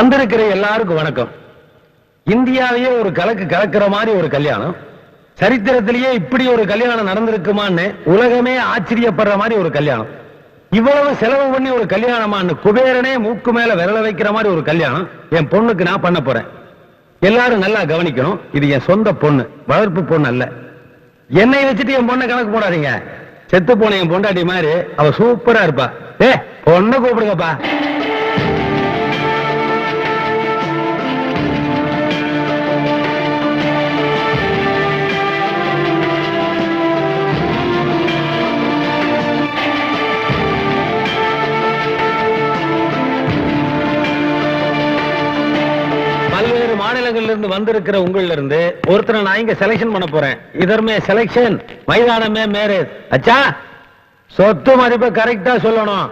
வந்திருக்கிற எல்லாருக்கும் வணக்கம் இந்தியாவையே ஒரு கலக்கு கலக்கிற மாதிரி ஒரு கல்யாணம் சரித்திரத்திலேயே இப்படி ஒரு கல்யாணம் நடந்திருக்குமான்னு உலகமே ஆச்சரியப்படுற மாதிரி ஒரு கல்யாணம் இவ்வளவு செலவு பண்ணி ஒரு கல்யாணமான்னு குபேரனே மூக்கு மேல விரல வைக்கிற மாதிரி ஒரு கல்யாணம் என் பொண்ணுக்கு நான் பண்ண போறேன் எல்லாரும் நல்லா கவனிக்கணும் இது என் சொந்த பொண்ணு வளர்ப்பு பொண்ணு அல்ல என்னை வச்சுட்டு என் பொண்ணை கணக்கு போடாதீங்க செத்து போன என் பொண்டாட்டி மாதிரி அவ சூப்பரா இருப்பா ஏ பொண்ணை கூப்பிடுங்கப்பா பல்வேறு மாநிலங்கள்ல இருந்து வந்திருக்கிற உங்கள்ல இருந்து ஒருத்தரை நான் இங்க செலக்ஷன் பண்ண போறேன் இதர்மே செலக்ஷன் மைதானமே மேரேஜ் அச்சா சொத்து மதிப்பை கரெக்டா சொல்லணும்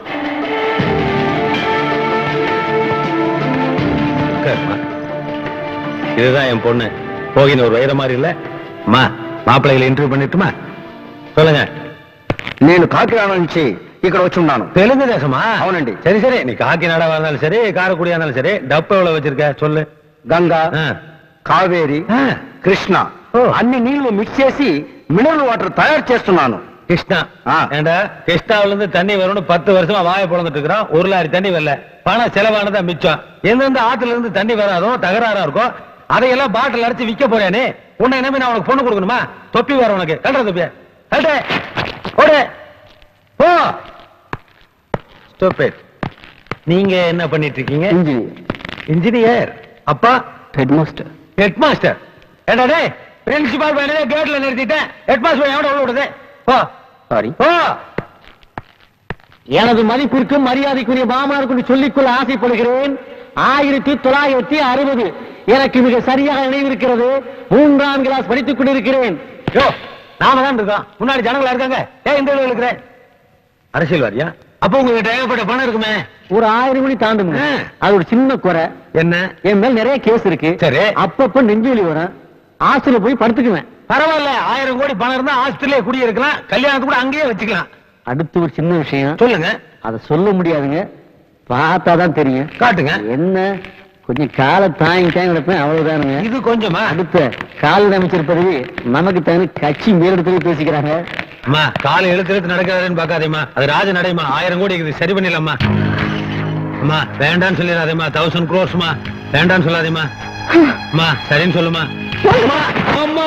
உட்காரும்மா. இதுதான் என் பொண்ணு போகின ஒரு வயிற மாதிரி இல்ல அம்மா மாப்பிள்ளைகளை இன்டர்வியூ பண்ணிட்டுமா சொல்லுங்க నేను కాకినాడ నుంచి ఇక్కడ వచ్చి ఉన్నాను தெலுங்கு தேசமா అవునండి. சரி சரி நீ காக்கிநாடாவா இருந்தாலும் சரி காரக்குடியா இருந்தாலும் சரி டப்பு எவ்வளவு வச்சிருக்க சொல்லு గంగా ஆ. కావేరి ஆ. కృష్ణ ఓ. అన్ని నీళ్లు మిక్స్ చేసి మినరల్ వాటర్ తయారు చేస్తున్నాను கிருஷ்ணா ஆ. ஏண்டா கிருஷ்ணாவில இருந்து தண்ணி வரும்னு பத்து வருஷமா வாய பிளந்துட்டு இருக்கிறோம் ஒரு லாரி தண்ணி வரல பணம் செலவானதா மிச்சம் எந்தெந்த ஆத்துல இருந்து தண்ணி வராதோ தகராறா இருக்கோ அதையெல்லாம் பாட்டில் அரைச்சு விக்க போறேனே உன்னை நம்பி நான் உனக்கு பொண்ணு கொடுக்கணுமா தொப்பி வர உனக்கு கல்ற தொப்பிய கல்ற ஓடு போ ஸ்டாப் நீங்க என்ன பண்ணிட்டு இருக்கீங்க ఇంజనీర్ இன்ஜினியர் அப்பா హెడ్ మాస్టర్ ஹெட் மாஸ்டர் ஏண்டா டேய் பிரின்சிபால் பையனே கேட்ல நிறுத்திட்டேன் ஹெட் மாஸ்டர் எவட உள்ள விடுது போ సారీ போ எனது மதிப்பிற்கு மரியாதைக்குரிய மாமனாருக்கு சொல்லிக்கொள்ள ஆசைப்படுகிறேன் ஆயிரத்தி தொள்ளாயிரத்தி அறுபது எனக்கு மிக சரியாக நினைவிருக்கிறது மூன்றாம் கிளாஸ் படித்துக் கொண்டிருக்கிறேன் யோ நாம தான் இருக்கோம் முன்னாடி ஜனங்களா இருக்காங்க ஏன் இந்த இடத்துல இருக்கிற அரசியல்வாதியா அப்ப உங்ககிட்ட ஏகப்பட்ட பணம் இருக்குமே ஒரு ஆயிரம் மணி தாண்டுங்க ஆ. அது ஒரு சின்ன குறை என்ன என் மேல நிறைய கேஸ் இருக்கு சரி. அப்பப்ப நெஞ்சுவலி வரும் ஹாஸ்டல்ல போய் படுத்துக்குவேன் பரவாயில்ல ஆயிரம் கோடி பணம் இருந்தா ஆஸ்திரேலியா குடியிருக்கலாம் கல்யாணத்துக்கு கூட அங்கேயே வச்சுக்கலாம் அடுத்து ஒரு சின்ன விஷயம் சொல்லுங்க அதை சொல்ல முடியாதுங்க பார்த்தாதான் தெரியும் காட்டுங்க என்ன கொஞ்சம் காலை தாங்கி தாங்கி கிடப்பேன் அவ்வளவுதானுங்க இது கொஞ்சமா அடுத்த கால் அமைச்சர் பதவி நமக்கு தகுந்த கட்சி மேலிடத்துல பேசிக்கிறாங்க அம்மா காலை எழுத்து எழுத்து நடக்காதுன்னு பாக்காதேம்மா அது ராஜ நடைமா ஆயிரம் கோடி இருக்குது சரி பண்ணிடலாம்மா அம்மா வேண்டான்னு சொல்லிடாதேம்மா தௌசண்ட் க்ரோர்ஸ்மா வேண்டான்னு சொல்லாதேம்மா அம்மா சரின்னு சொல்லுமா அம்மா, அம்மா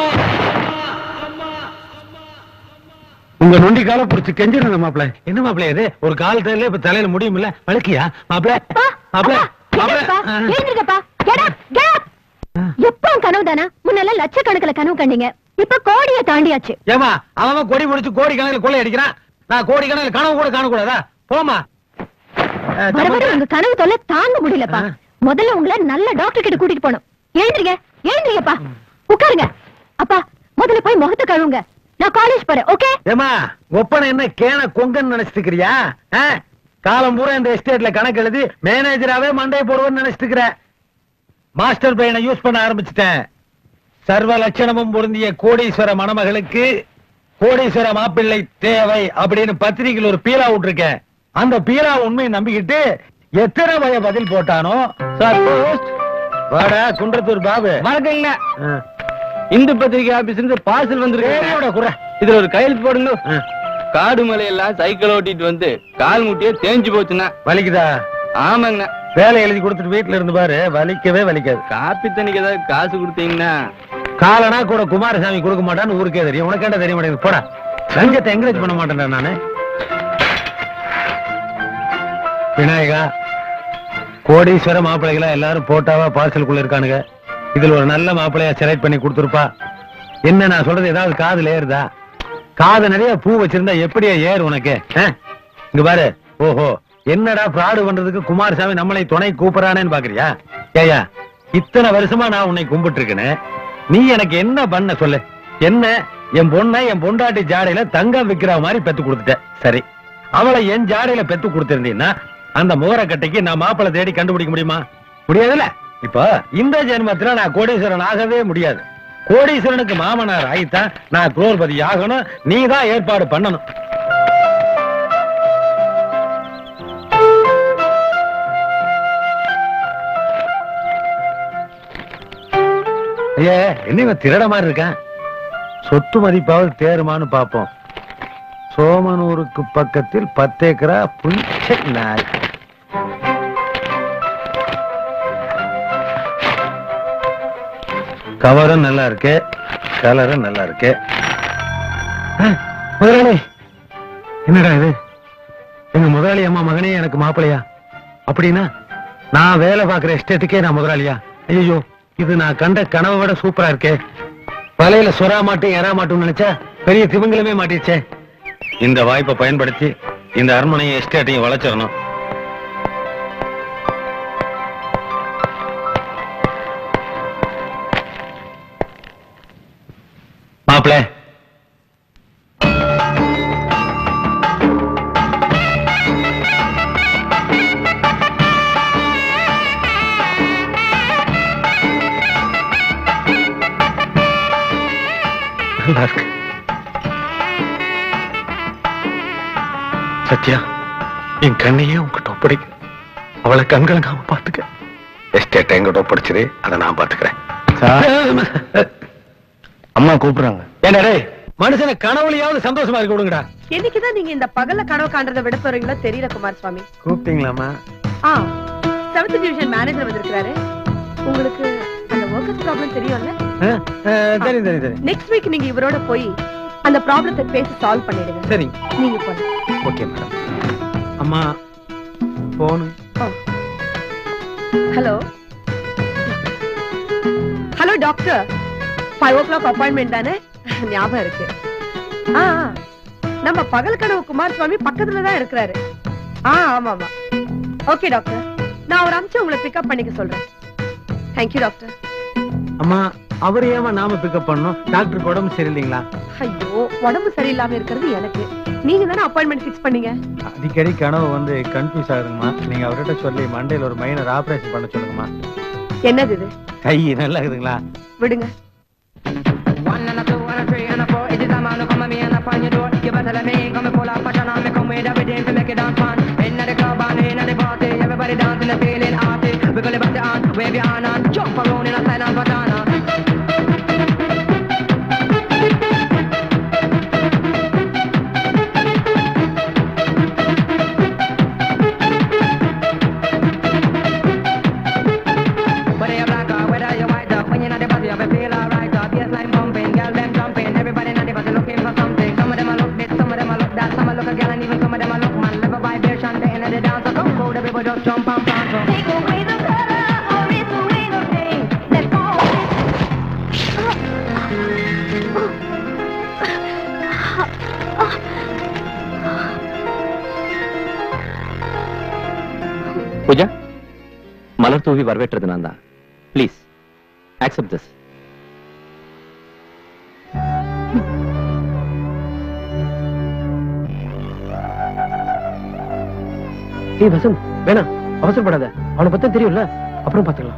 உங்க நொண்டி கால புடிச்சு கெஞ்சிருந்த மாப்பிள என்ன மாப்பிள இது ஒரு கால் தலையில இப்ப தலையில முடியுமில்ல வழுக்கியா மாப்பிள மாப்பிள மாப்பிள எழுந்திருக்கப்பா get up, get up. எப்பவும் கனவு தானா முன்னெல்லாம் லட்சக்கணக்கில் கனவு கண்டீங்க இப்ப கோடிய தாண்டியாச்சு ஏமா அவன் கொடி முடிச்சு கோடி கணக்கில் கொள்ளை அடிக்கிறான் நான் கோடி கணக்கில் கனவு கூட காணக்கூடாதா போமா அஹ், வர வர தம்பி. உங்க கனவு தொல்லை தாங்க முடியலப்பா ஆ. முதல்ல உங்களை நல்ல டாக்டர் கிட்ட கூட்டிட்டு போகணும் எழுந்திருங்க எழுந்திருங்கப்பா உட்காருங்க அப்பா முதல்ல போய் முகத்தை கழுவுங்க நான் காலேஜ் போறேன் ஓகே ஏமா ஒப்பனை என்ன கேன கொங்கன்னு நினைச்சிட்டு இருக்கிறியா ஆ? காலம் பூரா இந்த எஸ்டேட்ல கணக்கு எழுதி மேனேஜராவே மண்டையை போடுவேன்னு நினைச்சிட்டு இருக்கிற மாஸ்டர் பையனை யூஸ் பண்ண ஆரம்பிச்சிட்டேன் சர்வ லட்சணமும் பொருந்திய கோடீஸ்வர மணமகளுக்கு கோடீஸ்வர மாப்பிள்ளை தேவை அப்படின்னு பத்திரிகையில் ஒரு பீலா விட்டுருக்கேன் அந்த பீலா உண்மையை நம்பிக்கிட்டு எத்தனை வய பதில் போட்டானோ சார் போஸ்ட் வாடா குன்றத்தூர் பாபு வணக்கங்க ஆ. இந்து பத்திரிகை ஆபீஸ்ல இருந்து பார்சல் தேவையோட குறை இதுல ஒரு கையெழுத்து போடுங்க ஆ. காடு மலையெல்லாம் சைக்கிள் ஓட்டிட்டு வந்து கால் முட்டியே தேஞ்சு போச்சுன்னா வலிக்குதா ஆமாங்கண்ணா வேலை எழுதி கொடுத்துட்டு வீட்டுல இருந்து பாரு வலிக்கவே வலிக்காது காப்பி தண்ணிக்கு ஏதாவது காசு கொடுத்தீங்கன்னா காலனா கூட குமாரசாமி கொடுக்க மாட்டான்னு ஊருக்கே தெரியும் உனக்கு என்ன தெரிய மாட்டேங்குது போடா லஞ்சத்தை என்கரேஜ் பண்ண மாட்டேன்டா நானு விநாயகா கோடீஸ்வர மாப்பிள்ளைகளா எல்லாரும் போட்டாவா பார்சலுக்குள்ள இருக்கானுங்க இதுல ஒரு நல்ல மாப்பிள்ளையா செலக்ட் பண்ணி கொடுத்துருப்பா என்ன நான் சொல்றது ஏதாவது காதுல ஏறுதா காது நிறைய பூ வச்சிருந்தா எப்படியா ஏறு உனக்கு ஆ? இங்க பாரு ஓஹோ என்னடா ஃப்ராடு பண்றதுக்கு குமாரசாமி நம்மளை துணை கூப்பிடறானேன்னு பாக்குறியா ஏயா இத்தனை வருஷமா நான் உன்னை கும்பிட்டு இருக்கேனே நீ எனக்கு என்ன பண்ண சொல்லு என்ன என் பொண்ணை என் பொண்டாட்டி ஜாடையில தங்கம் விக்கிற மாதிரி பெத்து கொடுத்துட்ட சரி அவளை என் ஜாடையில பெத்து கொடுத்திருந்தீன்னா அந்த முகரக்கட்டைக்கு நான் மாப்பிள்ளை தேடி கண்டுபிடிக்க முடியுமா முடியாதுல்ல இப்போ இந்த ஜென்மத்துல நான் கோடீஸ்வரன் ஆகவே முடியாது கோடீஸ்வரனுக்கு மாமனார் ஆயித்தான் நான் குரோர்பதி ஆகணும் நீ தான் ஏற்பாடு பண்ணணும் ஐயே என்ன இவன் திருட மாதிரி இருக்கான் சொத்து மதிப்பாவது தேருமான்னு பாப்போம் சோமனூருக்கு பக்கத்தில் பத்து ஏக்கரா புஞ்ச நாய் கவரும் நல்லா இருக்கு கலரும் நல்லா இருக்கு ஆ, முதலாளி என்னடா இது எங்க முதலாளி அம்மா மகனே எனக்கு மாப்பிளையா அப்படின்னா நான் வேலை பார்க்கிற எஸ்டேட்டுக்கே நான் முதலாளியா ஐயோ இது நான் கண்ட கனவை விட சூப்பரா இருக்கே வலையில சொரா மாட்டும் எறா மாட்டும் நினைச்சா பெரிய திமிங்கலமே மாட்டிடுச்சே இந்த வாய்ப்பை பயன்படுத்தி இந்த அரண்மனையும் எஸ்டேட்டையும் வளர்ச்சிடணும் மாப்பிள நல்லா இருக்கு சத்யா என் கண்ணையே உங்ககிட்ட ஒப்படைக்க அவளை கண்கலங்காம பாத்துக்க எஸ்டேட் எங்கிட்ட ஒப்படைச்சது அதை நான் பாத்துக்கிறேன் அம்மா கூப்பிடுறாங்க ஏண்டா டேய் மனுஷனை கனவுலையாவது சந்தோஷமா இருக்க விடுங்கடா என்னைக்குதான் நீங்க இந்த பகல்ல கனவு காண்றதை விட போறீங்களோ தெரியல குமார் சுவாமி கூப்பிட்டீங்களாமா ஆ செவன்த் டிவிஷன் மேனேஜர் வந்திருக்காரு உங்களுக்கு அந்த ஒர்க்கர்ஸ் ப்ராப்ளம் தெரியும்ல சரி சரி சரி நெக்ஸ்ட் வீக் நீங்க இவரோட போய் அந்த ப்ராப்ளத்தை பேசி சால்வ் பண்ணிடுங்க சரி நீங்க போங்க ஓகே மேடம் அம்மா phone hello hello doctor five o'clock appointment தானே ஞாபகம் இருக்கு ஆ ஆ. நம்ம பகல் கனவு குமார் சுவாமி பக்கத்துல தான் இருக்கிறாரு ஆ ஆமா ஆமா ஓகே டாக்டர் நான் ஒரு அம்சம் உங்களை பிக்கப் பண்ணிக்க சொல்றேன் தேங்க்யூ டாக்டர் அம்மா அவர் ஏமா நாம பிக்கப் பண்ணோம் டாக்டருக்கு உடம்பு சரியில்லைங்களா ஐயோ உடம்பு சரியில்லாம இருக்கிறது எனக்கு நீங்க தானே அப்பாயின்மெண்ட் ஃபிக்ஸ் பண்ணீங்க அடிக்கடி கனவு வந்து கன்ஃபியூஸ் ஆகுதுங்கம்மா நீங்க அவர்கிட்ட சொல்லி மண்டையில ஒரு மைனர் ஆபரேஷன் பண்ண சொல்லுங்கம்மா என்னது இது கை நல்லா இருக்குதுங்களா விடுங்க One and a two and a three and a four. It is a man who come at me and knock on your door. You better let me in, come and pull up fashion on me, come with everything to make it dance fun. In the club and in the party, everybody dancing and feeling arty. Wiggle your body on, wave your hand on, jump around in a silent patana. Whether you're black or whether you're white, up, when you're not the body, you feel alright. Up, baseline pumping, girl them jumping, everybody in the body looking for something. Some of them a look this, some of them a look that, some a look a girl and even some of them a look man. Live a vibration, they in the dance, so come go, the people just jump and prance. so. Take away the color or it's away the pain. Let go Pooja மலர் தூவி வரவேற்றது நான் தான் please accept this ஏய் வசந்த் வேணாம் அவசரப்படாத அவனை பத்தி தெரியும்ல அப்புறம் பாத்துக்கலாம்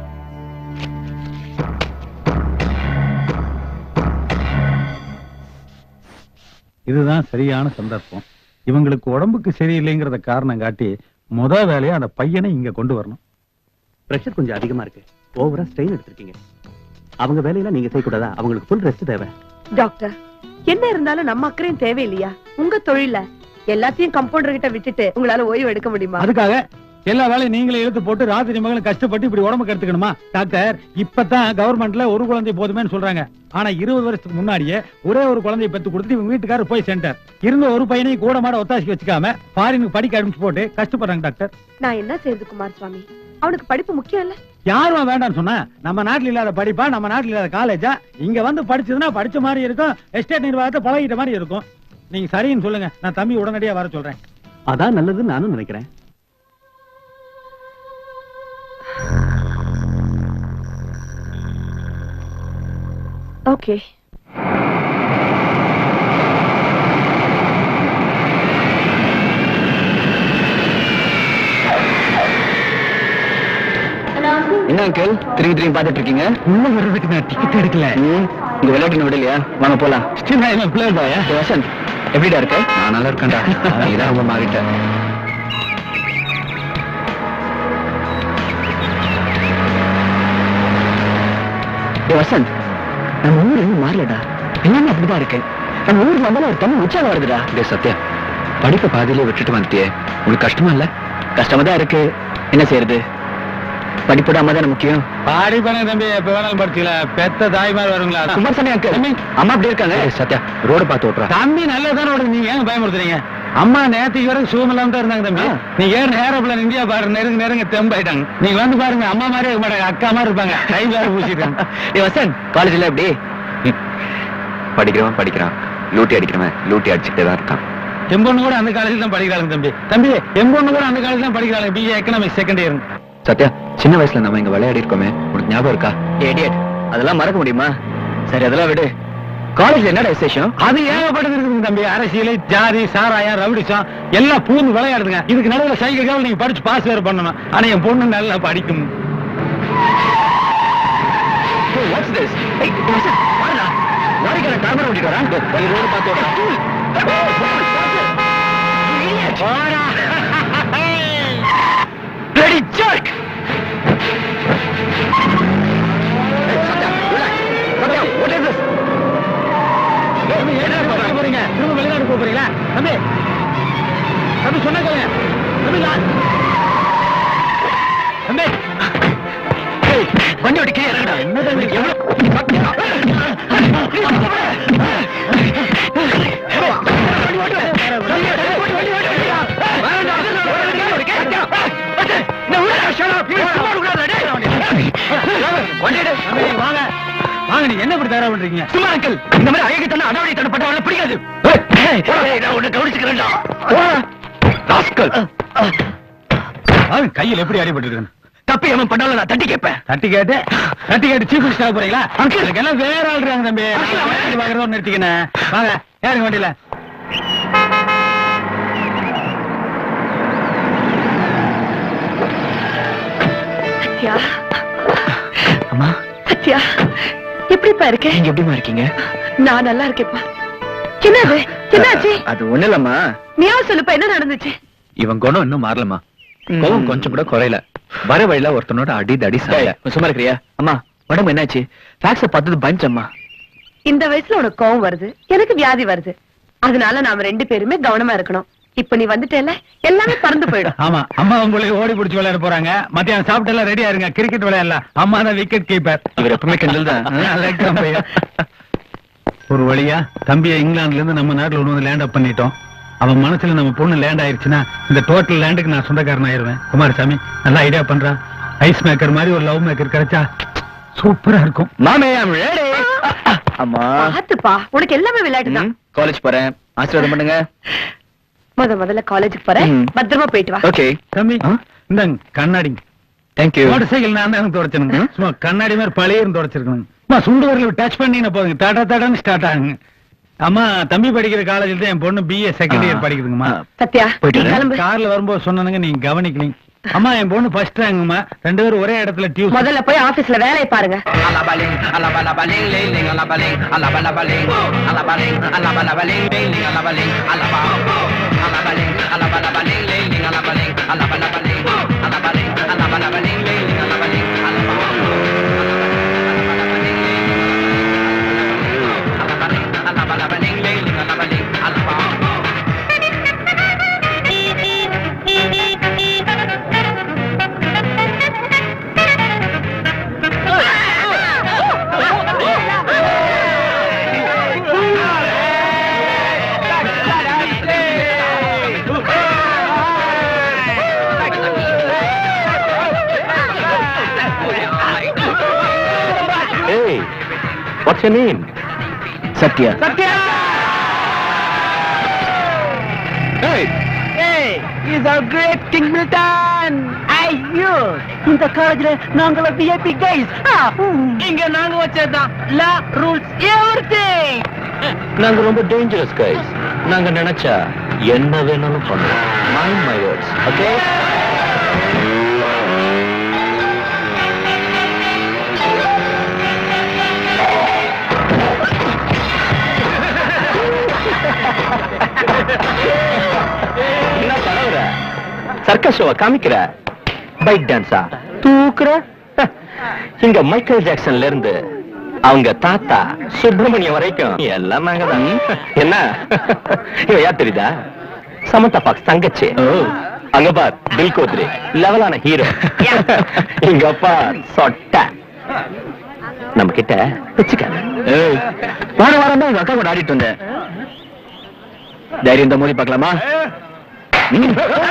இதுதான் சரியான சந்தர்ப்பம் இவங்களுக்கு உடம்புக்கு சரியில்லைங்கிறத காரணம் காட்டி முத வேலையா அந்த பையனை இங்க கொண்டு வரணும் பிரஷர் கொஞ்சம் அதிகமா இருக்கு ஓவரா ஸ்ட்ரெயின் எடுத்திருக்கீங்க அவங்க வேலையெல்லாம் நீங்க செய்யக்கூடாதா அவங்களுக்கு ஃபுல் ரெஸ்ட் தேவை டாக்டர் என்ன இருந்தாலும் நம்ம அக்கறையும் தேவையில்லையா உங்க தொழில எல்லாத்தையும் கம்பவுண்டர் கிட்ட விட்டுட்டு உங்களால ஓய்வு எடுக்க முடியுமா அதுக்காக எல்லா வேலையும் நீங்களே இழுத்து போட்டு ராத்திரி மகளும் கஷ்டப்பட்டு இப்படி உடம்புக்கு எடுத்துக்கணுமா டாக்டர் இப்பதான் கவர்மெண்ட்ல ஒரு குழந்தை போதுமேன்னு சொல்றாங்க ஆனா இருபது வருஷத்துக்கு முன்னாடியே ஒரே ஒரு குழந்தையை பெத்து கொடுத்து இவங்க வீட்டுக்காரர் போய் சென்டர் இருந்த ஒரு பையனையும் கூட மாட ஒத்தாசி வச்சுக்காம ஃபாரினுக்கு படிக்க ஆரம்பிச்சு போட்டு கஷ்டப்படுறாங்க டாக்டர் நான் என்ன செய்யுது குமார் சுவாமி அவனுக்கு படிப்பு முக்கியம் இல்ல யாரும் வேண்டாம்னு சொன்னா நம்ம நாட்டுல இல்லாத படிப்பா நம்ம நாட்டுல இல்லாத காலேஜா இங்க வந்து படிச்சதுன்னா படிச்ச மாதிரி இருக்கும் எஸ்டேட் நிர்வாகத்தை பழகிட்ட மாதிரி இருக்கும் நீங்க சரின்னு சொல்லுங்க நான் தம்பி உடனடியா வர சொல்றேன் அதான் நல்லதுன்னு நானும் நினைக்கிறேன் ஓகே என்ன அங்கிள் திரும்பி திரும்பி பாத்துட்டு இருக்கீங்க உள்ள வர்றதுக்கு நான் டிக்கெட் எடுக்கல இந்த விளையாட்டு விடலையா வாங்க போலாம் பிளேயர் பாயா ஏய், வசந்த் எப்படிடா இருக்க நான் நல்லா இருக்கேன்டா இதான் ரொம்ப மாறிட்டேன் ஏய், வசந்த் நம்ம ஊர் இன்னும் மாறலடா எல்லாமே அப்படிதான் இருக்கு நம்ம ஊருக்கு வந்தாலும் ஒரு தண்ணி உற்சாகம் வருதுடா டேய் சத்யா படிப்பை பாதியிலே விட்டுட்டு வந்துட்டியே உனக்கு கஷ்டமா இல்ல கஷ்டமா தான் இருக்கு என்ன செய்யறது படிப்போட அம்மா தானே முக்கியம் பாடி பண்ண தம்பி எப்ப வேணாலும் படிச்சுக்கல பெத்த தாய்மார் வருங்களா குமாரசாமி அங்கிள் அம்மா அப்படி இருக்காங்க டேய் சத்யா ரோடு பார்த்து ஓட்டுறா தம்பி நல்லதானே ஓடுது நீங்க ஏன் பயமுறுத்துறீங்க அம்மா நேத்துக்கு வரைக்கும் சுகம் இல்லாம தான் இருந்தாங்க தம்பி ஆ. நீங்க ஏன் நேரப்புல இந்தியா பாரு நெருங்க நெருங்க தெம்பாயிட்டாங்க நீங்க வந்து பாருங்க அம்மா மாதிரி இருக்க மாட்டாங்க அக்கா மாதிரி இருப்பாங்க கை வேற பூசிட்டாங்க ஏ வசந்த் காலேஜ்ல எப்படி படிக்கிறவன் படிக்கிறான் லூட்டி அடிக்கிறவன் லூட்டி அடிச்சுட்டே தான் இருக்கான் என் பொண்ணு கூட அந்த காலேஜ்ல தான் படிக்கிறாங்க தம்பி தம்பி என் பொண்ணு கூட அந்த காலேஜ் தான் படிக்கிறாங்க BA economics second year Sathya சின்ன வயசுல நம்ம இங்க விளையாடி இருக்கோமே உனக்கு ஞாபகம் இருக்கா ஏடியட் அதெல்லாம் மறக்க முடியுமா சரி அதெல்லாம் விடு காலேஜ்ல என்னடா விசேஷம் அது ஏகப்பட்டது இருக்குங்க தம்பி அரசியல் ஜாதி சாராயம் ரவுடிசம் எல்லாம் பூந்து விளையாடுதுங்க இதுக்கு நடுவுல சைக்கிள் காவல் நீங்க படிச்சு பாஸ் வேற பண்ணணும் ஆனா என் பொண்ணு நல்லா படிக்கும் வாட்ஸ் திஸ் ஏய் வசந்த் வாடா லாரிக்கார கார்பன் ஓட்டிட்டு வரான் நீ ரோடு பார்த்து ஓடுறா Bloody jerk! Hey, Satya, relax. Satya, what is this? தம்பி, என்ன பண்ண போறீங்க திரும்ப வெளிநாடு போக போறீங்களா தம்பி தம்பி சொன்ன கேளுங்க தம்பி லா- தம்பி ஏய், வண்டி ஓட்டி கீழே இறங்குடா. என்ன தம்பி? எவ்வளவு- நீ பாத்தியா? தம்பி, வாங்க வாங்க நீங்க என்ன இப்படி தயாரா பண்றீங்க சும்மா அங்கிள் இந்த மாதிரி அழகித்தனம் அடாவடித்தனம் பட்டவங்கள பிடிக்காது ஏய், நான் உன்னை கவனிச்சுக்கிறேன்டா ராஸ்கல். வாங்க, கையில் எப்படி அடிபட்டு தப்பி அவன் பண்ணாலும் நான் தட்டி கேட்பேன் தட்டி கேட்டு தட்டி கேட்டு சீஃப் மினிஸ்டர் போறீங்களா அங்கிள் எல்லாம் வேற ஆள் இருக்காங்க தம்பி நான் வண்டி பாக்குறதோ நிறுத்திக்கினேன் வாங்க ஏறுங்க வண்டியில சத்யா அம்மா சத்யா எப்படிப்பா இருக்க நீங்க எப்படிமா இருக்கீங்க நான் நல்லா இருக்கேன்ப்பா என்னது என்னாச்சு அது ஒண்ணு இல்லம்மா நீயா சொல்லுப்பா என்ன நடந்துச்சு இவன் குணம் இன்னும் மாறலமா கோவம் கொஞ்சம் கூட குறையல வர வழியில ஒருத்தனோட அடி தடி டேய், சாய கொஞ்சம் சும்மா இருக்கிறியா அம்மா உடம்பு என்னாச்சு ஃபேக்ஸ பார்த்தது பஞ்சம்மா இந்த வயசுல உனக்கு கோவம் வருது எனக்கு வியாதி வருது அதனால நாம ரெண்டு பேருமே கவனமா இருக்கணும் இப்ப நீ வந்துட்டேல எல்லாமே பறந்து போயிடும் ஆமா அம்மா உங்களை ஓடி பிடிச்சி விளையாட போறாங்க மத்தியானம் சாப்பிட்டு எல்லாம் ரெடியா இருங்க கிரிக்கெட் விளையாடலாம் அம்மா தான் விக்கெட் கீப்பர் இவர் எப்பவுமே கிண்டல் தான் ஒரு வழியா தம்பியை இங்கிலாந்துல இருந்து நம்ம நாட்டுல கொண்டு வந்து லேண்ட் அப் பண்ணிட்டோம் அவன் மனசுல நம்ம பொண்ணு லேண்ட் ஆயிருச்சுன்னா இந்த டோட்டல் லேண்டுக்கு நான் சொந்தக்காரன் ஆயிருவேன் குமாரசாமி நல்லா ஐடியா பண்றான் ஐஸ் மேக்கர் மாதிரி ஒரு லவ் மேக்கர் கிடைச்சா சூப்பரா இருக்கும் மாமே ஐம் ரெடி அம்மா பாத்துப்பா உனக்கு எல்லாமே விளையாட்டு தான் காலேஜ் போறேன் ஆசீர்வாதம் பண்ணுங்க முத முதல்ல காலேஜுக்கு போறேன் ம். பத்திரமா போயிட்டு வா ஓகே தம்பி ஆ? இந்தாங்க கண்ணாடி தேங்க் யூ மோட்டர் சைக்கிள் நான் தான் தொடச்சனுங்க சும்மா கண்ணாடி மாதிரி பழைய தொடச்சிருக்கணும் அம்மா சுண்டு வரல டச் பண்ணின போதுங்க தட தடன்னு ஸ்டார்ட் ஆகுங்க அம்மா தம்பி படிக்கிற காலேஜில் தான் என் பொண்ணு பிஏ செகண்ட் இயர் படிக்குதுங்கம்மா சத்யா போயிட்டு நீ வரேன். கிளம்பு கார்ல வரும்போது சொன்னானுங்க நீங்க கவனிக்கலீங்க அம்மா என் பொண்ணு ஃபர்ஸ்ட் ரேங்க்மா ரெண்டு பேரும் ஒரே இடத்துல டியூஷன் முதல்ல போய் ஆபீஸ்ல வேலையை பாருங்க Alabaling, alabalabaling, ling, ling, alabaling, alabalabaling, alabaling, alabalabaling, ling, ling, alabaling, alaba. Alabaling, alabalabaling, ling, ling, alabaling, alabalabaling, alabaling, alabalabaling, ling, ling, alabaling, alaba. Alabaling, alabalabaling, ling, ling, alabaling, alaba. ஏய் what's you name Sathya is our great king Milton ஐயோ இந்த காலேஜ்ல நாங்கள VIP guys இங்க நாங்க வச்சதுதான் லா rules everything நாங்க ரொம்ப dangerous guys நாங்க நினைச்சா என்ன வேணாலும் பண்ணுவோம் மைண்ட் மை வேர்ட்ஸ் ஓகே என்ன பரவுற சர்க்கஸ் ஷோவை காமிக்கிற பைக் டான்ஸா தூக்குற இங்க மைக்கேல் ஜாக்சன்ல இருந்து அவங்க தாத்தா சுப்பிரமணியம் வரைக்கும் எல்லாம் நாங்க தான் என்ன இவ யார் தெரியுதா சமந்தா பாக்ஸ் தங்கச்சி அங்க பார் தில் கோத்ரே லெவலான ஹீரோ இங்க பார் சொட்ட நம்ம கிட்ட பிச்சுக்காத வார வாரம் தான் எங்க அக்கா கூட ஆடிட்டு வந்தேன் தைரியம் இந்த மொழி பார்க்கலாமா ம்.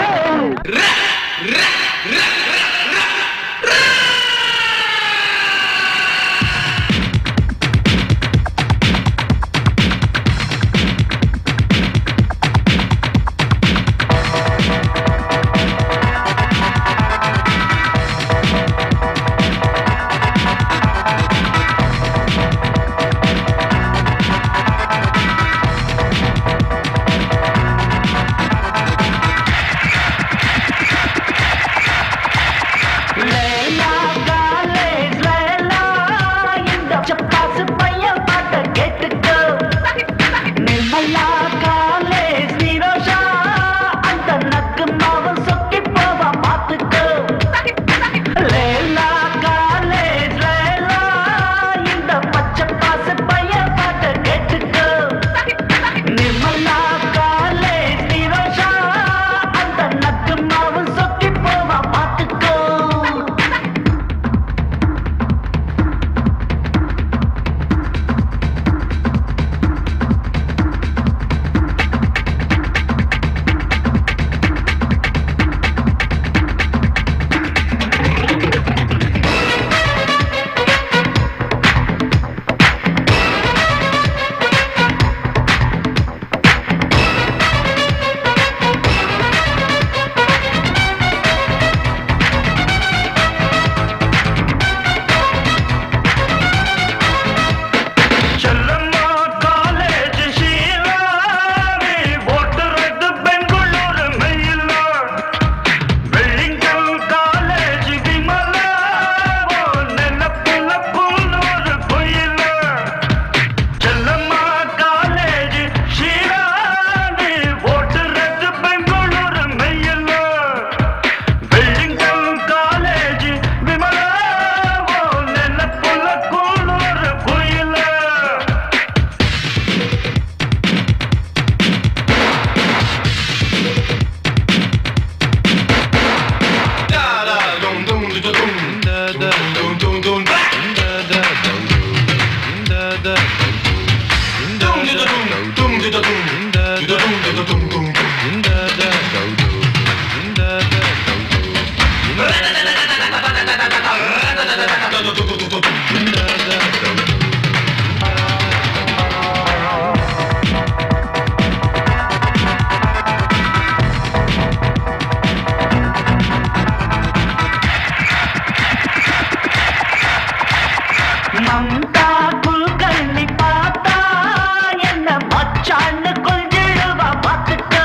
மம்தா குல்கர்ணி பார்த்தா என்ன மச்சான்னு கொஞ்சிடுவா பார்த்துக்க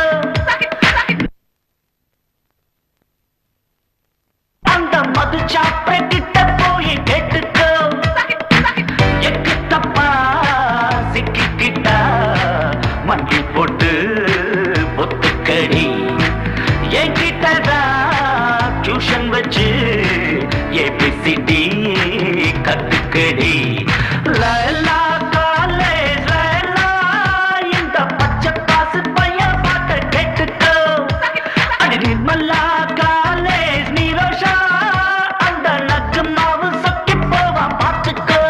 அந்த மது சாப்பை கிட்ட போய் கேட்டுக்க எக்கு தப்பா சிக்கிக்கிட்டா மண்டி போட்டு பொத்துக்கடி என்கிட்டதான் டியூஷன் வச்சு ஏபிசிடி கத்துக்கடி லலா காலேஜ் லலா இந்த பச்சை காசு பையன் பாட்ட கேட்டுக்கோ அடி நிர்மலா காலேஜ் நீரோஷா அந்த நக்கு மாவு சொக்கி போவா பார்த்துக்கோ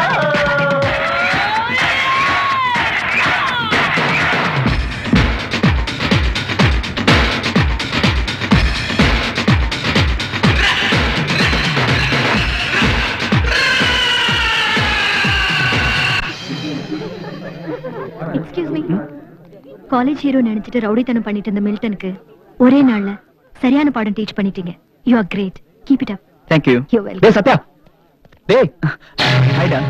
எக்ஸ்கியூஸ் மீ காலேஜ் ஹீரோ நினைச்சிட்டு ரவுடித்தனம் பண்ணிட்டு இருந்த மில்டனுக்கு ஒரே நாள்ல சரியான பாடம் டீச் பண்ணிட்டீங்க you are great keep it up thank you You're welcome. டேய் சத்யா டேய் ஹைடா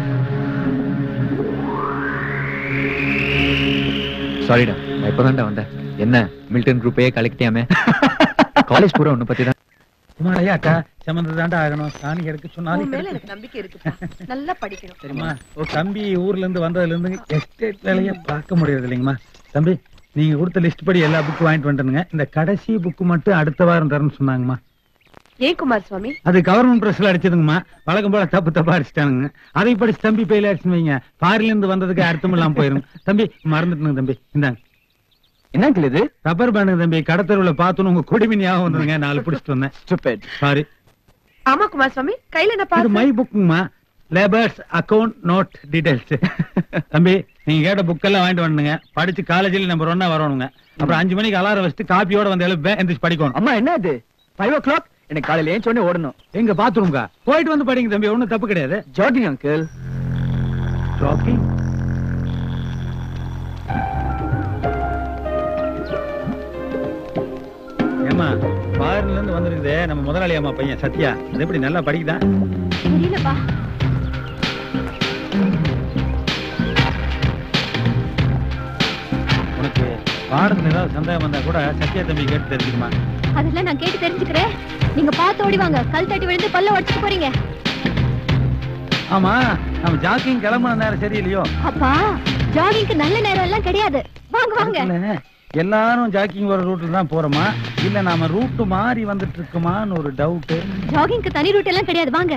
சாரிடா நான் இப்பதான்டா வந்தேன் என்ன மில்டன் குரூப்பே கலெக்டியாமே காலேஜ் பூரா ஒண்ணு பத்தி தான் குமாரையா அக்கா சமந்து தாண்டா ஆகணும் சாணி எடுக்க உன் சொன்னாலும் மேல எனக்கு நம்பிக்கை இருக்குப்பா நல்லா படிக்கணும் தெரியுமா ஒரு தம்பி ஊர்ல இருந்து வந்ததுல இருந்து எஸ்டேட் வேலையை பார்க்க முடியறது இல்லைங்கம்மா தம்பி நீங்க கொடுத்த லிஸ்ட் படி எல்லா புக்கும் வாங்கிட்டு வந்துட்டுங்க இந்த கடைசி புக்கு மட்டும் அடுத்த வாரம் தரேன்னு சொன்னாங்கம்மா ஏன் குமார் சுவாமி அது கவர்மெண்ட் பிரஸ்ல அடிச்சதுங்கம்மா வழக்கம் போல தப்பு தப்பா அடிச்சிட்டானுங்க அதை படிச்சு தம்பி பெயில அடிச்சுன்னு வைங்க ஃபாரின்ல இருந்து வந்ததுக்கு அர்த்தம் இல்லாம போயிரும் தம்பி மறந்துட்டுங்க தம்பி இந்தாங்க என்ன அங்கிள் இது ரப்பர் பேண்டுங்க தம்பி கடத்தருவுல பார்த்தோன்னு உங்க குடிமி ஞாபகம் வந்ததுங்க நாலு பிடிச்சிட்டு வந்தேன் ஸ்டூபிட் சாரி ஆமா குமார் சுவாமி கையில என்ன இது பாரு மை புக்குங்கம்மா லேபர்ஸ் அக்கவுண்ட் நோட் டீடைல்ஸ் தம்பி நீங்க கேட்ட புக் எல்லாம் வாங்கிட்டு வரணுங்க படிச்சு காலேஜில் நம்பர் ஒன்னா வரணுங்க அப்புறம் அஞ்சு மணிக்கு அலாரம் வச்சுட்டு காப்பியோட வந்து எழுப்பேன் எந்திரிச்சு படிக்கணும் அம்மா என்ன இது ஃபைவ் ஓ கிளாக் எனக்கு காலையில ஏன் சொன்னே ஓடணும் எங்க பாத்ரூம்கா போயிட்டு வந்து படிங்க தம்பி ஒண்ணும் தப்பு கிடையாது ஜாகிங் அங்கிள் Jogging? ஏமா ஃபாரின்ல இருந்து வந்திருக்குதே நம்ம முதலாளி அம்மா பையன் சத்யா அது எப்படி நல்லா படிக்குதா தெரியலப்பா உனக்கு பாடத்துல ஏதாவது சந்தேகம் வந்தா கூட சத்யா தம்பி கேட்டு தெரிஞ்சுக்குமா அதெல்லாம் நான் கேட்டு தெரிஞ்சுக்கிறேன் நீங்க பார்த்து ஓடி வாங்க கல் தட்டி விழுந்து பல்ல உடச்சிட்டு போறீங்க ஆமா நம்ம ஜாக்கிங் கிளம்புன நேரம் சரியில்லையோ அப்பா ஜாகிங்க்கு நல்ல நேரம் எல்லாம் கிடையாது வாங்க வாங்க இல்ல, எல்லாரும் ஜாக்கிங் வர ரூட்ல தான் போறோமா இல்ல நாம ரூட் மாறி வந்துட்டு இருக்குமான்னு ஒரு டவுட் ஜாகிங்க்கு தனி ரூட் எல்லாம் கிடையாது வாங்க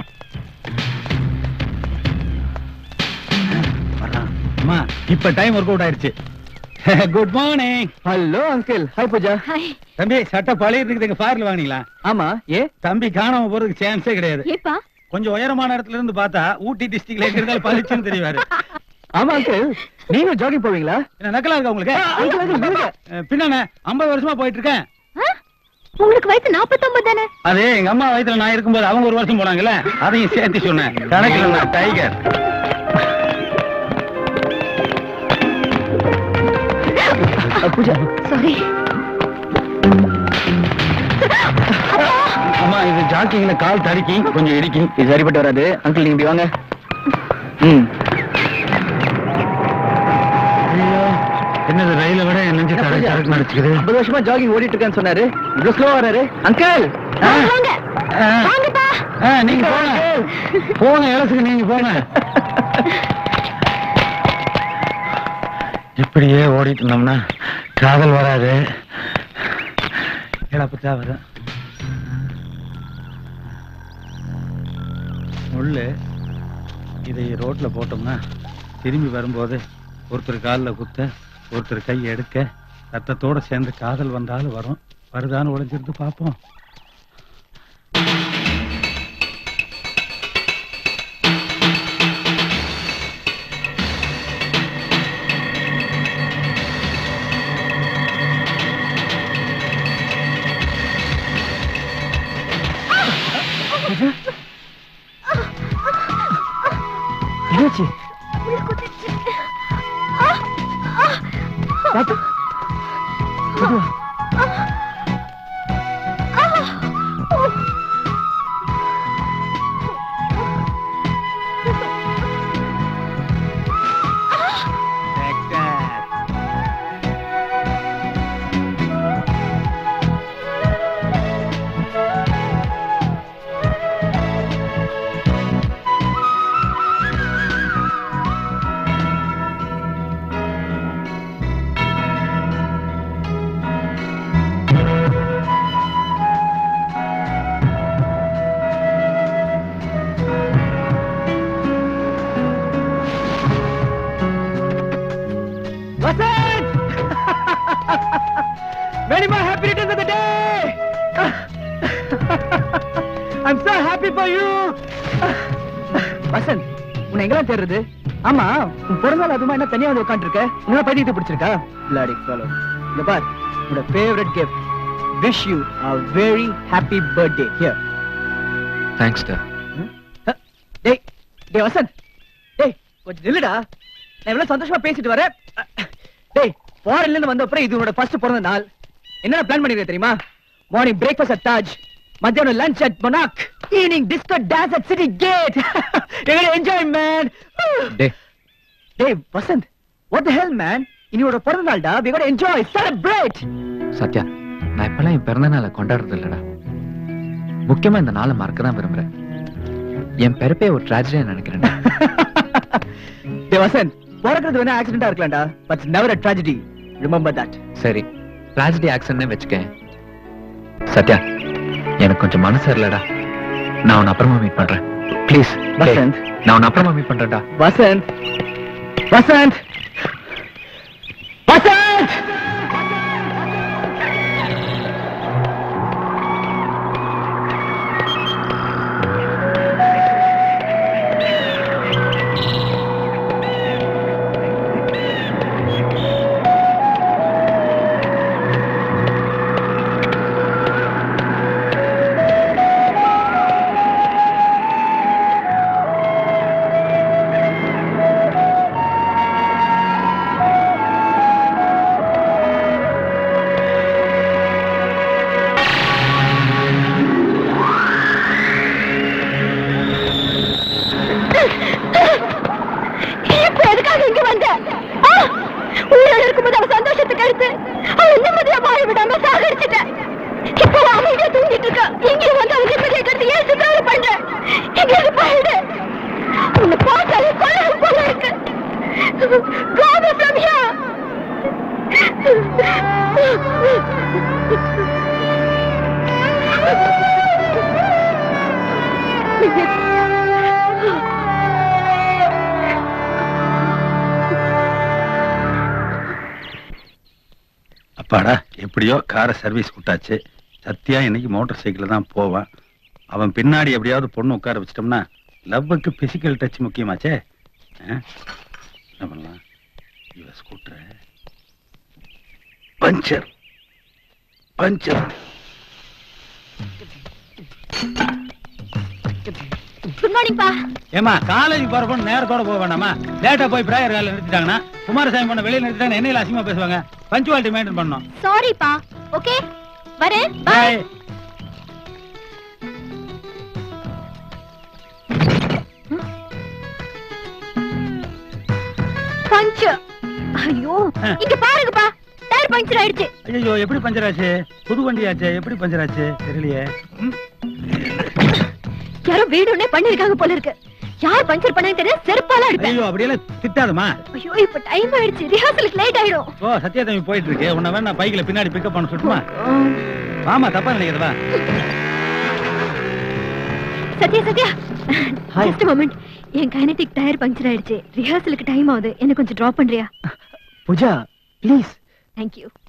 அம்மா இப்ப டைம் ஒர்க் அவுட் ஆயிருச்சு good morning hello uncle hi Pooja hi தம்பி சட்டை பழைய இருக்குது ஃபாரில் வாங்கினீங்களா ஆமா ஏ தம்பி காணாம போறதுக்கு சான்ஸே கிடையாது ஏப்பா கொஞ்சம் உயரமான இடத்துல இருந்து பார்த்தா ஊட்டி டிஸ்ட்ரிக்ட்ல எங்க இருந்தாலும் பளிச்சுன்னு தெரிவாரு ஆமா அங்கிள் நீங்க ஜாகிங் போவீங்களா என்ன நக்கலா இருக்கா உங்களுக்கு uncle, uncle, நில்லுங்க. அஹ், பின்னாண்ணே ஐம்பது வருஷமா போயிட்டு இருக்கேன் ஆ? உங்களுக்கு வயசு நாற்பத்தொன்பது தானே அது எங்க அம்மா வயசுல நான் இருக்கும்போது அவங்க ஒரு வருஷம் போனாங்கல்ல அதையும் சேர்த்து சொன்னேன் கணக்கில் நான் டைகர் பூஜா சாரி அம்மா இது ஜாக்கிங்ல கால் தடுக்கி கொஞ்சம் இடிக்கி இது சரிப்பட்டு வராது அங்கிள் நீங்க இப்படி வாங்க ம் ஐயோ என்னது ரயில விட என் நெஞ்சு தடை தடக்கு நடிச்சுக்குது ஐம்பது வருஷமா ஜாகிங் ஓடிட்டு இருக்கேன்னு சொன்னாரு இவ்வளவு ஸ்லோவா வராரு அங்கிள் வாங்க வாங்க ஆ. வாங்கப்பா ஆ, நீங்க போங்க போங்க இலசுக்கு நீங்க போங்க இப்படியே ஓடிட்டு இருந்தோம்னா காதல் வராது இழப்புத்தா வரும் முள்ளு இதை ரோட்ல போட்டோம்னா திரும்பி வரும்போது ஒருத்தர் காலில் குத்த ஒருத்தர் கை எடுக்க ரத்தத்தோட சேர்ந்து காதல் வந்தாலும் வரும் வருதான்னு ஒளிஞ்சிருந்து பார்ப்போம் என்னாச்சு பாத்து மெதுவா. Vasant! Many more happy returns of the day! I'm so happy for you! Vasanth உன்னை எங்கெல்லாம் தேடுறது ஆமா உன் பிறந்தாள் அதுமா என்ன தனியா வந்து உட்காந்துருக்க உன்ன பைத்தியத்தை பிடிச்சிருக்கா பிளாடி fellow இந்த பார் உன்னோட favourite gift wish you a very happy birthday here thanks டா டேய் டேய் வசந்த் டேய் கொஞ்சம் நில்லுடா நான் எவ்வளவு சந்தோஷமா பேசிட்டு வரேன் டேய் ஃபாரின்ல இருந்து வந்த அப்புறம் இது உன்னோட ஃபர்ஸ்ட் பிறந்த நாள் என்னடா பிளான் பண்ணிருக்க தெரியுமா மார்னிங் பிரேக்ஃபாஸ்ட் அட் தாஜ் மத்தியானம் லஞ்ச் அட் மொனாக் evening disco dance at city gate எங்களை என்ஜாய் மேன் டேய் டேய் Vasanth what the hell man இன்னியோட பிறந்த நாள்டா we got to enjoy celebrate Sathya நான் இப்பெல்லாம் என் பிறந்த நாளை கொண்டாடுறது இல்லடா முக்கியமா இந்த நாளை மறக்க தான் விரும்புறேன் என் பிறப்பே ஒரு ட்ராஜடியா நினைக்கிறேன் டேய் வசந்த் பிறக்கிறது வேணா ஆக்சிடென்டா இருக்கலாம்டா but never a tragedy remember that சரி ட்ராஜடி ஆக்சன் வச்சுக்கேன் சத்யா எனக்கு கொஞ்சம் மனசு இல்லடா நான் உன்னை அப்புறமா மீட் பண்றேன் ப்ளீஸ் வசந்த். நான் உன்னை அப்புறமா மீட் பண்றேன்டா வசந்த் வசந்த் வசந்த் இப்ப எதுக்காக இங்க வந்த ஆ! உயிரோட இருக்கும்போது அவ சந்தோஷத்துக்கு அடுத்து அவ நிம்மதியா வாழ விடாம சாகடிச்சிட்டேன் இப்ப அவ அமைதியா தூங்கிட்டு இருக்கா இங்கே வந்து அவ நிம்மதியை கருத்து ஏன் சித்தாரு பண்ற இங்க இருந்து போயிடு உன்னை பார்த்தாலே கொள்ளணும் போல இருக்கு Go away from here. அப்பாடா எப்படியோ காரை சர்வீஸ் விட்டாச்சு சத்யா இன்னைக்கு மோட்டார் சைக்கிள் தான் போவான் அவன் பின்னாடி எப்படியாவது பொண்ணு உட்கார வச்சிட்டோம்னா லவ்வுக்கு பிசிக்கல் டச் முக்கியமாச்சே ஆ? என்ன பண்ணலாம் இவ scooter puncture puncture good morning பா ஏமா காலேஜ் போற பொண்ணு நேரத்தோட போக வேண்டாமா லேட்டா போய் பிரேயர் காலில் நிறுத்திட்டாங்கன்னா குமாரசாமி பண்ண வெளியில நிறுத்திட்டாங்க என்னையில அசிங்கமா பேசுவாங்க பஞ்சுவாலிட்டி மெயின்டைன் பண்ணணும் சாரி பா ஓகே வரேன் பாய் பஞ்சர் ஐயோ இங்க பாருங்கப்பா டயர் பஞ்சர் ஆயிடுச்சு ஐயோ எப்படி பஞ்சர் ஆச்சு புது வண்டியாச்சே எப்படி பஞ்சர் ஆச்சு தெரியலையே ம்? யாரோ வீடுன்னே பண்ணிருக்காங்க போல இருக்கு யார் பஞ்சர் பண்ணாங்க தெரியல செருப்பால அடிப்பேன் ஐயோ அப்படியெல்லாம் திட்டாதமா ஐயோ இப்ப டைம் ஆயிடுச்சு ரிஹர்சலுக்கு லேட் ஆயிடும் ஓ சத்யாதமி போயிட்டு இருக்கு உன்னை வேணா பைக்ல பின்னாடி பிக்கப் பண்ண சுட்டுமா ஆமா தப்பா நினைக்கிறதா சத்யா சத்யா ஜஸ்ட் மொமெண்ட் என் கைனடிக் டயர் பஞ்சர் ஆயிடுச்சு ரிஹர்சலுக்கு டைம் ஆகுது என்ன கொஞ்சம் டிராப் பண்றியா பூஜா ப்ளீஸ் தேங்க் யூ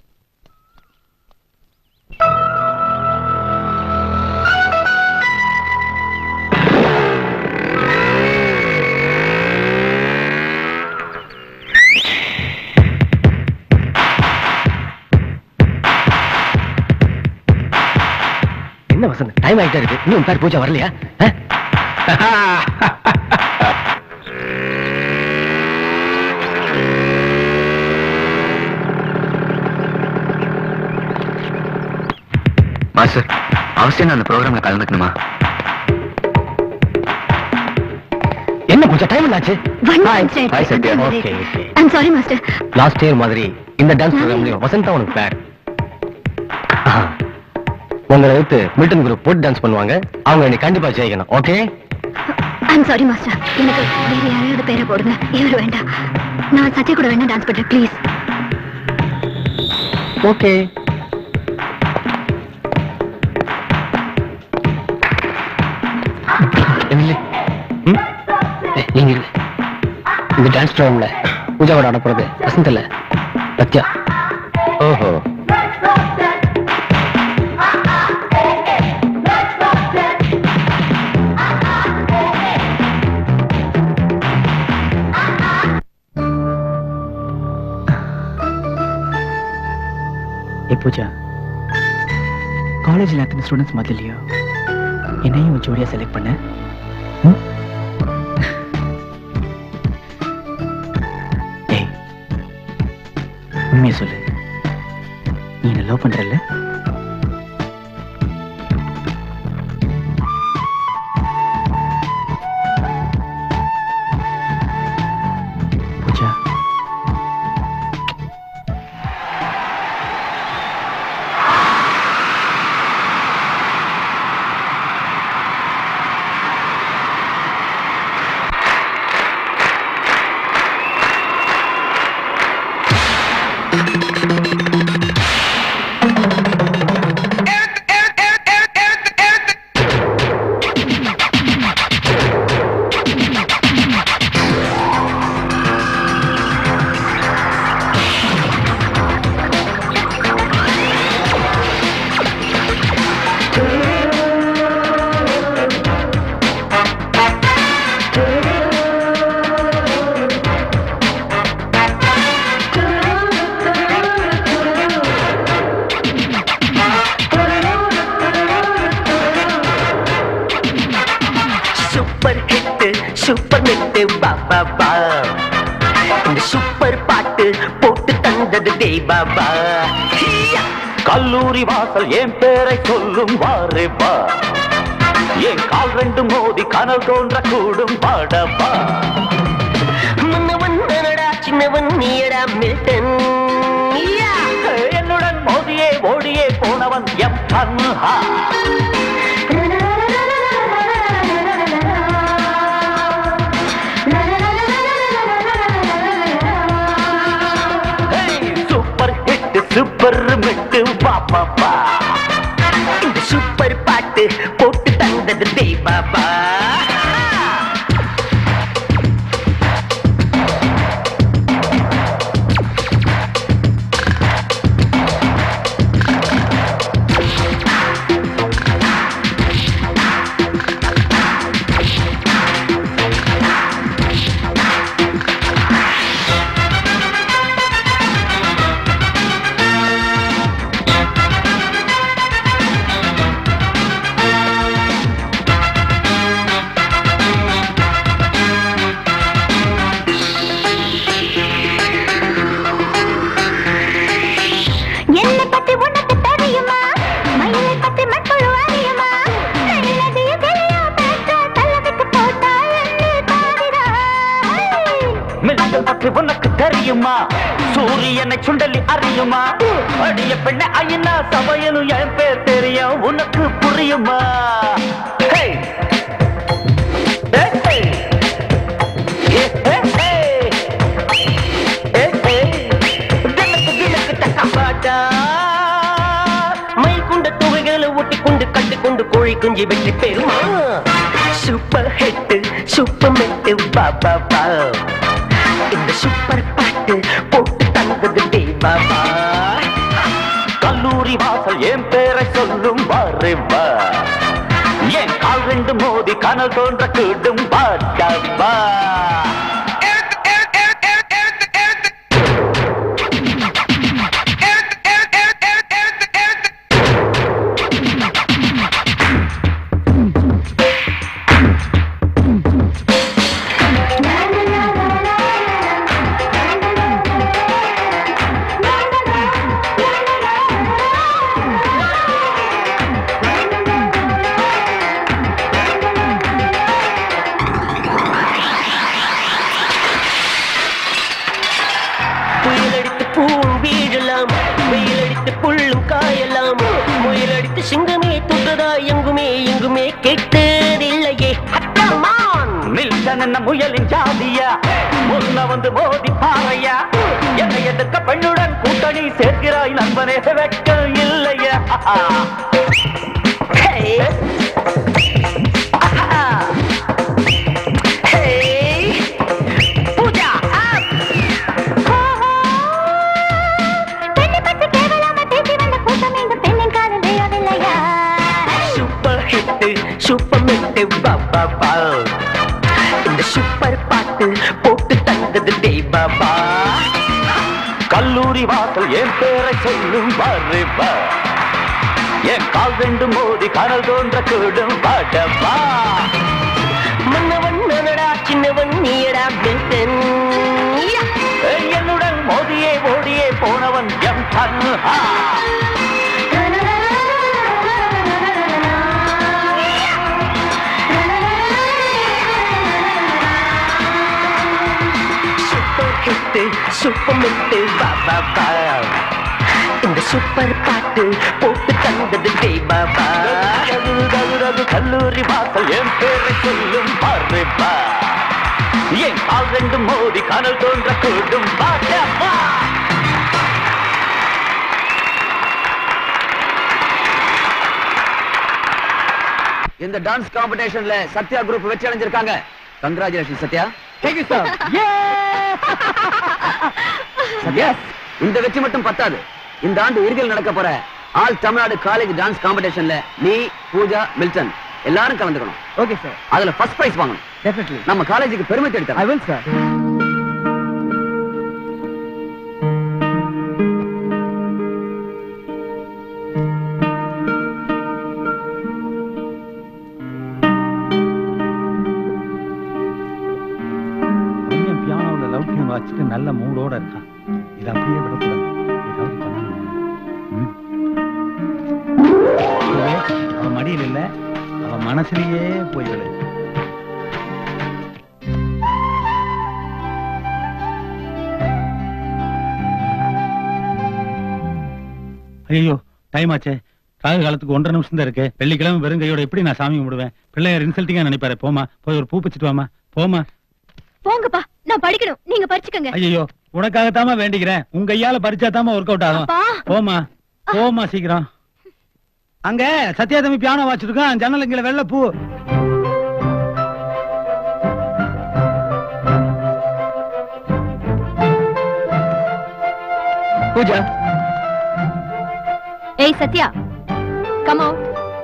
என்ன வசந்த் டைம் ஆயிட்டே இருக்கு இன்னும் பேர் பூஜா வரலையா ஆ? மாஸ்டர் அவசியம் நான் அந்த ப்ரோக்ராம்ல கலந்துக்கணுமா என்ன பூஜா டைம் ஆச்சு Hi, Sathya. Okay okay I'm sorry master last year மாதிரி இந்த டான்ஸ் ப்ரோக்ராம்லயும் வசந்தா உனக்கு பேர் உங்களை எடுத்து மில்டன் குரூப் போட்டு டான்ஸ் பண்ணுவாங்க அவங்க நீ கண்டிப்பா ஜெயிக்கணும் ஓகே ஐம் சாரி மாஸ்டர் எனக்கு வேற யாரையாவது பேரை போடுங்க இவர் வேண்டாம் நான் சத்யா கூட வேணா டான்ஸ் பண்றேன் ப்ளீஸ் ஓகே எமிலி ம்? ஏய், நீங்க இரு. இந்த டான்ஸ் ப்ரோக்ராம்ல பூஜாவோட ஆட போறது வசந்த் இல்ல சத்யா ஓஹோ ஏ பூஜா காலேஜ்ல அத்தனை ஸ்டூடெண்ட்ஸ் முதல்லையோ என்னையும் ஒரு ஜோடியா செலக்ட் பண்ண ம்? ஏய் உண்மையை சொல்லு நீ என்ன லவ் பண்றல்ல பூஜா சூப்பர் ஹிட் சூப்பர் நெட்டு பாபா பா இந்த சூப்பர் பாட்டு போட்டு தந்தது டே பாபா கல்லூரி வாசல் என் பேரை சொல்லும் வாரு வா என் கால் ரெண்டு மோதி கனல் தோன்ற கூடும் பாடப்பா முன்னவன் நானடா சின்னவன் நீயடா மில்டன் என்னுடன் மோதியே ஓடியே போனவன் எம் பன்ஹா சூப்பர் ஹிட் சூப்பர் மிட்டு பாப்பா பா இந்த சூப்பர் பாட்டு போட்டு தந்தது டே பாபா என்னை பத்தி உனக்கு தெரியுமா மயிலை பத்தி மக்கள் அறியுமா நல்லதையும் தெரியும் பேச தள்ளதுக்கு போட்டா எண்ணி பாதிரா மில்டன் பற்றி உனக்கு தெரியுமா சூரியனை சுண்டலி அறியுமா அடிய பெண்ண ஐயனா சமையலும் என் பேர் தெரியும் உனக்கு புரியுமா ஹே! ஹே, ஹே! ஏ, ஹே, ஹே! ஏ, ஹே! தினக்கு தினக்கு தக்கப்பாட்டா. மை கொண்ட தொகைகளை ஒட்டி கொண்டு கட்டிக்கொண்டு கோழி குஞ்சு வெற்றி பெறுமா சூப்பர் ஹிட் சூப்பர் மெட்டு பாபா பா இந்த சூப்பர் பாட்டு போட்டு தந்தது டே பாபா கல்லூரி வாசல் என் பேரை சொல்லும் வாரு வா என் கால் ரெண்டு மோதி கனல் தோன்ற கூடும் பாட்டப்பா புயலடித்து பூவும் வீழலாம் வெயிலடித்து புல்லும் காயலாம் முயலடித்து சிங்கமே துட்டதா எங்குமே எங்குமே கேட்டதில்லையே மில்டன் என்ன முயலின் ஜாதியா முன்ன வந்து மோதி பாறையா என்னை எதுக்க பெண்ணுடன் கூட்டணி சேர்க்கிறாய் நண்பனே வெக்க இல்லையா Hey. ஆஹா. Hey. பூஜா up. பெண்ணை பத்தி கேவலமா பேசி வந்த கூட்டம் இந்த பெண்ணின் காதல் விழவில்லையா சூப்பர் ஹிட் சூப்பர் மிட்டு பாபா பா இந்த சூப்பர் பாட்டு போட்டு தந்தது டே பாபா கல்லூரி வாசல் என் பேரை சொல்லும் பாரு பா என் கால் ரெண்டு மோதி கனல் தோன்ற கூடும் பாடப்பா மன்னவன் நானடா சின்னவன் நீயடா மில்டன் என்னுடன் மோதியே ஓடியே போனவன் எம் தன்ஹா சூப்பர் ஹிட் சூப்பர் மிட்டு பாபா பா இந்த சூப்பர் பாட்டு போட்டு தந்தது டே பாபா கல்லூரி வாசல் என் பேரை சொல்லும் பாரு பா என் கால் ரெண்டு மோதி கனல் தோன்ற கூடும் பாட்டப்பா இந்த டான்ஸ் காம்படிஷன்ல சத்யா குரூப் வெற்றி அடைஞ்சிருக்காங்க congratulation Sathya thank you sir Sathya இந்த வெற்றி மட்டும் பத்தாது இந்த ஆண்டு இறுதியில் நடக்க போற ஆல் தமிழ்நாடு காலேஜ் டான்ஸ் காம்படிஷன்ல நீ பூஜா மில்டன் எல்லாரும் கலந்துக்கணும் ஓகே சார் அதுல ஃபர்ஸ்ட் பிரைஸ் வாங்கணும் டெஃபினெட்லி நம்ம காலேஜுக்கு பெருமை தேடி ஐ தரேன் வில் சார் குடிச்சிட்டு நல்ல மூடோட இருக்கான் இது அப்படியே விடக்கூடாது ஏதாவது பண்ணணும் ம். இதுவே அவன் மடியில் இல்ல அவன் மனசுலயே போய் விடு ஐயோ டைம் ஆச்சே ராகு காலத்துக்கு ஒன்றரை நிமிஷம் தான் இருக்கு வெள்ளிக்கிழமை வெறும் கையோட எப்படி நான் சாமி கும்பிடுவேன் பிள்ளையார் இன்சல்ட்டிங்கா நினைப்பாரு போமா போய் ஒரு பூ பிச்சுட்டு வாமா போமா போங்கப்பா நான் படிக்கணும் நீங்க படிச்சுக்கங்க ஐயோ உனக்காகத்தாமா வேண்டிக்கிறேன் உங்க கையால பறிச்சாதாமா ஒர்க் அவுட் ஆகும் அப்பா போமா போமா சீக்கிரம் அங்க சத்யா தம்பி பியானோ வாச்சிருக்கான் ஜன்னலுங்கள வெள்ள பூ பூஜா ஏய் சத்யா கம் அவுட்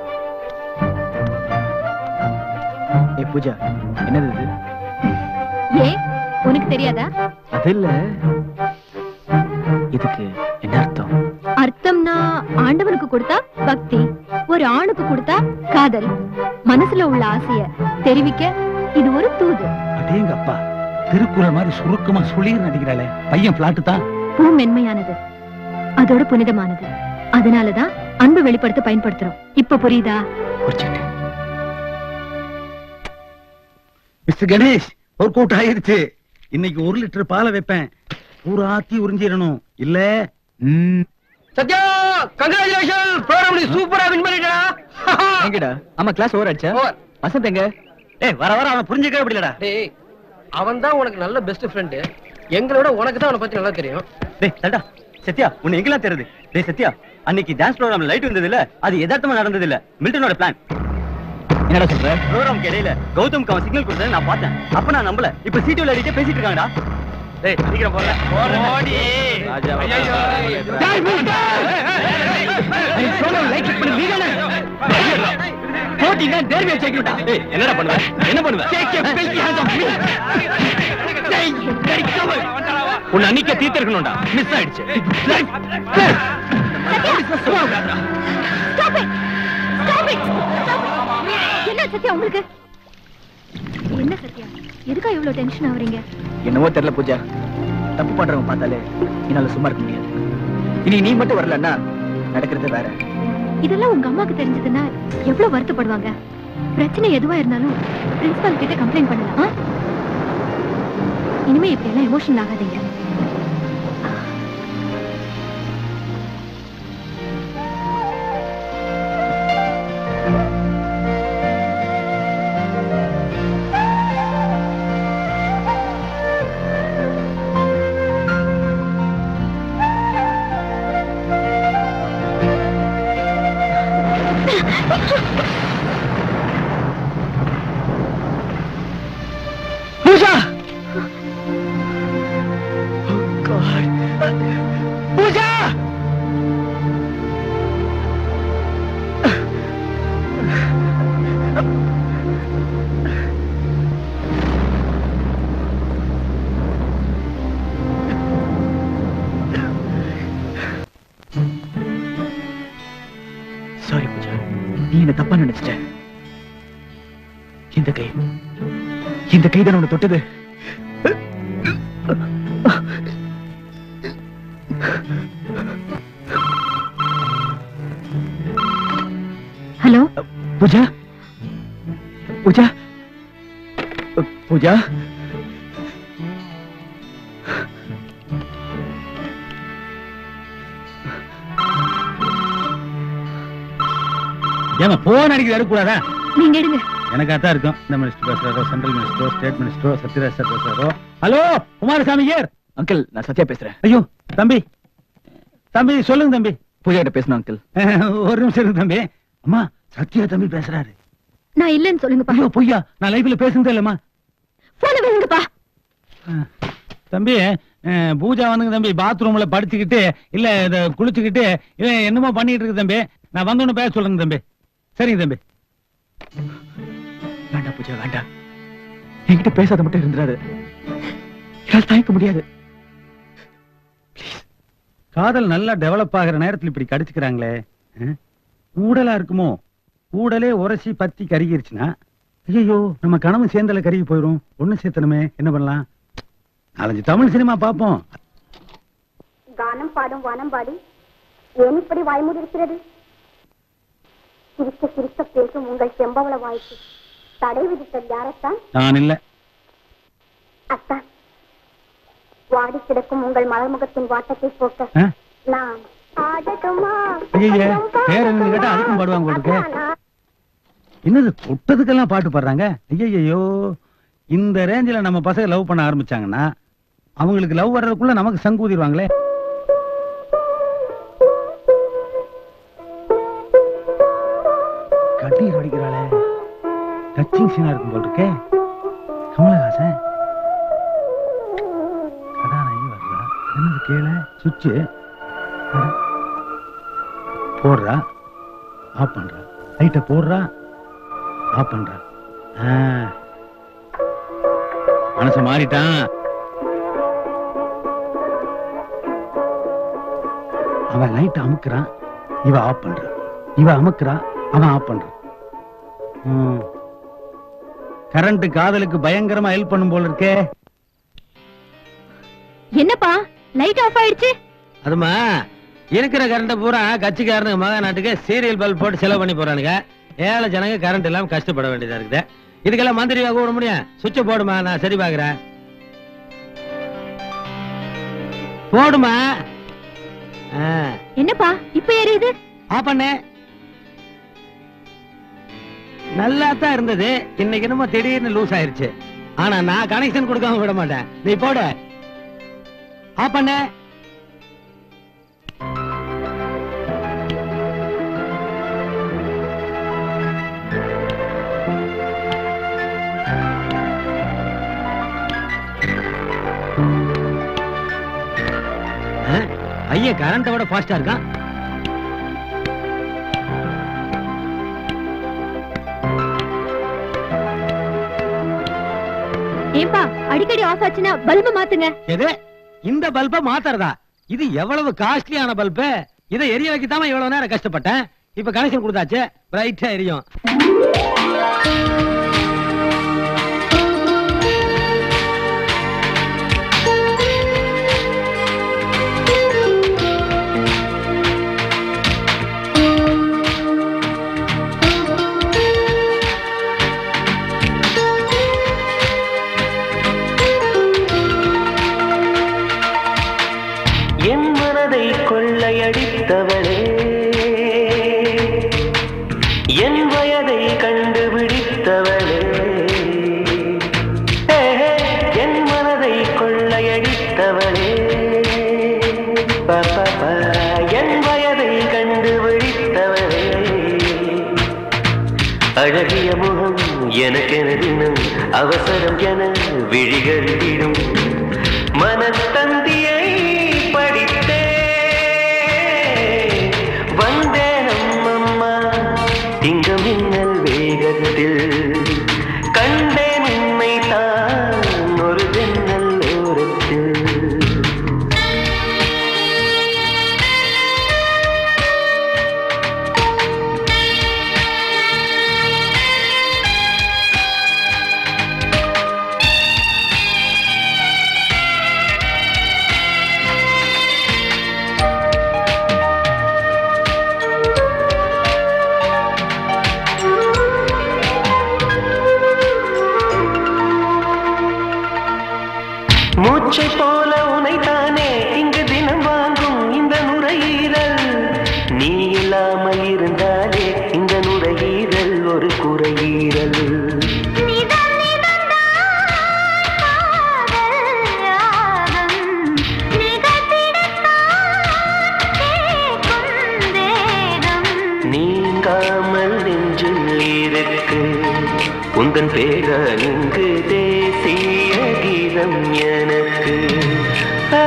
ஏ பூஜா என்னது இது ஏ உனக்கு தெரியாதா அது இல்ல இதுக்கு என்ன அர்த்தம் அர்த்தம்னா ஆண்டவனுக்கு கொடுத்தா பக்தி ஒரு ஆணுக்கு கொடுத்தா காதல் மனசுல உள்ள ஆசைய தெரிவிக்க இது ஒரு தூது அடேங்க அப்பா திருக்குறள் மாதிரி சுருக்கமா சுளீர் நடிக்கிறாளே பையன் பிளாட்டு தான் பூ மென்மையானது அதோட புனிதமானது அதனாலதான் அன்பு வெளிப்படுத்த பயன்படுத்துறோம் இப்ப புரியுதா புரிச்சுக்கிட்டேன் மிஸ்டர் கணேஷ் ஒர்க் அவுட் ஆயிருச்சு இன்னைக்கு ஒரு லிட்டர் பாலை வைப்பேன் பூராத்தி உறிஞ்சிடணும் இல்ல ம், சத்யா கங்க்ராச்சுலேஷன் ப்ரோக்ராம் நீ சூப்பரா வின் பண்ணிட்டா எங்கடா ஆமா கிளாஸ் ஓவர் ஆச்சா வசந்த் எங்க டேய் வர வர அவன் புரிஞ்சுக்கவே முடியலடா டேய் அவன் தான் உனக்கு நல்ல பெஸ்ட் ஃப்ரெண்டு எங்களோட உனக்கு தான் அவனை பத்தி நல்லா தெரியும் டேய் தடா சத்யா உன்னை எங்கெல்லாம் தெரியுது டேய் சத்யா அன்னைக்கு டான்ஸ் ப்ரோக்ராம்ல லைட் வந்தது இல்ல அது யதார்த்தமா நடந்தது இல்ல மில்டனோட பிளான் என்னடா சொல்ற ப்ரோக்ராம்க்கு இடையில கௌதம்க்கு அவன் சிக்னல் கொடுத்ததை நான் பார்த்தேன் அப்ப நான் நம்பல இப்ப சீட்டு அடிக்க பேசிட்டு இருக்காங்கடா டேய் சீக்கிரம் போறல ஓடி போட்டிங்க தேர்வியை செக்யூட்டா என்னடா பண்ணுவ என்ன பண்ணுவ உன்னை அன்னைக்கே தீர்த்திருக்கணும்டா மிஸ் ஆயிடுச்சு Stop it! Stop it! Stop it! என்ன சத்யா உங்களுக்கு என்ன சத்யா எதுக்கா இவ்வளவு டென்ஷன் ஆவறீங்க என்னவோ தெரியல பூஜா தப்பு பண்றவங்க பார்த்தாலே என்னால சும்மா இருக்க முடியாது இனி நீ மட்டும் வரலன்னா நடக்கிறது வேற இதெல்லாம் உங்க அம்மாக்கு தெரிஞ்சதுன்னா எவ்வளவு வருத்தப்படுவாங்க பிரச்சனை எதுவா இருந்தாலும் பிரின்சிபால் கிட்ட கம்ப்ளைண்ட் பண்ணலாம் ஆ? இனிமே இப்படி எல்லாம் எமோஷனல் ஆகாதீங்க பூஜா பூஜா சாரி பூஜா நீ என்ன தப்பா நினைச்சிட்ட இந்த கை இந்த கை தான் உன்னை தொட்டது ஹலோ பூஜா பூஜா பூஜா ஏமா போன் அடிக்கிறது எடுக்கூடாதா நீங்க எடுங்க எனக்கு அதான் இருக்கும் இந்த மினிஸ்டர் பேசுறாரோ சென்ட்ரல் மினிஸ்டரோ ஸ்டேட் மினிஸ்டரோ சத்யராஜ் சார் பேசுறாரோ ஹலோ குமாரசாமி ஏர் அங்கிள் நான் சத்யா பேசுறேன் ஐயோ தம்பி தம்பி சொல்லுங்க தம்பி பூஜா கிட்ட பேசணும் அங்கிள் ஒரு நிமிஷம் இருக்கு தம்பி அம்மா சத்யா தம்பி பேசுறாரு நான் இல்லைன்னு சொல்லுங்கப்பா ஐயோ பொய்யா நான் லைஃப்ல பேசுனதே இல்லம்மா போன வைங்கப்பா தம்பி அஹ், பூஜா வந்துங்க தம்பி பாத்ரூம்ல படுத்துக்கிட்டு இல்ல இத குளிச்சுக்கிட்டு இல்ல என்னமோ பண்ணிட்டு இருக்கு தம்பி நான் வந்தோன்னு பேச சொல்லுங்க தம்பி சரிங்க தம்பி வேண்டாம் பூஜா வேண்டாம் என்கிட்ட பேசாத மட்டும் இருந்துடாது என்னால் தாங்கிக்க முடியாது காதல் நல்லா டெவலப் ஆகிற நேரத்துல இப்படி கடிச்சுக்கிறாங்களே அஹ்? ஊடலா இருக்குமோ ஊடலே உரசி பத்தி கருகிருச்சுன்னா ஐயோ நம்ம கனவு சேர்ந்தல கருகி போயிரும் ஒண்ணு சேர்த்தனுமே என்ன பண்ணலாம் நாலஞ்சு தமிழ் சினிமா பார்ப்போம் கானம் பாடும் வானம்பாடி ஏன் இப்படி வாய்மூடி இருக்கிறது சிரிக்க சிரிக்க பேசும் உங்கள் செம்பவள வாய்க்கு தடை விதித்தது யாரைத்தான் நான் இல்ல அத்தான் வாடி கிடக்கும் உங்கள் மலர்முகத்தின் வாட்டத்தை போக்க ஆ? நான் ஆடட்டுமா ஐயையே, பேர் என்னன்னு கேட்டா அதுக்கும் பாடுவாங்க போல இருக்கே. என்னது தொட்டதுக்கெல்லாம் பாட்டு பாடுறாங்க ஐயோ இந்த ரேஞ்சில நம்ம பசங்க லவ் பண்ண ஆரம்பிச்சாங்கன்னா அவங்களுக்கு லவ் வர்றதுக்குள்ள நமக்கு சங்கூதிடுவாங்களே கண்ணீர் வடிக்கிறாளே டச்சிங் சீனா இருக்கும் போல் இருக்கே கமலஹாசன் கதாநாயகி வர்றா என்னது கீழே சுவிட்சு போடுறா ஆஃப் பண்றா லைட்டை போடுறா ஆஃப் பண்றா ஆ. மனசு மாறிட்டான் அவன் லைட் அமுக்குறான் இவ ஆஃப் பண்றான் இவ அமுக்குறான் அவன் ஆஃப் பண்றான் கரண்ட் காதலுக்கு பயங்கரமா ஹெல்ப் பண்ணும் போல இருக்கே என்னப்பா லைட் ஆஃப் ஆயிடுச்சு அதுமா இருக்கிற கரண்ட பூரா கட்சிக்காரனுங்க மகா நாட்டுக்கு சீரியல் பல்ப் போட்டு செலவு பண்ணி போறானுங்க ஏழை ஜனங்க கரண்ட் இல்லாம கஷ்டப்பட வேண்டியதா இருக்குது இதுக்கெல்லாம் மந்திரியா கூட முடியும் சுவிட்ச் போடுமா நான் சரி பாக்குறேன் போடுமா என்னப்பா இப்ப எரியுது ஆ பண்ணு நல்லா தான் இருந்தது இன்னைக்கு என்னமோ திடீர்னு லூஸ் ஆயிருச்சு ஆனா நான் கனெக்ஷன் கொடுக்காம விட மாட்டேன் நீ போடு ஆ பண்ணு ஆ, பையன் கரண்ட விட ஃபாஸ்டா இருக்கான் ஏன்பா அடிக்கடி ஆஃப் ஆச்சுன்னா பல்பு மாத்துங்க எது இந்த பல்ப மாத்துறதா இது எவ்வளவு காஸ்ட்லியான பல்பு இதை எரிய வைக்கத்தாம இவ்வளவு நேரம் கஷ்டப்பட்டேன் இப்ப கனெக்ஷன் கொடுத்தாச்சு பிரைட்டா எரியும் என் மனதை கொள்ளையடித்தவளே என் வயதை கண்டுபிடித்தவளே ஹே, ஹே, என் மனதை கொள்ளையடித்தவளே ப, ப, ப, என் வயதை கண்டுபிடித்தவளே அழகிய முகம் எனக்கென தினம் அவசரம் என விழிகளிடும் மனத்தந்தியை படித்தே வந்தேன் அம்மம்மா திங்க மின்னல் வேகத்தில் கண்டேன் உண்மை தான் ஒரு ஜன்னல் ஓரத்தில் மூச்சை போல உனைத்தானே இங்கு தினம் வாங்கும் இந்த நுரையீரல் நீ இல்லாமல் இருந்தாலே இந்த நுரையீரல் ஒரு குறையீரல் நீங்காமல் நெஞ்சில் இருக்கு உந்தன் பேரா இங்கு தேசிய கீதம் எனக்கு ஆ,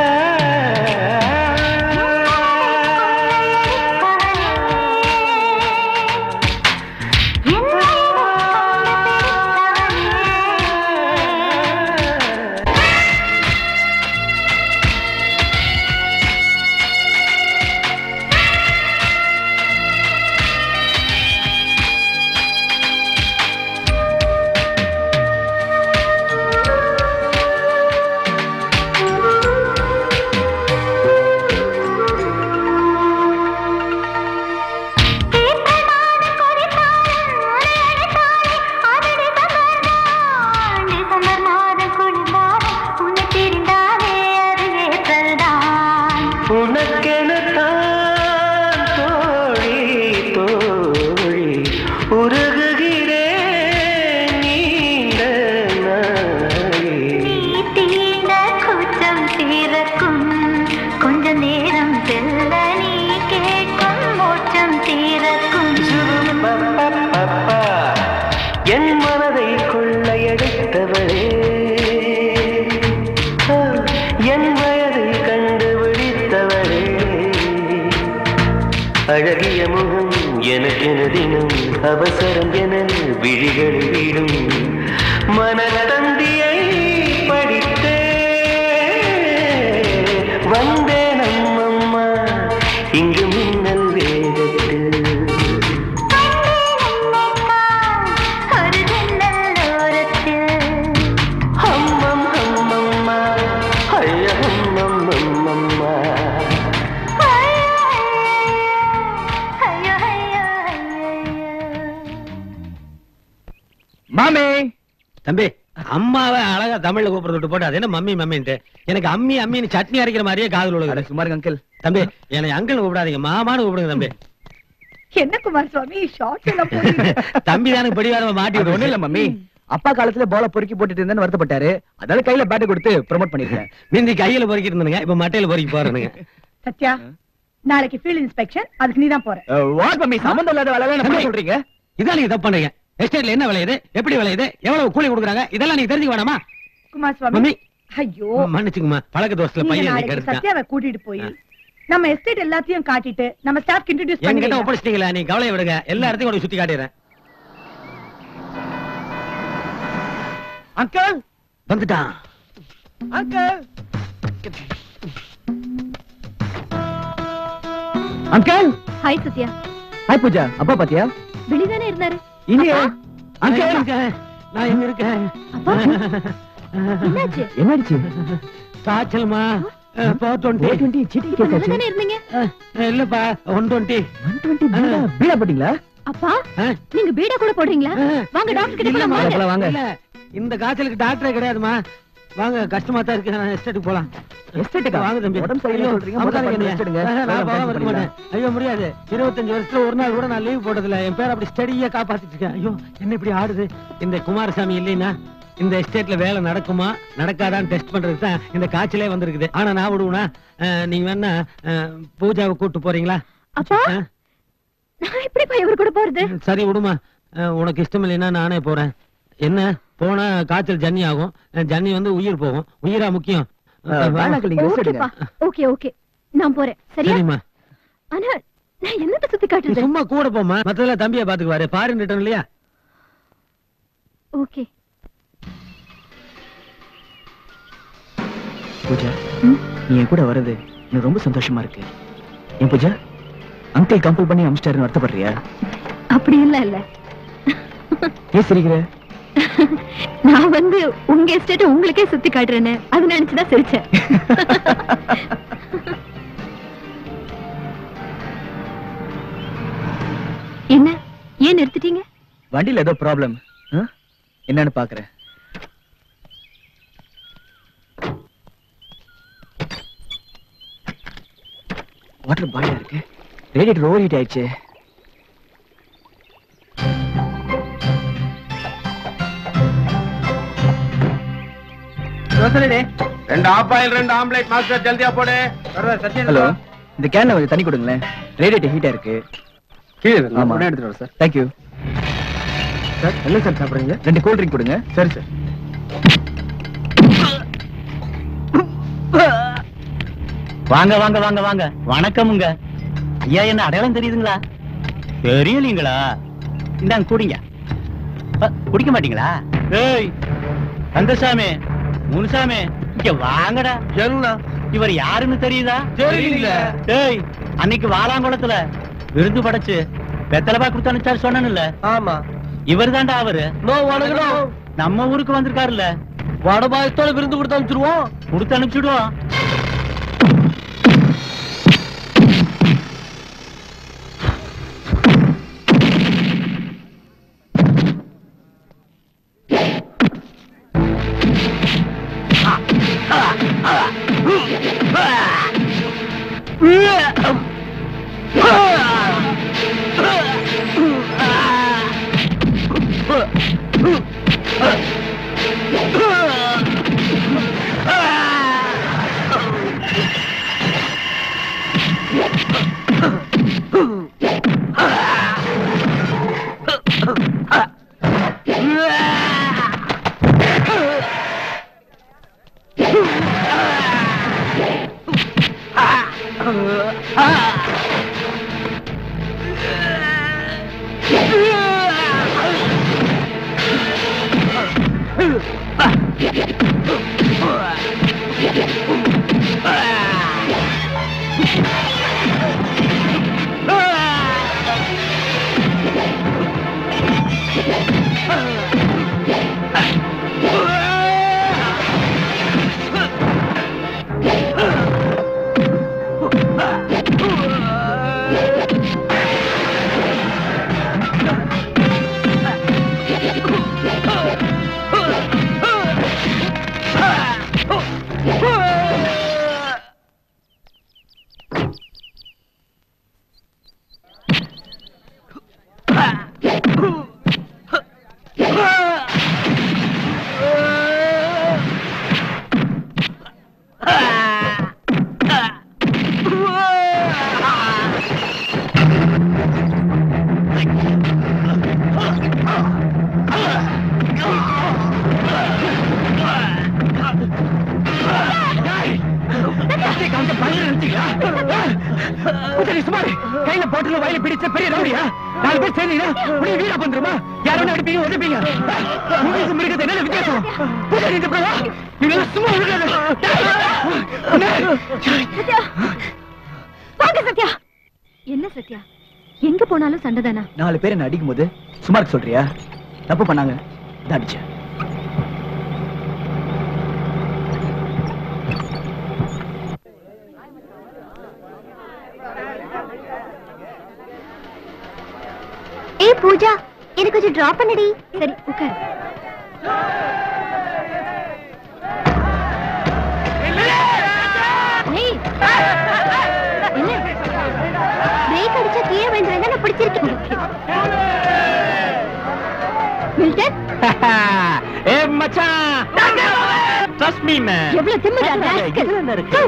தினதினம் அவசரம் என விழிகளில் விடும் மனத்தந்தியை படித்தே வந்தேன் அம்மம்மா இங்கு மின்னல் வேகத்தில் ஹம்மம் ஹம்மம்மா ஐய ஹம்மம் ஹம்மம்மா மாமே தம்பி அம்மாவை அழகா தமிழ்ல கூப்பிடுறது விட்டு போட்டு அது என்ன மம்மி மம்மின்ட்டு எனக்கு அம்மி அம்மின்னு சட்னி அரைக்கிற மாதிரியே காதல் உலக சும்மா இருங்க அங்கிள் தம்பி என்னை அங்கிள் கூப்பிடாதீங்க மாமான்னு கூப்பிடுங்க தம்பி என்ன குமார் சுவாமி ஷார்ட்ஸ் எல்லாம் போடுறீங்க தம்பி தானே படிவாரமா மாட்டி அது ஒண்ணும் இல்ல மம்மி அப்பா காலத்துல பால பொறுக்கி போட்டுட்டு இருந்தேன்னு வருத்தப்பட்டாரு அதனால கையில பேட் கொடுத்து ப்ரோமோட் பண்ணிருக்கேன் மிந்தி கையில பொறுக்கிட்டு இருந்தானுங்க இப்ப மட்டையில பொறுக்கி போறேனுங்க சத்யா நாளைக்கு ஃபீல்ட் இன்ஸ்பெக்ஷன் அதுக்கு நீ தான் போற வாட் மம்மி சம்பந்தம் இல்லாத வேலை என்ன சொல்றீங்க இதான் நீங்க தப்பு பண்றீங்க எஸ்டேட்ல என்ன விளையுது எப்படி விளையுது எவ்வளவு கூலி கொடுக்குறாங்க இதெல்லாம் நீங்க தெரிஞ்சுக்க வேணாமா குமார் சுவாமி மம்மி ஐயோ மன்னிச்சுங்கம்மா பழக்க தோசையில நீங்க பையன் நாளைக்கு கெடுத்தான் சத்யாவை கூட்டிட்டு போய் நம்ம எஸ்டேட் எல்லாத்தையும் காட்டிட்டு நம்ம ஸ்டாஃப்க்கு இன்ட்ரோடியூஸ் என்கிட்ட பண்ணி ஒப்படைச்சிட்டீங்களா நீ கவலையை விடுங்க எல்லா இடத்தையும் உனக்கு சுத்தி காட்டிடுறேன் அங்கிள் வந்துட்டான் uncle uncle hi Sathya hi Pooja அப்பா பாத்தியா வெளிதானே இருந்தாரு இல்லையே நான் எங்க அங்கிள் இருக்கேன்? நான் எங்க இருக்கேன் அப்பா என்னாச்சு என்னாச்சு காய்ச்சல்மா ஃபோர் டுவெண்ட்டி சீட்டி இப்ப நல்லதானே இருந்தீங்க இல்லப்பா ஒன் டுவெண்ட்டி ஒன் டுவெண்ட்டி பீடா போட்டீங்களா அப்பா நீங்க பீடா கூட போடுறீங்களா வாங்க டாக்டர் கிட்ட போலாம் வாங்க போலாம், வாங்க. இல்ல இந்த காய்ச்சலுக்கு டாக்டரே கிடையாதுமா வாங்க கஷ்டமா தான் இருக்கு நான் எஸ்டேட்டுக்கு போலாம் எஸ்டேட்டுக்கா? வாங்க தம்பி உடம்பு சரியில்லை ஐயோ, சொல்றீங்க, அமுக்காத முதல்ல என்னைய. rest எடுங்க. ஆஹா, நான் வேலை போகாம இருக்க பண்ணிக்கலாம். மாட்டேன். ஐயோ முடியாது இருபத்தஞ்சு வருஷத்துல ஒரு நாள் கூட நான் லீவ் போட்டதில்ல என் பேர் அப்படி ஸ்டடியா காப்பாத்திட்டு இருக்கேன் ஐயோ என்ன இப்படி ஆடுது இந்த குமாரசாமி இல்லைன்னா இந்த எஸ்டேட்ல வேலை நடக்குமா நடக்காதான்னு டெஸ்ட் பண்றதுக்கு தான் இந்த காய்ச்சலே வந்திருக்குது ஆனா நான் விடுவேனா அஹ், நீங்க வேணா அஹ், பூஜாவை கூட்டு போறீங்களா அப்பா அஹ், நான் எப்படி போய் இவர் கூட போறது சரி விடுமா அஹ், உனக்கு இஷ்டம் இல்லைன்னா நானே போறேன் என்ன போனா காய்ச்சல் ஜன்னி ஆகும் அஹ், ஜன்னி வந்து உயிர் போகும் உயிரா முக்கியம் அஹ், வேணாங்க, நீங்க rest எடுங்க. ஓகேப்பா ஓகே ஓகே நான் போறேன் சரியா சரிம்மா ஆனா நான் என்னத்த சுத்தி நீ காட்டுறது சும்மா கூட போமா மத்ததெல்லாம் தம்பியை பாத்துக்குவாரு பாருன்னு ரிட்டர்ன் இல்லையா ஓகே பூஜா நீ என் கூட வர்றது எனக்கு ரொம்ப சந்தோஷமா இருக்கு ஏன் பூஜா அங்கிள் கம்பல் பண்ணி அமிச்சிட்டாருன்னு வருத்தப்படுறியா அப்படி இல்ல இல்ல ஏன் சிரிக்கிற நான் வந்து உங்க எஸ்டேட் உங்களுக்கே சுத்தி காட்டுறேன்னு அது நினைச்சுதான் சிரிச்சேன் என்ன ஏன் நிறுத்திட்டீங்க வண்டியில ஏதோ ப்ராப்ளம் என்னன்னு பாக்குறேன் வாட்டர் பாயா இருக்கு ரேடியேட்டர் ஓவர் ஹீட் ஆயிடுச்சு ரெண்டு ஆஃப் ஆயில் ரெண்டு ஆம்லேட் மாஸ்டர் ஜல்தியா போடு ஹலோ இந்த கேன்ல கொஞ்சம் தண்ணி கொடுங்களேன் ரேடியேட்டர் ஹீட்டா இருக்கு கீழே ஆமா. எடுத்துட்டு வர சார் தேங்க்யூ சார் என்ன சார் சாப்பிடுறீங்க ரெண்டு கூல் ட்ரிங்க் கொடுங்க சரி சார் வாங்க வாங்க வாங்க வாங்க வணக்கமுங்க ஐயா என்ன அடையாளம் தெரியுதுங்களா தெரியலீங்களா இந்தாங்க குடிங்க அ, குடிக்க மாட்டீங்களா ஏய் கந்தசாமி முனுசாமி இங்க வாங்கடா என்ன இவர் யாருன்னு தெரியுதா தெரியல. ஏய் அன்னைக்கு வாலாங்குளத்துல விருது படைச்சு வெத்தலைபா கொடுத்து அனுப்பிச்சாரு சொன்னேன்ல ஆமா இவர் தான்டா அவரு நோ வணக்கம் நம்ம ஊருக்கு வந்திருக்காருல்ல வடபாயத்தோட விருந்து கொடுத்து அனுப்பிச்சிருவோம் கொடுத்து அனுப்பிச்சுடுவோம் Ah! கையில போட்டுல வயல பிடிச்ச பெரிய ரவுடியா நாலு பேர் சேர்ந்தீங்க உடைய வீரா பண்றோமா யாரும் அடிப்பீங்க உதப்பீங்க உங்களுக்கு மிருகத்தை என்ன வித்தியாசம் பூஜை இந்த பிரவா இவங்க சும்மா விடுறது சத்யா வாங்க சத்யா என்ன சத்யா எங்க போனாலும் சண்டை தானா நாலு பேர் என்ன அடிக்கும் போது சும்மா இருக்க சொல்றியா தப்பு பண்ணாங்க இதான் அடிச்சேன் ஏய் பூஜா எனக்கு கொஞ்சம் டிராப் பண்ணடி சரி உட்கார் ஏய், என்ன பிரேக் அடிச்சா கீழே விழுந்துறதா நான் பிடிச்சிருக்கேன் மில்டன் ஏ மச்சான் ட்ரஸ்ட் மீ மேன் எவ்வளவு திமிரா rascal. இதுல என்ன இருக்கு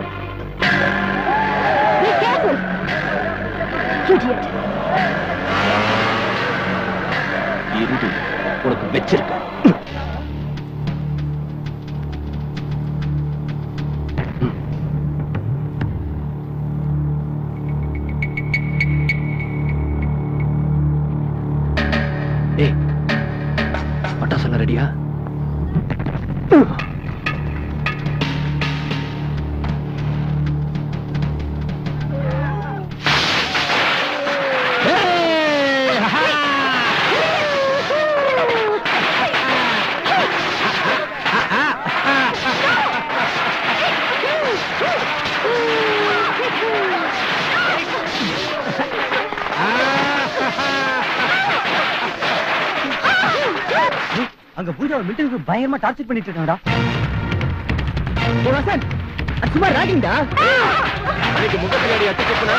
Be careful. Idiot. இருது உனக்கு வச்சிருக்க டேய் பட்டாசு ரெடியா அங்க பூஜா மில்டனுக்கு பயங்கரமா டார்ச்சர் பண்ணிட்டு இருக்காங்கடா ஏய் வசந்த் அது சும்மா ராகிங்கடா அதுக்கு முகப்பின்னாடி அடிச்சுக்கணும்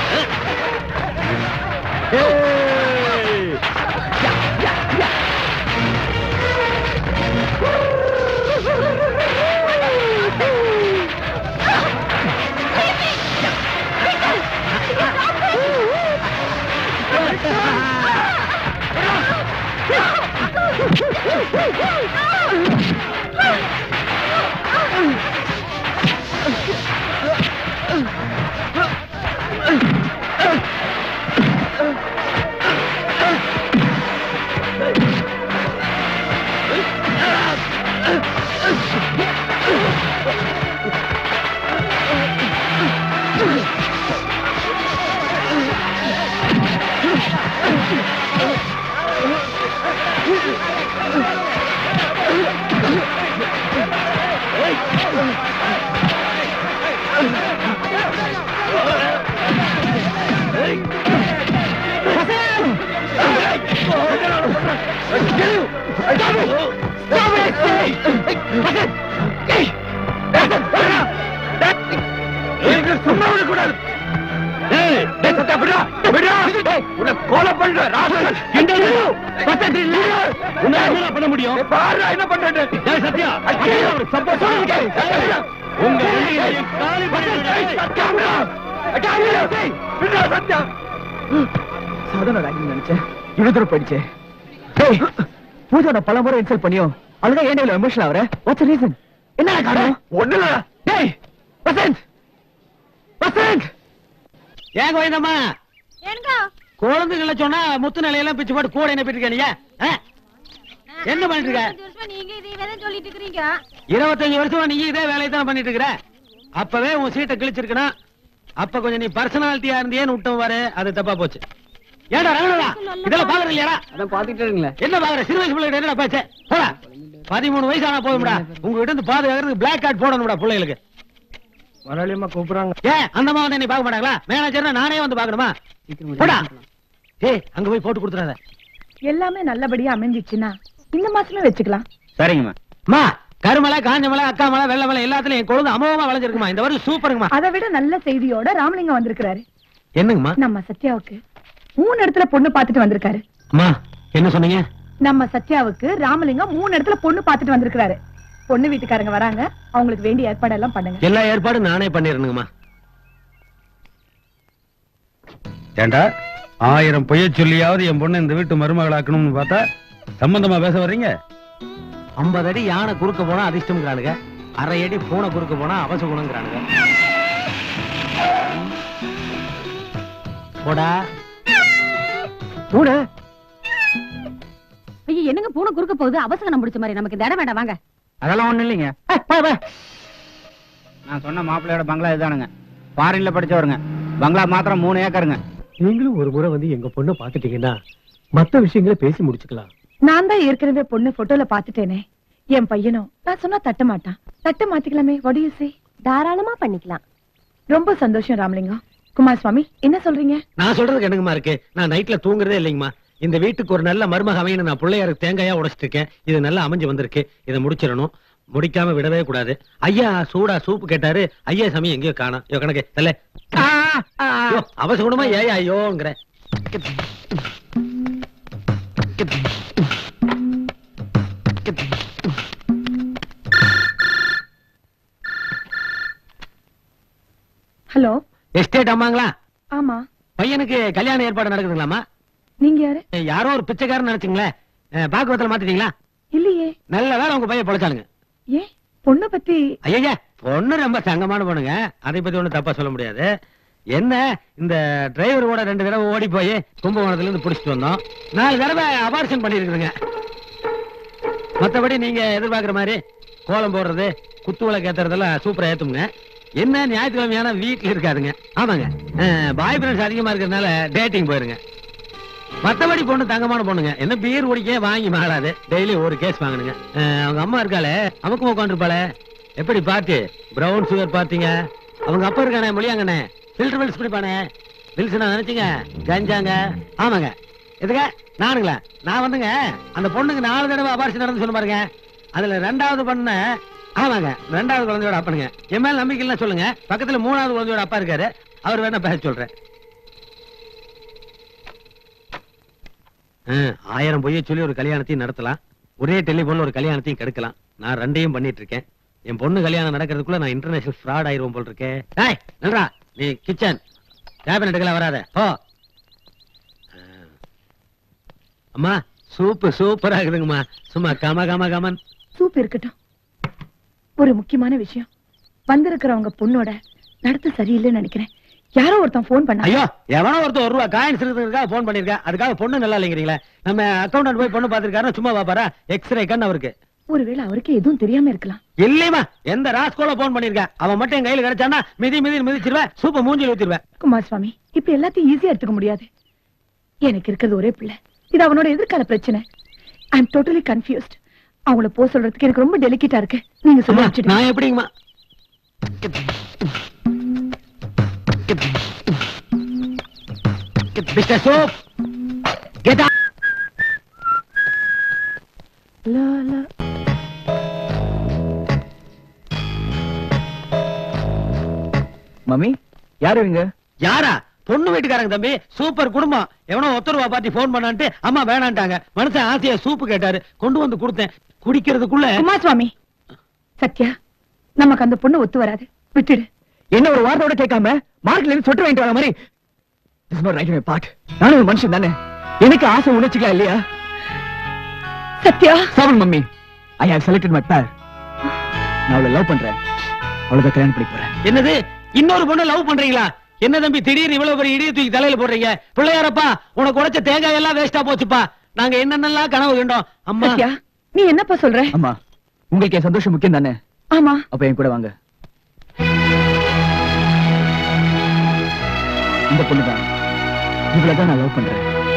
சும்மா விடக்கூடாது ஏய், டேய் சத்யா, விட்றா, விட்றா. டேய், உன்னை கொலை பண்ற, ராஸ்கல். இந்த இது, வசந்த் இல்ல. உன்னை என்ன பண்ண முடியும் பாரு என்ன பண்றேன் டேய் சத்யா ஐயோ, ஒரு support சொல்லுங்க. ஏய், உங்க வெளியிலையும் காலி பண்ணிடுறேன். சத்யாடா. அட்டாமியா, டேய், விட்றா, சத்யா. சாதாரண ராகிங் நினைச்சேன் இவ்வளவு தூரம் போயிடுச்சு டேய் பூஜா பல முறை இன்சல்ட் பண்ணியும் அதுதான் ஏன் இவ்வளவு எமோஷனல் ஆகுற வாட்ஸ் ரீசன் என்ன காரணம் ஒண்ணு டேய் வசந்த் வசந்த் ஏன் கோயந்தம்மா குழந்தைகளை சொன்னா முத்து நிலையெல்லாம் பிச்சு போட்டு கூட என்ன பிடிக்க என்ன பண்ணிட்டு இருக்க நீங்க இதே சொல்லிட்டு இருக்கிறீங்க இருபத்தஞ்சு வருஷமா நீ இதே வேலையை தான் பண்ணிட்டு இருக்கிற அப்பவே உன் சீட்டை கிழிச்சிருக்கணும் அப்ப கொஞ்சம் நீ பர்சனாலிட்டியா இருந்தியேன்னு விட்டும் பாரு அது தப்பா போச்சு ஏடா ரங்கடா இதெல்லாம் பாக்குறது இல்லையாடா அதான் பாத்துக்கிட்டே இருங்களே என்ன பாக்குற சிறு வயசு பிள்ளைகிட்ட என்னடா பேச்ச போடா பதிமூணு வயசு ஆனா போதும்டா உங்ககிட்ட இருந்து பாதுகாக்கிறதுக்கு பிளாக் கார்டு போடணும்டா பிள்ளைகளுக்கு முதலாளியம்மா கூப்பிடுறாங்க ஏன் அந்த அம்மா வந்து என்னை பார்க்க மாட்டாங்களா மேனேஜர்னா நானே வந்து பார்க்கணுமா போடா ஏய் அங்க போய் போட்டு கொடுத்துறாத எல்லாமே நல்லபடியா அமைஞ்சிச்சுன்னா இந்த மாசமே வச்சுக்கலாம் சரிங்கம்மா அம்மா கருமலை காஞ்ச மலை அக்கா மலை வெள்ளை மலை எல்லாத்துலயும் என் கொழுந்து அமோகமா விளைஞ்சிருக்குமா இந்த வருஷம் சூப்பருங்கம்மா அதை விட நல்ல செய்தியோட ராமலிங்கம் வந்திருக்கிறாரு என்னங்கம்மா நம்ம சத்யாவுக்கு மூணு இடத்துல பொண்ணு பார்த்துட்டு வந்திருக்காரு அம்மா என்ன சொன்னீங்க நம்ம சத்யாவுக்கு ராமலிங்கம் மூணு இடத்துல பொண்ணு பார்த்துட்டு வந்திருக்காரு பொண்ணு வீட்டுக்காரங்க வராங்க அவங்களுக்கு வேண்டிய ஏற்பாடெல்லாம் பண்ணுங்க எல்லா ஏற்பாடும் நானே பண்ணிருந்துங்கம்மா ஏண்டா ஆயிரம் பொய்ய சொல்லியாவது என் பொண்ணு இந்த வீட்டு மருமகளாக்கணும்னு பார்த்தா சம்பந்தமா பேச வர்றீங்க ஐம்பது அடி யானை குறுக்க போனா அதிர்ஷ்டம்ங்கிறானுங்க அரை அடி பூனை குறுக்க போனா அவசகுணங்கிறானுங்க போடா பூனை ஐயோ என்னங்க பூனை குறுக்க போகுது அவசரம் பிடிச்ச மாதிரி நமக்கு இந்த இடம் வேண்டாம் வாங்க அதெல்லாம் ஒண்ணும் இல்லைங்க நான் சொன்ன மாப்பிள்ளையோட பங்களா இதுதானுங்க ஃபாரின்ல படிச்சவருங்க பங்களா மாத்திரம் மூணு ஏக்கருங்க நீங்களும் ஒரு முறை வந்து எங்க பொண்ணை பாத்துட்டீங்கன்னா மத்த விஷயங்களை பேசி முடிச்சுக்கலாம் நான் தான் ஏற்கனவே பொண்ணு போட்டோல பாத்துட்டேனே என் பையனும் நான் சொன்னா தட்ட மாட்டான் தட்ட மாத்திக்கலாமே வடியூசி தாராளமா பண்ணிக்கலாம் ரொம்ப சந்தோஷம் ராமலிங்கம் குமாரசுவாமி என்ன சொல்றீங்க நான் சொல்றதுக்கு என்னங்கம்மா இருக்கு நான் நைட்ல தூங்குறதே இல்லைங்கம்மா இந்த வீட்டுக்கு ஒரு நல்ல மருமக அமையணும் நான் பிள்ளையாருக்கு தேங்காயா உடைச்சிட்டு இருக்கேன் இது நல்லா அமைஞ்சு வந்திருக்கு இதை முடிச்சிடணும் முடிக்காம விடவே கூடாது ஐயா சூடா சூப்பு கேட்டாரு ஐயா சாமி எங்கேயோ காணோம் யோ கணக்கு தல்ல அவசகுணமா ஏய் ஐயோங்கிற ஹலோ எஸ்டேட் அம்மாங்களா ஆமா பையனுக்கு கல்யாண ஏற்பாடு நடக்குதுங்களாமா நீங்க யாரு யாரோ ஒரு பிச்சைக்காரன் நினைச்சுங்களேன் பாக்குவத்துல மாத்திட்டீங்களா இல்லையே நல்ல வேலை உங்க பையன் பொழைச்சானுங்க ஏன் பொண்ணு பத்தி ஐயா பொண்ணு ரொம்ப தங்கமான பொண்ணுங்க அதை பத்தி ஒண்ணும் தப்பா சொல்ல முடியாது என்ன இந்த டிரைவர் கூட ரெண்டு தடவை ஓடி போய் கும்பகோணத்துல இருந்து புடிச்சிட்டு வந்தோம் நாலு தடவை அபார்ஷன் பண்ணிருக்குதுங்க மத்தபடி நீங்க எதிர்பார்க்கிற மாதிரி கோலம் போடுறது குத்து விளக்கு ஏத்துறதெல்லாம் சூப்பரா ஏத்துமுங்க என்ன ஞாயிற்றுக்கிழமையான வீட்டுல இருக்காதுங்க ஆமாங்க பாய் ஃப்ரெண்ட்ஸ் அதிகமா இருக்கிறதுனால டேட்டிங் போயிருங்க மத்தபடி பொண்ணு தங்கமான பொண்ணுங்க என்ன பீர் குடிக்க வாங்கி மாறாது டெய்லி ஒரு கேஸ் வாங்கணுங்க அஹ், அவங்க அம்மா இருக்காளே அவக்கும் உட்காந்துருப்பாளே எப்படி பார்த்து பிரவுன் சுகர் பாத்தீங்க அவங்க அப்பா இருக்கானே மொழியாங்கண்ணே ஃபில்டர் பில்ஸ் குடிப்பானே பில்ஸ் நான் நினைச்சுங்க கஞ்சாங்க ஆமாங்க எதுங்க நானுங்களா நான் வந்துங்க அந்த பொண்ணுக்கு நாலு தடவை அபார்ஷன் நடந்து சொல்ல பாருங்க அதுல ரெண்டாவது பண்ண ஆமாங்க ரெண்டாவது குழந்தையோட அப்பனுங்க என் மேல நம்பிக்கை இல்லைன்னா சொல்லுங்க பக்கத்துல மூணாவது குழந்தையோட அப்பா இருக்காரு அவர் வேணா பேச சொல்றேன் ஆ, ஆயிரம் பொய்ய சொல்லி ஒரு கல்யாணத்தையும் நடத்தலாம் ஒரே டெலிபோன்ல ஒரு கல்யாணத்தையும் கெடுக்கலாம் நான் ரெண்டையும் பண்ணிட்டு இருக்கேன் என் பொண்ணு கல்யாணம் நடக்கிறதுக்குள்ள நான் இன்டர்நேஷனல் ஃப்ராட் ஆயிருவோம் போல் இருக்கேன் டேய் நில்றா நீ கிச்சன் கேபினட் எடுக்கல வராத போ ஆ. அம்மா சூப்பு சூப்பரா இருக்குதுங்கம்மா சும்மா கம கம கமன் சூப் இருக்கட்டும் ஒரு முக்கியமான விஷயம் வந்திருக்கிறவங்க பொண்ணோட நடத்த சரியில்லைன்னு நினைக்கிறேன் யாரோ ஒருத்தன் போன் பண்ணா ஐயோ எவனோ ஒருத்தர் ஒரு ரூபா காயின்ஸ் இருக்கிறதுக்காக போன் பண்ணிருக்கா அதுக்காக பொண்ணு நல்லா இல்லைங்கிறீங்களே நம்ம அக்கௌண்டன்ட் போய் பொண்ணு பாத்துருக்காரு சும்மா பாப்பாரா எக்ஸ்ரே கண் அவருக்கு ஒருவேளை அவருக்கு எதுவும் தெரியாம இருக்கலாம் இல்லையமா எந்த ராஸ்கோல போன் பண்ணிருக்க அவன் மட்டும் என் கையில கிடைச்சானா மிதி மிதி மிதிச்சிருவேன் சூப்ப மூஞ்சில ஊத்திருவேன் குமாரசுவாமி இப்ப எல்லாத்தையும் ஈஸியா எடுத்துக்க முடியாது எனக்கு இருக்கிறது ஒரே பிள்ளை இது அவனோட எதிர்கால பிரச்சனை ஐ எம் டோட்டலி கன்ஃபியூஸ்ட் அவங்கள போ சொல்றதுக்கு எனக்கு ரொம்ப டெலிகேட்டா இருக்கு நீங்க அம்மா, சொல்லி நான் எப்படிங்கம்மா மிஸ்டர் சோப் கெட் மம்மி யாரு இவங்க யாரா பொண்ணு வீட்டுக்காரங்க தம்பி சூப்பர் குடும்பம் எவனோ ஒத்தருவா பார்ட்டி போன் பண்ணான்ட்டு அம்மா வேணான்ட்டாங்க மனுஷன் ஆசையா சூப்பு கேட்டாரு கொண்டு வந்து கொடுத்தேன் குடிக்கிறதுக்குள்ள குமாரசுவாமி சத்யா நமக்கு அந்த பொண்ணு ஒத்து வராது விட்டுடு என்ன ஒரு வார்த்தையோட கேட்காம மார்க்ல இருந்து சொட்டு வாங்கிட்டு வர மாதிரி This is not right in my part. நானும் ஒரு மனுஷன் தானே எனக்கு ஆசை உணர்ச்சிக்கலாம் இல்லையா சத்யா சாவன் mummy I have selected my pair நான் அவளை லவ் பண்றேன் அவ்வளவுதான் கல்யாணம் பண்ணி போறேன் என்னது இன்னொரு பொண்ணு லவ் பண்றீங்களா என்ன தம்பி திடீர்னு இவ்வளவு பெரிய இடிய தூக்கி தலையில போடுறீங்க பிள்ளையாரப்பா உனக்கு உடைச்ச தேங்காய் எல்லாம் வேஸ்டா போச்சுப்பா நாங்க என்னென்னலாம் கனவு கண்டோம் அம்மா சத்யா நீ என்னப்பா சொல்ற அம்மா உங்களுக்கு என் சந்தோஷம் முக்கியம் தானே ஆமா அப்ப என் கூட வாங்க இந்த பொண்ணுதான் இவ்வளவுதான் நான் லவ் பண்றேன்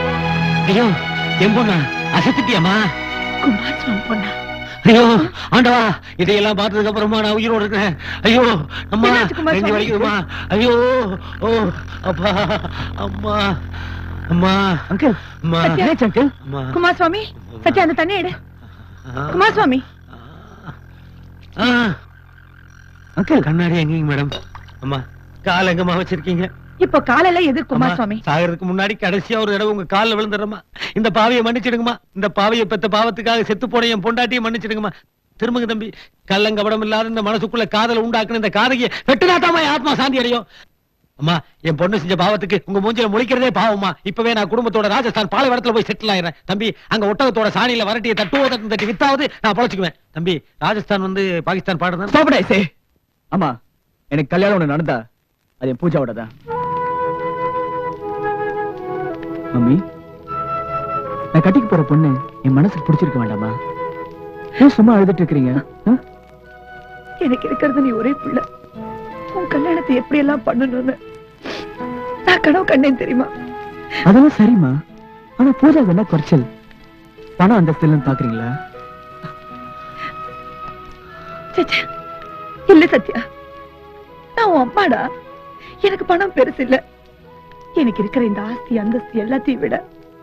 ஐயோ என் பொண்ணா அசத்திட்டியம்மா குமாரசுவாமி பொண்ணா ஐயோ ஆண்டவா இதையெல்லாம் பார்த்ததுக்கு அப்புறமா நான் உயிரோடு இருக்கேன் ஐயோ அம்மா என்னாச்சு குமாரசாமி? நெஞ்சு வலிக்குதுமா ஐயோ ஓ அப்பா அம்மா அம்மா அங்கிள் அம்மா என்னாச்சு அங்கிள் அம்மா குமாரசுவாமி சத்யா அந்த தண்ணி எடு குமாரசுவாமி ஆ, அங்கிள் கண்ணாடி எங்கீங்க மேடம் அம்மா கால் எங்கம்மா வச்சிருக்கீங்க இப்போ காலையில எது அம்மா, குமாரசுவாமி சாகறதுக்கு முன்னாடி கடைசியா ஒரு தடவை உங்க கால்ல விழுந்துடுறமா இந்த பாவியை மன்னிச்சிடுங்கம்மா இந்த பாவியை பெத்த பாவத்துக்காக செத்து போன என் பொண்டாட்டியை மன்னிச்சிடுங்கம்மா திரும்புங்க தம்பி கள்ளங்கபடம் இல்லாத இந்த மனசுக்குள்ள காதல உண்டாக்குன இந்த காதகிய வெட்டுனாத்தாமா என் ஆத்மா சாந்தி அடையும் அம்மா என் பொண்ணு செஞ்ச பாவத்துக்கு உங்க மூஞ்சில முழிக்கிறதே பாவமா இப்பவே நான் குடும்பத்தோட ராஜஸ்தான் பாலைவனத்துல போய் செட்டில் ஆயிடுறேன் தம்பி அங்க ஒட்டகத்தோட சாணியில வரட்டிய தட்டுவோ தட்டு தட்டி வித்தாவது நான் பொழைச்சுக்குவேன் தம்பி ராஜஸ்தான் வந்து பாகிஸ்தான் பாடுறேன் சாப்பிட சே ஆமா எனக்கு கல்யாணம் ஒண்ணு நடந்தா அது என் பூஜாவோட தான் மம்மி நான் கட்டிக்கு போற பொண்ணு என் மனசுக்கு பிடிச்சிருக்க வேண்டாமா ஏன் சும்மா அழுதுட்டு இருக்கிறீங்க ஆ? எனக்கு இருக்கிறது நீ ஒரே பிள்ளை உன் கல்யாணத்தை எப்படி எல்லாம் பண்ணணும்னு நான் கனவு கண்டேன் தெரியுமா அதெல்லாம் சரிம்மா ஆனா பூஜா என்ன குறைச்சல் பணம் அந்தஸ்து பாக்குறீங்களா ச்சே, இல்ல சத்யா நான் உன் அம்மாடா எனக்கு பணம் பெருசு இல்ல எனக்கு இருக்கிற இந்த ஆஸ்தி அந்தஸ்து எல்லாத்தையும் விட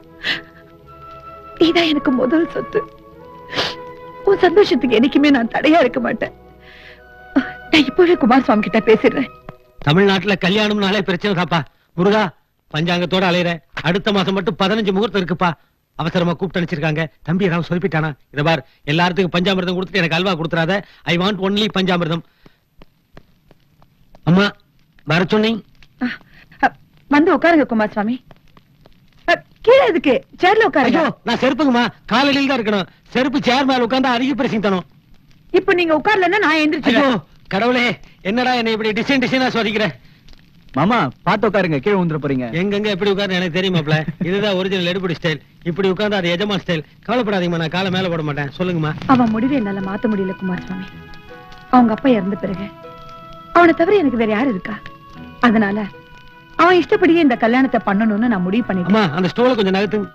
இதான் எனக்கு முதல் சொத்து உன் சந்தோஷத்துக்கு என்னைக்குமே நான் தடையா இருக்க மாட்டேன் நான் இப்பவே குமாரசுவாமி கிட்ட பேசிடுறேன் தமிழ்நாட்டுல கல்யாணம்னாலே பிரச்சனை தாப்பா முருகா பஞ்சாங்கத்தோட அலையிற அடுத்த மாசம் மட்டும் பதினஞ்சு முகூர்த்தம் இருக்குப்பா அவசரமா கூப்பிட்டு அனுப்பிச்சிருக்காங்க தம்பி ஏதாவது சொல்லிட்டானா இத பார் எல்லாத்துக்கும் பஞ்சாமிர்தம் கொடுத்துட்டு எனக்கு அல்வா கொடுத்துறாத ஐ வாண்ட் ஒன்லி பஞ்சாமிர்தம் அம்மா வர சொன்னீங்க அ, வந்து உட்காருங்க குமாரசுவாமி அ, கீழே எதுக்கு சேர்ல உட்காருங்க ஐயோ நான் செருப்புங்கம்மா காலையில தான் இருக்கணும் செருப்பு சேர் மேல உட்கார்ந்து அதிக பிரசிங் தரும் இப்ப நீங்க உட்கார்லன்னா நான் ஐயோ எந்திரிச்சிடுவேன் கடவுளே என்னடா என்னை இப்படி டிசைன் டிசைனா சோதிக்கிற மாமா பாத்து உட்காருங்க கீழே ஊந்துட போறீங்க எங்கெங்க எப்படி உட்கார்ந்து எனக்கு தெரியுமாப்ல இதுதான் ஒரிஜினல் எடுபடி ஸ்டைல் இப்படி உட்கார்ந்து அது எஜமா ஸ்டைல் கவலைப்படாதீங்கம்மா நான் காலை மேல போட மாட்டேன் சொல்லுங்கம்மா அவன் முடிவை என்னால மாத்த முடியல குமாரசுவாமி அவங்க அப்பா இறந்த பிறகு அவனை தவிர எனக்கு வேற யாரு இருக்கா அதனால அவன் இஷ்டப்படியே இந்த கல்யாணத்தை பண்ணணும்னு நான் முடிவு பண்ணிட்டேன் அம்மா அந்த ஸ்டோலை கொஞ்சம் நகர்த்துங்க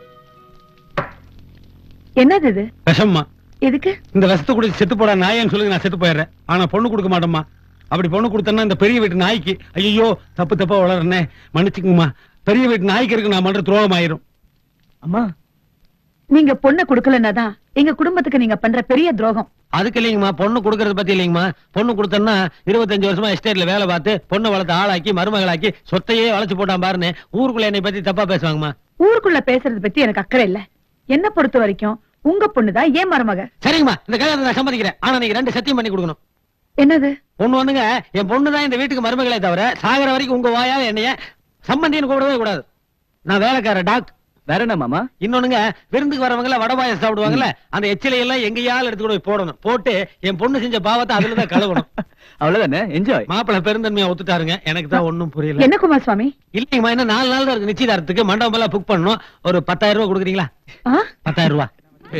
என்னது இது விஷம்மா எதுக்கு இந்த விஷத்தை குடிச்சு செத்து போடா நாயன்னு சொல்லுங்க நான் செத்து போயிடுறேன் ஆனா பொண்ணு கொடுக்க மாட்டேம்மா அப்படி பொண்ணு கொடுத்தேன்னா இந்த பெரிய வீட்டு நாய்க்கு ஐயோ தப்பு தப்பா வளர்றனே மன்னிச்சுக்குங்கம்மா பெரிய வீட்டு நாய்க்கு இருக்கு நான் பண்ற துரோகம் ஆயிரும் அம்மா நீங்க பொண்ணை கொடுக்கலன்னா தான் எங்க குடும்பத்துக்கு நீங்க பண்ற பெரிய துரோகம் அதுக்கு இல்லைங்கம்மா பொண்ணு கொடுக்கறத பத்தி இல்லைங்கம்மா பொண்ணு கொடுத்தேன்னா இருபத்தஞ்சு வருஷமா எஸ்டேட்ல வேலை பார்த்து பொண்ணை வளர்த்து ஆளாக்கி மருமகளாக்கி சொத்தையே வளைச்சு போட்டான் பாருன்னு ஊருக்குள்ள என்னை பத்தி தப்பா பேசுவாங்கம்மா ஊருக்குள்ள பேசுறது பத்தி எனக்கு அக்கறை இல்ல என்ன பொறுத்த வரைக்கும் உங்க பொண்ணுதான் ஏன் மருமக சரிங்கம்மா இந்த கல்யாணத்தை நான் சம்மதிக்கிறேன் ஆனா நீங்க ரெண்டு சத்தியம் பண்ணி கொடுக்கணும் என்னது ஒண்ணு வந்துங்க என் பொண்ணு தான் இந்த வீட்டுக்கு மருமகளே தவிர சாகர வரைக்கும் உங்க வாயால என்னைய சம்பந்தின்னு கூடவே கூடாது நான் வேலைக்கார டாக் வேற என்ன மாமா இன்னொன்னுங்க விருந்துக்கு வரவங்க வடை பாயசம் சாப்பிடுவாங்கல்ல அந்த எச்சிலை எல்லாம் எங்கேயாலும் எடுத்து போய் போடணும் போட்டு என் பொண்ணு செஞ்ச பாவத்தை அதுல தான் கழுவணும் அவ்வளவுதானே என்ஜாய் மாப்பிள்ளை பெருந்தன்மையா ஒத்துட்டாருங்க எனக்கு தான் ஒண்ணும் புரியல என்ன குமார் சுவாமி இல்லைங்கம்மா என்ன நாலு நாள் தான் இருக்கு நிச்சயதார்த்தத்துக்கு மண்டபம் எல்லாம் புக் பண்ணணும் ஒரு பத்தாயிரம் ரூபாய் கொடுக்குறீங்களா ஆ? பத்தாயிரம் ரூபாய்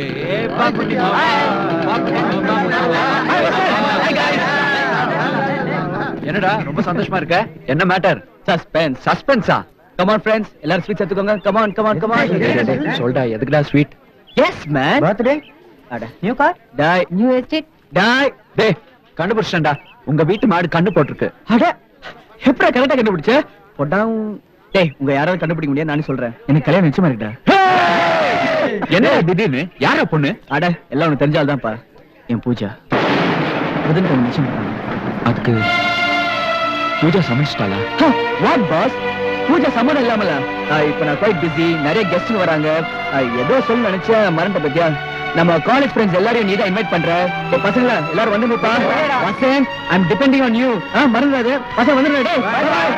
என்னடா ரொம்ப சந்தோஷமா இருக்க என்ன மேட்டர் சஸ்பென்ஸ் சஸ்பென்ஸா கமான் ஃப்ரெண்ட்ஸ் எல்லாரும் ஸ்வீட்ஸ் எடுத்துக்கோங்க கமான் கமான் கமான் சொல்டா எதுக்குடா ஸ்வீட் எஸ் மேன் பர்த்டே அட நியூ கார் டாய் நியூ எஸ்டேட் டாய் டேய் கண்டுபிடிச்சிட்டேன்டா உங்க வீட்டு மாடு கண்ணு போட்டிருக்கு அட எப்படா கரெக்டா கண்டுபிடிச்ச போட்டாம் டேய் உங்க யாராவது கண்டுபிடிக்க முடியாது நானே சொல்றேன் எனக்கு கல்யாணம் நிச்சயமா இருக்குடா என்ன திடீர்னு யாரா பொண்ணு அட எல்லாம் உனக்கு தெரிஞ்சால்தான்ப்பா என் பூஜா புதன்கிழமை நிச்சயம் பண்றாங்க. அதுக்கு பூஜா சமைச்சிட்டாளா வாட் பாஸ் பூஜா சம்மதம் இல்லாமல ஆ, இப்ப நான் குவைட் பிஸி நிறைய கெஸ்ட் வராங்க ஆ, ஏதோ சொல்ல நினைச்ச மறந்த பத்தியா நம்ம காலேஜ் ஃப்ரெண்ட்ஸ் எல்லாரையும் நீ தான் இன்வைட் பண்ற ஏய், பசங்களா எல்லாரும் வந்துருப்பா Vasan I am depending on you ஆ மறந்துடாத பசங்க வந்துடுறா டேய் bye bye.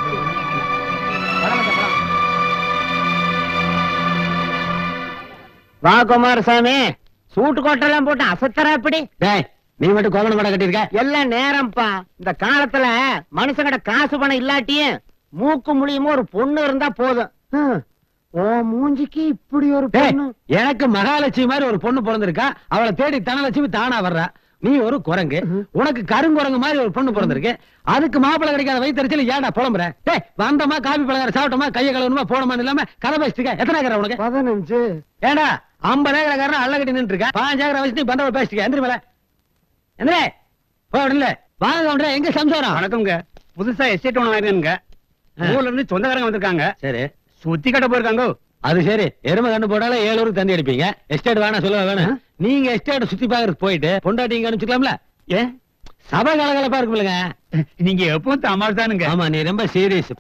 வா குமாரசாமி சூட்டு கோட்டெல்லாம் போட்டு அசத்தரா இப்படி டேய் நீ மட்டும் கோவணம் படம் கட்டியிருக்க எல்லாம் நேரம்ப்பா இந்த காலத்துல மனுஷங்கட காசு பணம் இல்லாட்டியும் மூக்கு முழியுமோ ஒரு பொண்ணு இருந்தா போதும் ஹம். உன் மூஞ்சிக்கு இப்படி ஒரு டேய், பொண்ணு எனக்கு மகாலட்சுமி மாதிரி ஒரு பொண்ணு பிறந்திருக்கா அவளை தேடி தனலட்சுமி தானா வர்றா நீ ஒரு குரங்கு உனக்கு கருங்குரங்கு மாதிரி ஒரு பொண்ணு பிறந்திருக்கு அதுக்கு மாப்பிள்ளை கிடைக்காத வயிற்றுச்சல் ஏன்டா புலம்புற டேய் வந்தமா காபி பழகார சாப்பிட்டோமா கையை கழுவணுமா போனோமான்னு இல்லாம கதை பேசிட்டு இருக்க. எத்தனை ஏக்கர் உனக்கு பதினஞ்சு ஏண்டா ஐம்பது ஏக்கரக்காரன் அள்ள கட்டி நின்று இருக்க பாஞ்சு ஏக்கரை வச்சு நீ பந்தவ பேசிட்டு எந்திரி மேல எந்திரே போ இல்ல வாங்க கவுண்டரே, எங்க சம்சாரம் வணக்கம்ங்க புதுசா எஸ்டேட் ஒண்ணு வாங்கிருங்க ஊர்ல இருந்து சொந்தக்காரங்க வந்திருக்காங்க சரி சுத்தி கட்ட போயிருக்காங்க அது சரி எருமை கண்ணு போட்டாலும் ஏழு ஊருக்கு தண்ணி அடிப்பீங்க எஸ்டேட் வேணா சொல்ல வேணும் நீங்க எஸ்டேட் சுத்தி பாக்குறதுக்கு போயிட்டு பொண்டாட்டி இங்க அனுப்பிச்சுக்கலாம்ல ஏ சபை கலகலப்பா இருக்குமில்லங்க நீங்க எப்பவும் தமாஷ் தானுங்க ஆமா நீ ரொம்ப சீரியஸ்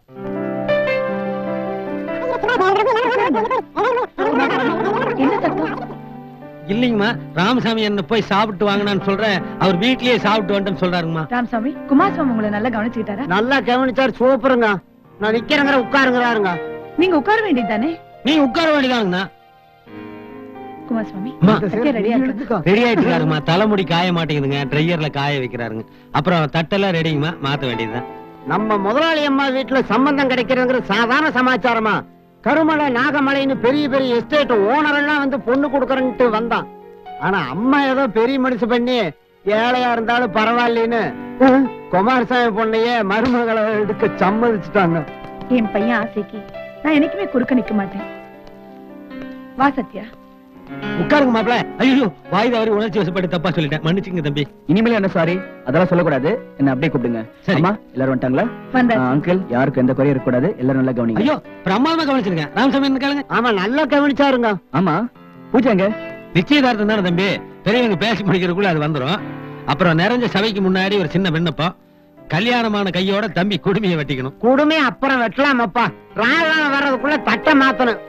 என்ன சத்தம் இல்லைங்கம்மா ராமசாமி என்ன போய் சாப்பிட்டு வாங்கினான்னு சொல்றேன் அவர் வீட்லயே சாப்பிட்டு வந்துன்னு சொல்றாருங்கம்மா ராமசாமி குமாரசாமி உங்களை நல்லா கவனிச்சுக்கிட்டாரா நல்லா கவனிச்சார் சூப்பருங்க நான் நிக்கிறேங்கிற உட்காருங்கிறாருங்க நீங்க உட்கார வேண்டியது தானே நீ உட்கார வேண்டியதாங்கண்ணா குமாரசாமி அம்மா. சரியா ரெடியா இருக்கு ரெடி ஆயிட்டு இருக்காருங்கம்மா தலைமுடி காய மாட்டேங்குதுங்க ட்ரையர்ல காய வைக்கிறாருங்க அப்புறம் தட்டெல்லாம் ரெடிங்கம்மா மாத்த வேண்டியதுதான் நம்ம முதலாளி அம்மா வீட்டுல சம்பந்தம் கிடைக்கிறதுங்கிறது சாதாரண சமாச்சாரமா கருமலை நாகமலைன்னு பெரிய பெரிய எஸ்டேட் ஓனர் எல்லாம் வந்து பொண்ணு கொடுக்கறன்ட்டு வந்தான் ஆனா அம்மா ஏதோ பெரிய மனுஷ பண்ணி ஏழையா இருந்தாலும் பரவாயில்லைன்னு அஹ், குமாரசாமி பொண்ணையே மருமகளை எடுக்க சம்மதிச்சுட்டாங்க என் பையன் ஆசைக்கு நான் என்னைக்குமே குறுக்க நிக்க மாட்டேன் வா சத்யா உட்காருங்க மாப்பிள ஐயோ வாய் தவறி உணர்ச்சி வசப்பட்டு தப்பா சொல்லிட்டேன் மன்னிச்சுங்க தம்பி இனிமேல் என்ன சாரி அதெல்லாம் சொல்லக்கூடாது என்ன அப்படியே கூப்பிடுங்க சரி. அம்மா எல்லாரும் வந்துட்டாங்களா வந்தாச்சு. அங்கிள் யாருக்கும் எந்த குறையும் இருக்கக்கூடாது எல்லாரும் நல்லா கவனிங்க ஐயோ பிரமாதமா கவனிச்சிருங்க ராமசாமி என்ன கேளுங்க ஆமா நல்லா கவனிச்சாருங்க ஆமா பூஜை எங்க நிச்சயதார்த்தம் தானே தம்பி பெரியவங்க பேசி முடிக்கிறதுக்குள்ள அது வந்துரும் அப்புறம் நிறைஞ்ச சபைக்கு முன்னாடி ஒரு சின்ன விண்ணப்பம் கல்யாணமான கையோட தம்பி குடுமையை வெட்டிக்கணும் குடுமே அப்புறம் வெட்டலாமப்பா ராகாலம் வர்றதுக்குள்ள தட்டை மாத்தணும்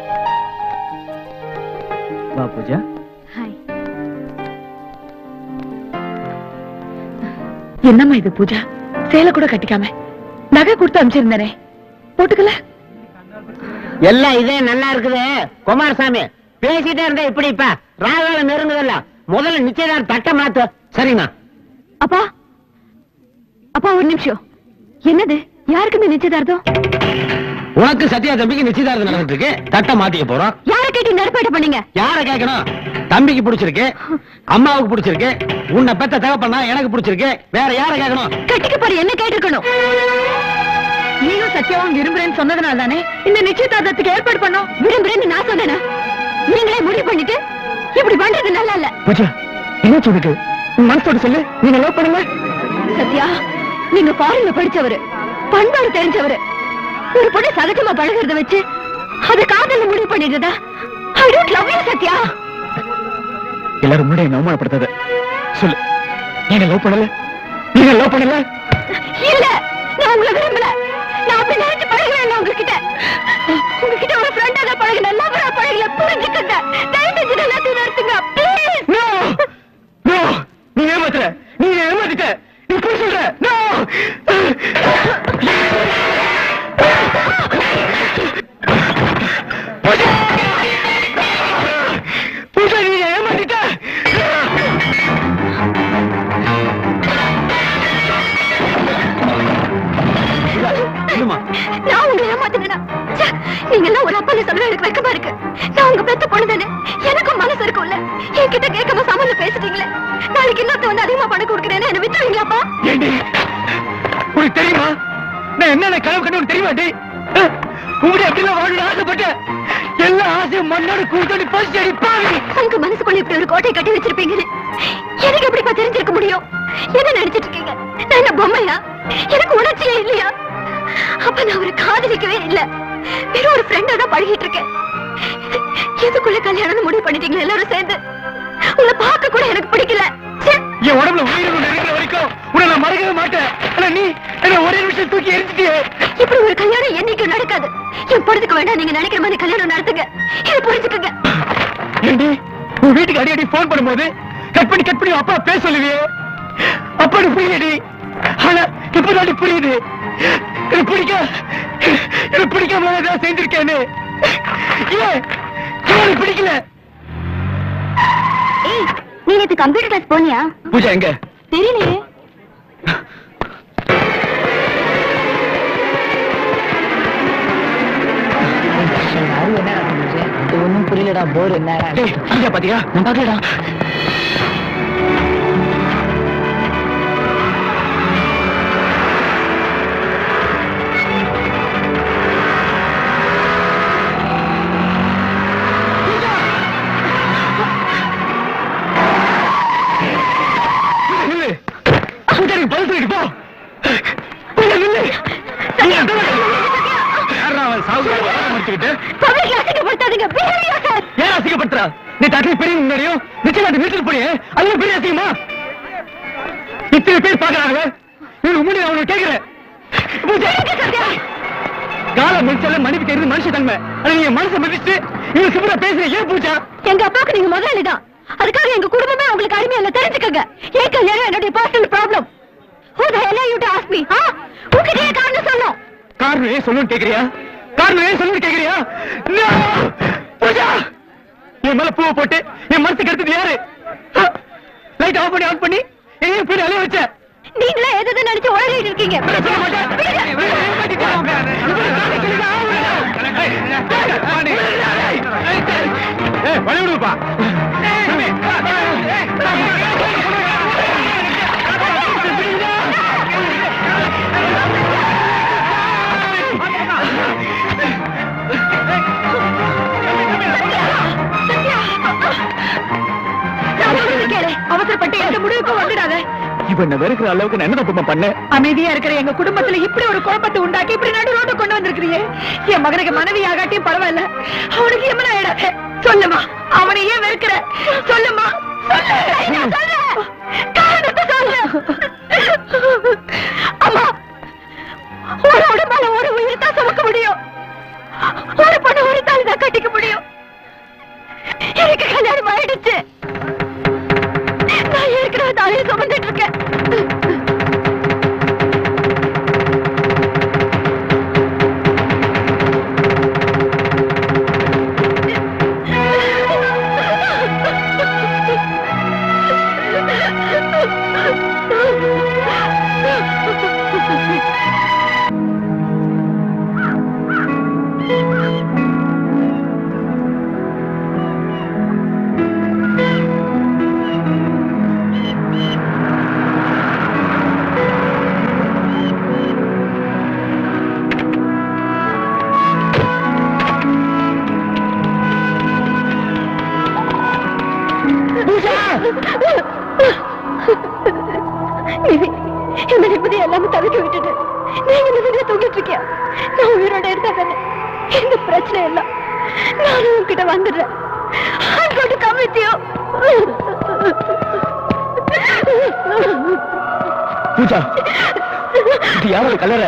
வா பூஜா ஹாய் என்னம்மா இது பூஜா சேலை கூட கட்டிக்காம நகை கொடுத்து அனுப்பிச்சிருந்தேனே போட்டுக்கல எல்லாம் இதே நல்லா இருக்குது குமாரசாமி பேசிட்டே இருந்தா இப்படி இப்ப ராகாலம் நெருங்குதல்ல முதல்ல நிச்சயதார் தட்டை மாத்து சரிங்கண்ணா அப்பா அப்பா ஒரு நிமிஷம் என்னது யாருக்கு இந்த நிச்சயதார்த்தம் உனக்கு சத்யா தம்பிக்கு நிச்சயதார்த்தம் நடந்துட்டு இருக்கு தட்டை மாத்திக்க போறோம் யாரை கேட்டு நெருப்பாயிட்ட பண்ணீங்க யார கேட்கணும் தம்பிக்கு பிடிச்சிருக்கு அம்மாவுக்கு பிடிச்சிருக்கு உன்னை பெத்த தகப்பனா எனக்கு பிடிச்சிருக்கு வேற யார கேட்கணும் கட்டிக்க பாரு என்ன கேட்டிருக்கணும் நீயும் சத்யாவும் விரும்புறேன்னு சொன்னதுனால தானே இந்த நிச்சயதார்த்தத்துக்கு ஏற்பாடு பண்ணோம் விரும்புறேன்னு நான் சொன்னேனா நீங்களே முடிவு பண்ணிட்டு இப்படி பண்றது நல்லா இல்ல பூஜா என்ன சொல்லுக்கு மனசோட சொல்லு நீங்க லவ் பண்ணுங்க சத்யா நீங்க ஃபாரின்ல படிச்சவரு பண்பாடு தெரிஞ்சவரு ஒரு பொண்ணு சகஜமா பழகுறத வச்சு அது காதல்ல முடிவு பண்ணிடுறதா I don't love you Sathya எல்லாரும் முன்னாடி என்ன அவமானப்படுத்தாத சொல்லு நீங்க லவ் பண்ணல நீங்க லவ் பண்ணல இல்ல நான் உங்களை விரும்பல நான் அப்படி நினைச்சு பழகுறேன் உங்ககிட்ட உங்ககிட்ட ஒரு ஃப்ரெண்டா தான் பழகினேன் லவரா பழகல புரிஞ்சுக்கங்க தயவு செஞ்சு எல்லாத்தையும் நிறுத்துங்க ப்ளீஸ் நோ நோ நீ ஏமாத்துற நீ ஏமாத்திட்ட நீ போய் சொல்ற நோ பூஜா நீ ஏமாத்திட்ட இல்லம்மா நான் உங்களை ஏமாத்தினா நீங்க எல்லாம் ஒரு அப்பால சொல்ல எனக்கு வெக்கமா இருக்கு நான் உங்க பெத்த பொண்ணு தானே எனக்கும் மனசு இருக்கும்ல என்கிட்ட கேட்காம சமல்ல பேசிட்டீங்களே நாளைக்கு இன்னொருத்த வந்து அதிகமா பணம் கொடுக்குறேன்னு என்ன விட்டுருவீங்களாப்பா ஏண்டி உனக்கு தெரியுமா நான் என்னென்ன கனவு கண்டு உனக்கு தெரியுமா டி உங்களுடைய அப்படிலாம் வாழணும் ஆசைப்பட்டேன் எல்லா ஆசையும் மண்ணோட கூட்டணி பசி அடி பாவி உங்க மனசுக்குள்ள இப்படி ஒரு கோட்டை கட்டி வச்சிருப்பீங்கன்னு எனக்கு எப்படிப்பா தெரிஞ்சிருக்க முடியும் என்ன நினைச்சிட்டு இருக்கீங்க நான் என்ன பொம்மையா எனக்கு உணர்ச்சியே இல்லையா அப்ப நான் ஒரு காதலிக்கவே இல்ல வெறும் ஒரு ஃப்ரெண்டா தான் பழகிட்டு இருக்கேன் எதுக்குள்ள கல்யாணம் முடிவு பண்ணிட்டீங்களா எல்லாரும் சேர்ந்து உங்களை பார்க்க கூட எனக்கு பிடிக்கல ச்சே. என் உடம்புல உயிர் ஒண்ணு இருக்கிற வரைக்கும் உன்னை நான் மறக்கவே மாட்டேன் ஆனா நீ என்ன ஒரே நிமிஷம் தூக்கி எரிஞ்சிட்டியே இப்படி ஒரு கல்யாணம் என்னைக்கும் நடக்காது என் பொழுதுக்கு வேண்டாம் நீங்க நினைக்கிற மாதிரி கல்யாணம் நடத்துங்க இதை புரிஞ்சுக்கங்க ஏண்டி உன் வீட்டுக்கு அடி அடி போன் பண்ணும்போது கட் பண்ணி கட் பண்ணி அப்பா பேச சொல்லுவியே அப்பா நீ புரியடி ஆனா இப்பதாண்டி புரியுது எனக்கு பிடிக்க எனக்கு பிடிக்காம ஏதாவது செஞ்சிருக்கேன்னு ஏன் ஏன் எனக்கு பிடிக்கல ஏய் நீ நேத்து கம்ப்யூட்டர் கிளாஸ் போனியா பூஜா எங்க தெரியலையே ஒண்ணும் புரியலடா போர் என்ன டேய், பூஜா பாத்தியா நான் பாக்கலடா நீ டாக்டர் பெரிய முன்னாடியும் நிச்சயமாட்டி நிறுத்திட்டு போய் அது பெரிய அசிங்கமா இத்தனை பேர் பாக்குறாங்க இவனுக்கு முன்னாடி நான் உனக்கு கேட்கிறேன் கால முடிச்சால மன்னிப்பு கேட்கறது மனுஷ தன்மை ஆனா நீங்க மனசை மதிச்சு இவன் சிவரா பேசுற ஏன் பூஜா எங்க அப்பாவுக்கு நீங்க முதலாளி தான் அதுக்காக எங்க குடும்பமே உங்களுக்கு அடிமை இல்ல தெரிஞ்சுக்கங்க ஏன் கல்யாணம் என்னுடைய personal problem Who the hell are you to ask me? ஆ? உன்கிட்டயே காரணம் சொல்லும் காரணம் ஏன் சொல்லணும்னு கேக்குறியா காரணம் ஏன் சொல்லணும்னு கேக்குறியா No! பூஜா என் மேல பூவை போட்டு என் மனசுக்கு எடுத்தது யாரு லைட் ஆஃப் பண்ணி ஆன் பண்ணி எங்க போய் அலைய வச்ச நீங்களே எது எது நினைச்சு உழலிட்டு இருக்கீங்க வழி விடுப்பா நான் சொல்றது கேளு. அவசரப்பட்டு எந்த முடிவுக்கும் வந்துடாத இவன் வெறுக்கிற அளவுக்கு நான் என்ன தப்பு பண்ணேன் அமைதியா இருக்கிற எங்க குடும்பத்துல இப்படி ஒரு குழப்பத்தை உண்டாக்கி இப்படி நடு ரோடு கொண்டு வந்திருக்கிறீங்க என் மகனுக்கு மனைவி ஆகாட்டியும் பரவாயில்ல அவனுக்கு எம்மன ஆயிடாத சொல்லுமா அவனை ஏன் வெறுக்கிற சொல்லுமா சொல்லு நான் சொல்றேன். காரணத்தை சொல்லு. அம்மா ஒரு உடம்பால ஒரு உயிர் தான் சுமக்க முடியும் ஒரு பொண்ணு ஒரு தாலி தான் கட்டிக்க முடியும் எனக்கு கல்யாணம் ஆயிடுச்சு நான் ஏற்கனவே தாலியை சுமந்துட்டு இருக்கேன் நிவி, இந்த நிம்மதி எல்லாமே தவிக்க விட்டுட்டு நீங்க நிம்மதியா தூங்கிட்டு இருக்கியா நான் உயிரோட இருந்தா தானே இந்த பிரச்சனை எல்லாம் நானும் உன்கிட்ட வந்துடுறேன் I'm going to come with you. Pooja இது யாரோட கலர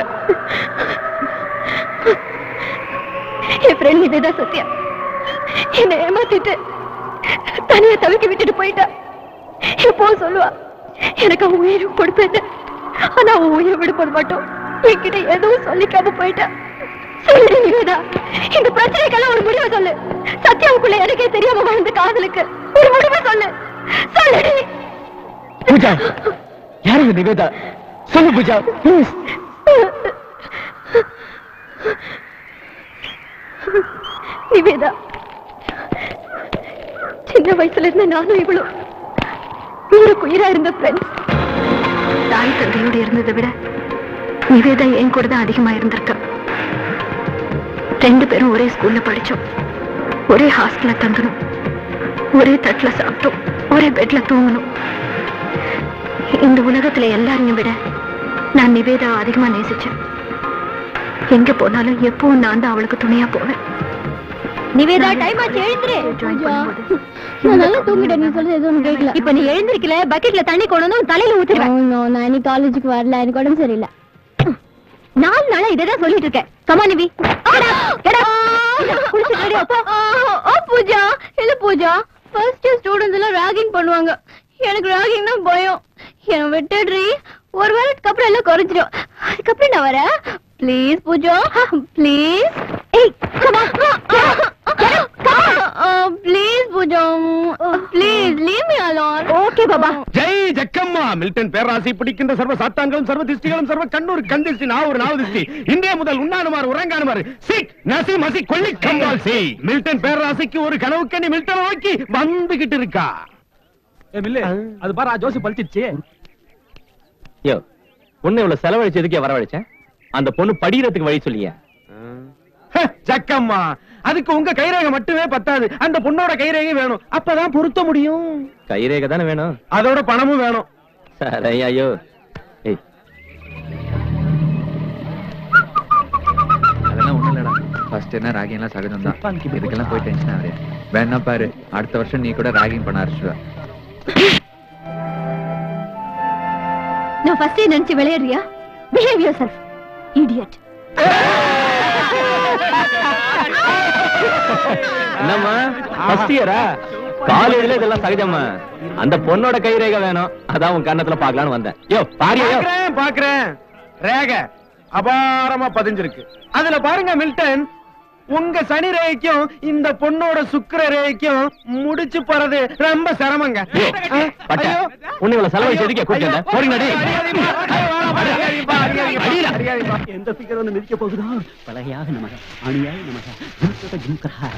என் ஃப்ரெண்ட் நிவேதா சத்யா என்னை ஏமாத்திட்டு தனியா தவிக்க விட்டுட்டு போயிட்டா எப்போ சொல்லுவா எனக்கு அவன் உயிர் கொடுப்பேன் ஆனா அவன் உயிரை விடுப்பது மட்டும் என்கிட்ட எதுவும் சொல்லிக்காம போயிட்டா சொல்லு நிவேதா இந்த பிரச்சனைக்கெல்லாம் ஒரு முடிவை சொல்லு சத்யாவுக்குள்ள எனக்கே தெரியாம வாழ்ந்த காதலுக்கு ஒரு முடிவை சொல்லு சொல்லுடி பூஜா யார் இந்த நிவேதா சொல்லு பூஜா ப்ளீஸ் நிவேதா சின்ன வயசுல இருந்து நானும் இவ்வளவு ஊருக்கு உயிரா இருந்த ஃப்ரெண்ட்ஸ் தாய் தந்தையோடு இருந்ததை விட நிவேதா என் கூட தான் அதிகமா இருந்திருக்கா ரெண்டு பேரும் ஒரே ஸ்கூல்ல படிச்சோம் ஒரே ஹாஸ்டல்ல தங்கணும் ஒரே தட்டுல சாப்பிட்டோம் ஒரே பெட்ல தூங்கணும் இந்த உலகத்துல எல்லாரையும் விட நான் நிவேதா அதிகமா நேசிச்சேன் எங்க போனாலும் எப்பவும் நான் தான் அவளுக்கு துணையா போவேன் நிவேதா டைம் ஆச்சு எழுந்துரு நான் நல்லா தூங்கிட்டேன் நீ சொல்றது எதுவும் கேட்கல இப்ப நீ எழுந்திருக்கல பக்கெட்ல தண்ணி கொண்டு வந்து தலையில ஊத்துறேன் நான் இன்னைக்கு காலேஜுக்கு வரல எனக்கு உடம்பு சரியில்லை நாலு நாளா இததான் சொல்லிட்டு இருக்கேன் கமா நிவி பூஜா இல்ல பூஜா ஃபர்ஸ்ட் ஸ்டூடெண்ட்ஸ் எல்லாம் ராகிங் பண்ணுவாங்க எனக்கு ராகிங் தான் பயம் என்ன விட்டுடுறி ஒரு வாரத்துக்கு அப்புறம் எல்லாம் குறைஞ்சிடும் அதுக்கப்புறம் நான் வரேன் ப்ளீஸ் பூஜா ப்ளீஸ் ஏய் கமா please Pooja please leave me alone okay பாபா ஜெய் ஜக்கம்மா மில்டன் பேராசி பிடிக்கின்ற சர்வ சாத்தாங்களும் சர்வ திஷ்டிகளும் சர்வ கண்ணூர் கந்திஷ்டி நாவூர் நாவதிஷ்டி இந்தியா முதல் உண்ணானுமார் உறங்கானுமார் சிக் நசி மசி கொல்லி கம்பால் சி மில்டன் பேராசிக்கு ஒரு கனவு கண்ணி மில்டன் நோக்கி வந்துகிட்டு இருக்கா ஏ மில்லு அது பாரு ஜோசி பழிச்சிருச்சு யோ பொண்ணு இவ்வளவு செலவழிச்சு எதுக்கே வரவழைச்சேன் அந்த பொண்ணு படிக்கிறதுக்கு வழி சொல்லியா ஹ, ஜக்கம்மா அதுக்கு உங்க கைரேகை மட்டுமே பத்தாது அந்த பொண்ணோட கைரேகை வேணும் அப்பதான் பொருத்த முடியும் கைரேகை தானே வேணும் அதோட பணமும் வேணும் சரி ஐயோ ஏய் அதெல்லாம் ஒண்ணும் இல்லடா ஃபர்ஸ்ட் என்ன ராகிங் எல்லாம் சகஜம் தான் இதுக்கெல்லாம் போய் டென்ஷன் ஆகுது வேணா பாரு அடுத்த வருஷம் நீ கூட ராகிங் பண்ண ஆரம்பிச்சுவ நான் ஃபர்ஸ்டே நினைச்சு விளையாடுறியா பிஹேவ் யுவர் செல்ஃப் இடியட் என்னம்மா ஃபர்ஸ்ட் இயரா காலேஜ்ல இதெல்லாம் சகஜம்மா அந்த பொண்ணோட கைரேகை வேணும் அதான் உன் கண்ணத்துல பாக்கலாம்னு வந்தேன் யோ பாரியா யோ பாக்குறேன் பாக்குறேன் ரேக அபாரமா பதிஞ்சிருக்கு அதுல பாருங்க மில்டன் உங்க சனி ரேகைக்கும் இந்த பொண்ணோட சுக்கிர ரேகைக்கும் முடிச்சு போறது ரொம்ப சிரமங்க பட்ட உன்னை இவ்வளவு செலவழிச்சு எதுக்கே கூப்பிட்டு போறீங்க எந்த ஃபிகர் வந்து மிதிக்க போகுதோ பலகையாக நமக அணியாய் நமக ஜும்கட ஜும்கரா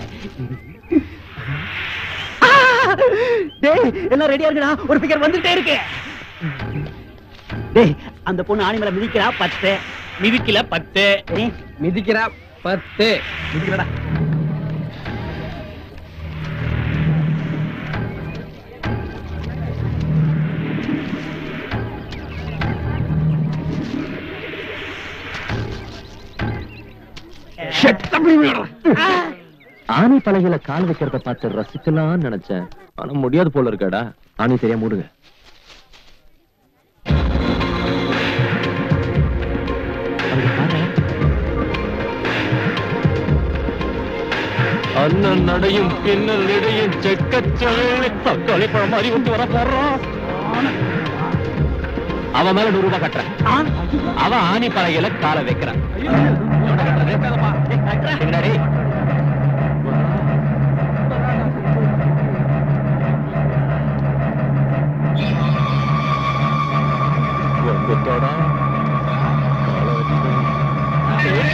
டேய் எல்லாம் ரெடியா இருக்குடா ஒரு ஃபிகர் வந்துட்டே இருக்கு டேய் அந்த பொண்ணு ஆணி மேல மிதிக்கிறா பத்து மிதிக்கல பத்து மிதிக்கிறா பத்து மிதிக்கலடா ஆணி பலகையில கால் வைக்கிறத பார்த்து ரசிக்கலாம்னு நினைச்சேன் ஆனா முடியாது போல இருக்காடா ஆணி சரியா மூடுங்க அண்ணன் நடையும் பின்னல் இடையும் செக்கச்சவேளை தக்காளி பழம் மாதிரி விட்டு வர போடுறான் அவன் மேல நூறு ரூபாய் கட்டுறேன் அவன் ஆணி பலகையில காலை வைக்கிறான் எவன்டா கட்டுறது? எங்கடாடி? வந்துட்டாடா. காலை வச்சுட்டு.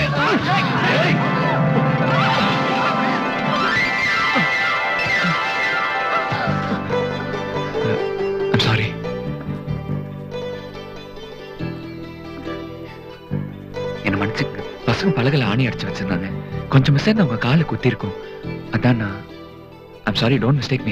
I'm sorry. என்ன மன்னிச்சுங்க பசங்க பலகல ஆணி அடிச்சு வச்சிருந்தாங்க கொஞ்சம் மிஸ் ஆயிருந்தா உங்க காலை குத்தி இருக்கும் அதான் நான் I'm sorry don't mistake me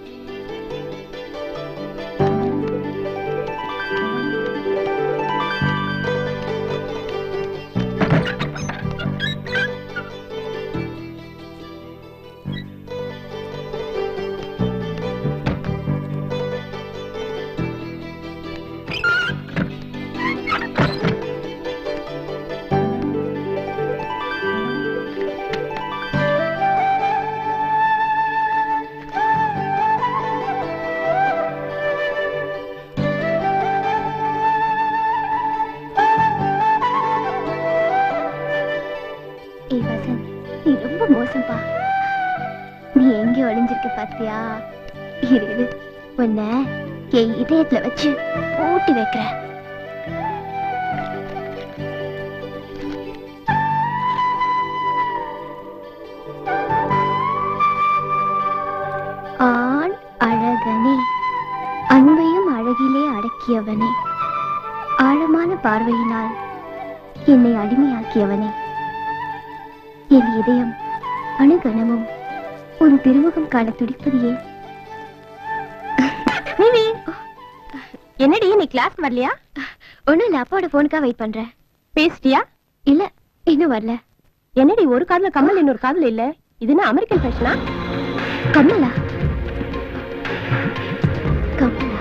ஏய் வசந்த் நீ ரொம்ப மோசம்பா நீ எங்க ஒளிஞ்சிருக்க பாத்தியா இரு இரு உன்னை என் இதயத்துல வச்சு பூட்டி வைக்கிறேன் ஆண் அழகனே அன்பையும் அழகிலே அடக்கியவனே ஆழமான பார்வையினால் என்னை அடிமையாக்கியவனே என் இதயம் அணுகணமும் ஒரு திருமுகம் காண துடிப்பது ஏன் மிமி என்னடி நீ கிளாஸ் வரலையா ஒண்ணும் இல்ல அப்பாவோட போனுக்கா வெயிட் பண்றேன் பேசிட்டியா இல்ல இன்னும் வரல என்னடி ஒரு காதுல கம்மல் இன்னொரு காதுல இல்ல இது என்ன அமெரிக்கன் ஃபேஷனா கம்மலா கம்மலா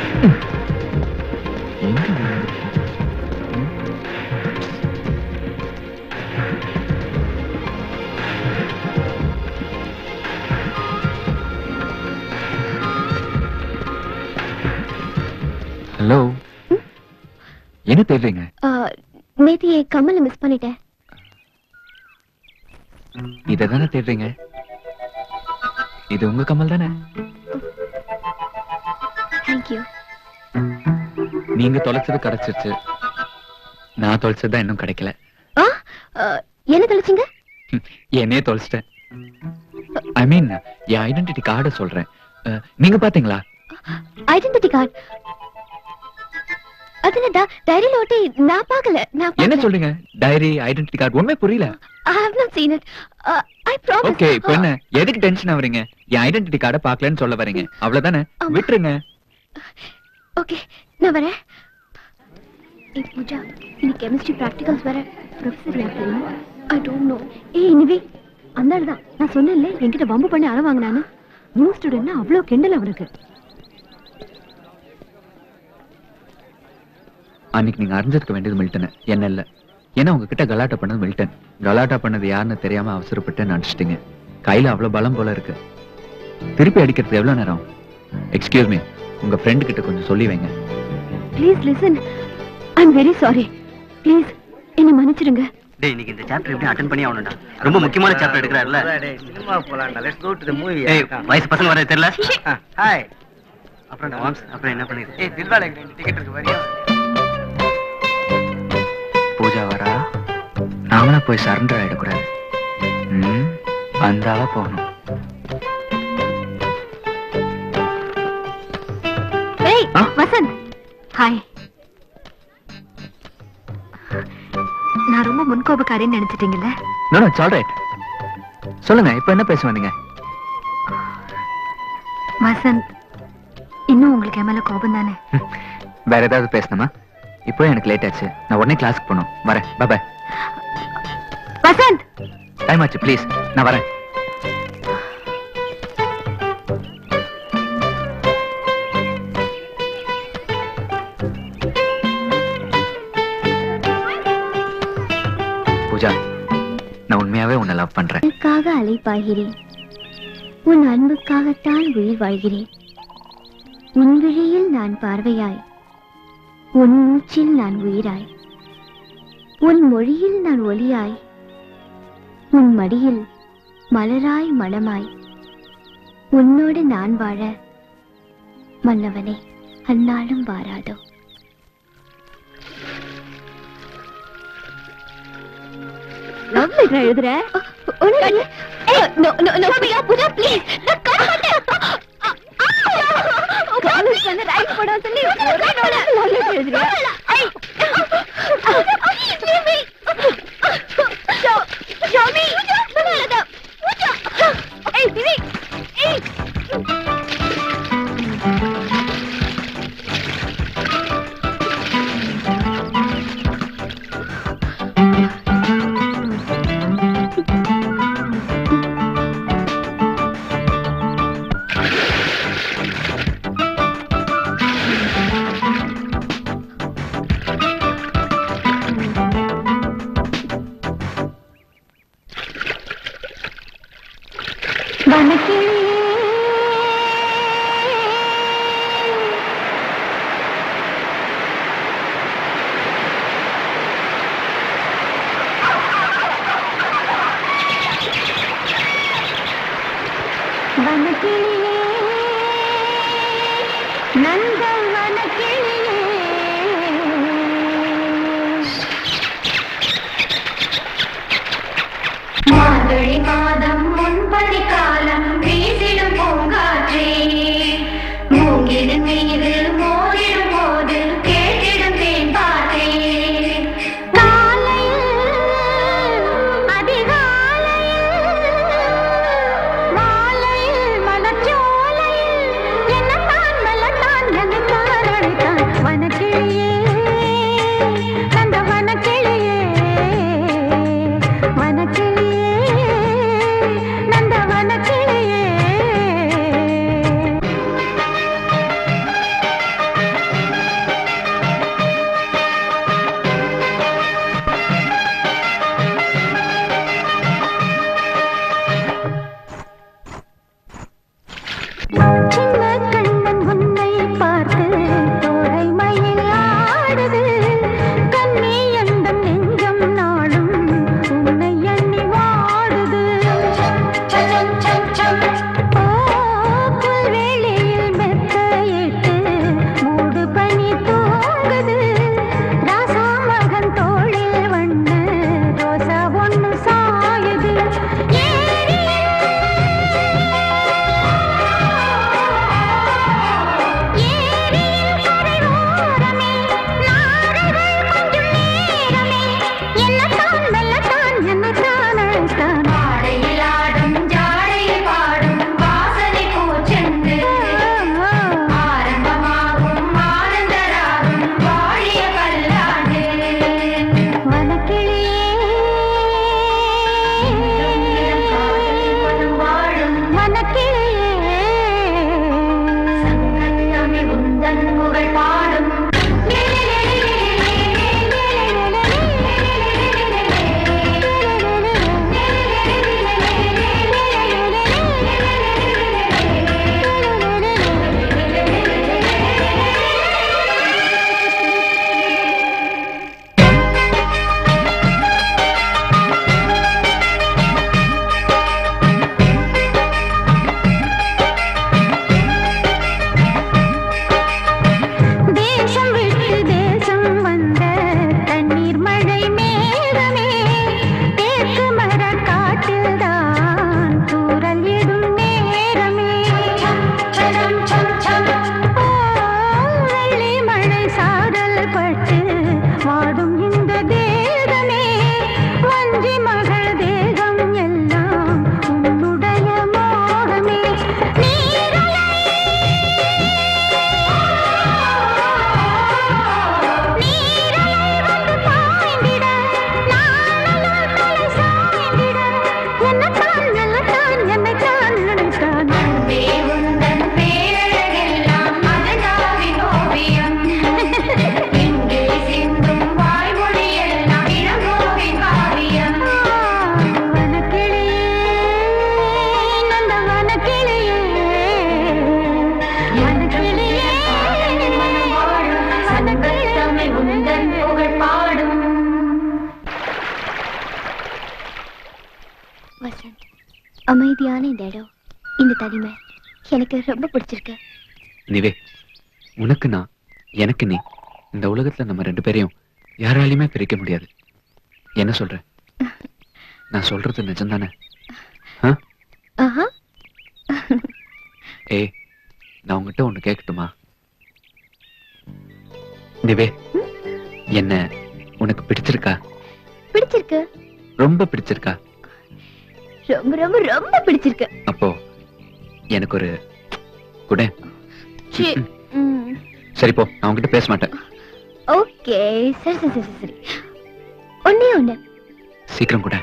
ஹலோ என்ன தேடுறீங்க நேத்து என் கம்மலை மிஸ் பண்ணிட்டேன் இதை தானே தேடுறீங்க இது உங்க கமல் தானே தேங்க்யூ நீங்க தொலைச்சது கிடைச்சிருச்சு நான் தொலைச்சது தான் இன்னும் கிடைக்கல என்ன தொலைச்சிங்க என்னையே தொலைச்சிட்டேன் ஐ மீன் என் ஐடென்டிட்டி கார்டை சொல்றேன் அஹ், நீங்க பாத்தீங்களா ஐடென்டிட்டி கார்டு அதுல டைரியில ஒட்டி நான் பார்க்கல நான் என்ன சொல்றீங்க டைரி ஐடென்டிட்டி கார்டு ஒண்ணுமே புரியல I have not seen it I promise okay இப்போ என்ன எதுக்கு டென்ஷன் ஆவறீங்க என் ஐடென்டிட்டி கார்டை பார்க்கலன்னு சொல்ல வரீங்க அவ்வளவுதானே விட்டுருங்க ஓகே நான் வரேன் ஏய் பூஜா இன்னைக்கு கெமிஸ்ட்ரி ப்ராக்டிகல்ஸ் வேற ப்ரொஃபசர் யார் தெரியுமா ஐ டோன்ட் நோ ஏய் இனிவே அந்த ஆள் தான் நான் சொன்னேன்ல என்கிட்ட வம்பு பண்ணி அழ வாங்கினான்னு நியூ ஸ்டூடெண்ட்னா அவ்வளோ கிண்டல் அவனுக்கு அன்னைக்கு நீங்க அறிஞ்சிருக்க வேண்டியது மில்டன் என்ன இல்ல ஏன்னா உங்ககிட்ட கலாட்டா பண்ணது மில்டன் கலாட்டா பண்ணது யாருன்னு தெரியாம அவசரப்பட்டு நினைச்சிட்டீங்க கையில அவ்வளவு பலம் போல இருக்கு திருப்பி அடிக்கிறது எவ்வளவு நேரம் எக்ஸ்கியூஸ் மீ உங்க ஃப்ரெண்ட் கிட்ட கொஞ்சம் சொல்லி வைங்க please listen I am very sorry please என்னை மன்னிச்சிடுங்க டேய் இன்னைக்கு இந்த சாப்டர் எப்படி அட்டெண்ட் பண்ணி ஆகணும்டா ரொம்ப முக்கியமான சாப்டர் எடுக்கறாருல சினிமா போலாம்டா let's go to the movie ஏய் வயசு பசங்க வர தெரியல ஹாய் அப்புறம் நான் வாம்ஸ் அப்புறம் என்ன பண்ணிருக்கேன் ஏய் தில்வால டிக்கெட் இருக்கு வரியா பூஜா வரா நாமளா போய் சரண்டர் ஆயிடக்கூடாது ம் வந்தாவா போகணும் ஏய் வசந்த் ஹாய் நான் ரொம்ப முன்கோபக்காரின்னு நினைச்சிட்டீங்கல்ல நோ நோ ஆல்ரைட் சொல்லுங்க இப்போ என்ன பேச வந்தீங்க வசந்த் இன்னும் உங்களுக்கு என் மேல கோபம் தானே வேற ஏதாவது பேசணுமா இப்போ எனக்கு லேட் ஆச்சு நான் உடனே கிளாஸ்க்கு போகணும் வரேன் பாய் வசந்த் டைம் ஆச்சு ப்ளீஸ் நான் வரேன் பூஜா நான் உண்மையாவே உன்னை லவ் பண்றேன் உனக்காக அலைப்பாய்கிறேன் உன் அன்புக்காகத்தான் உயிர் வாழ்கிறேன் உன் விழியில் நான் பார்வையாய் உன் மூச்சில் நான் உயிராய் உன் மொழியில் நான் ஒளியாய் உன் மடியில் மலராய் மணமாய் உன்னோடு நான் வாழ மன்னவனே அந்நாளும் வாராதோ லவ் லெட்டர் எழுதுற காலேஜ் வந்து ரைட் போட சொல்லி ஒரே நாள் லவ் லெட்டர் எழுதுறியா வனக்கிளியே நந்தவன கிளியே மார்கழி மாதம் முன்படி காலம் வீசிடும் பூங்காற்றே மூங்கிலின் மீது மோதிடும் போது கேட்டிடும் தேன் பாட்டே காலையில் அதிகாலையில் மாலையில் மலர்ச்சோலையில் என்னத்தான் மெல்லத்தான் எது புகழ் பாடும் தேசம் விட்டு தேசம் வந்த தண்ணீர் மழை மேகமே தேக்கு மர காட்டில்தான் தூரல் இடும் நேரமே ஓ, வெள்ளி மழை சாரல் பட்டு வாடும் இந்த தேகமே வஞ்சி மகள் தேகம் எல்லாம் உன்னுடைய மோகமே நீரலை வசந்த் அமைதியான இந்த இடம் இந்த தனிமை எனக்கு ரொம்ப பிடிச்சிருக்கு நிவே உனக்கு நான் எனக்கு நீ இந்த உலகத்துல நம்ம ரெண்டு பேரையும் யாராலையுமே பிரிக்க முடியாது என்ன சொல்ற நான் சொல்றது நிஜம்தானே ஆ? ஆஹா ஏய் நான் உங்ககிட்ட ஒண்ணு கேட்கட்டுமா நிவே என்ன உனக்கு பிடிச்சிருக்கா பிடிச்சிருக்கு ரொம்ப பிடிச்சிருக்கா ரொம்ப ரொம்ப ரொம்ப பிடிச்சிருக்கு அப்போ எனக்கு ஒரு குட சீ, ம், சரி போ நான் உங்ககிட்ட பேச மாட்டேன் ஓகே சரி சரி சரி சரி ஒண்ணே ஒண்ணு சீக்கிரம் கூட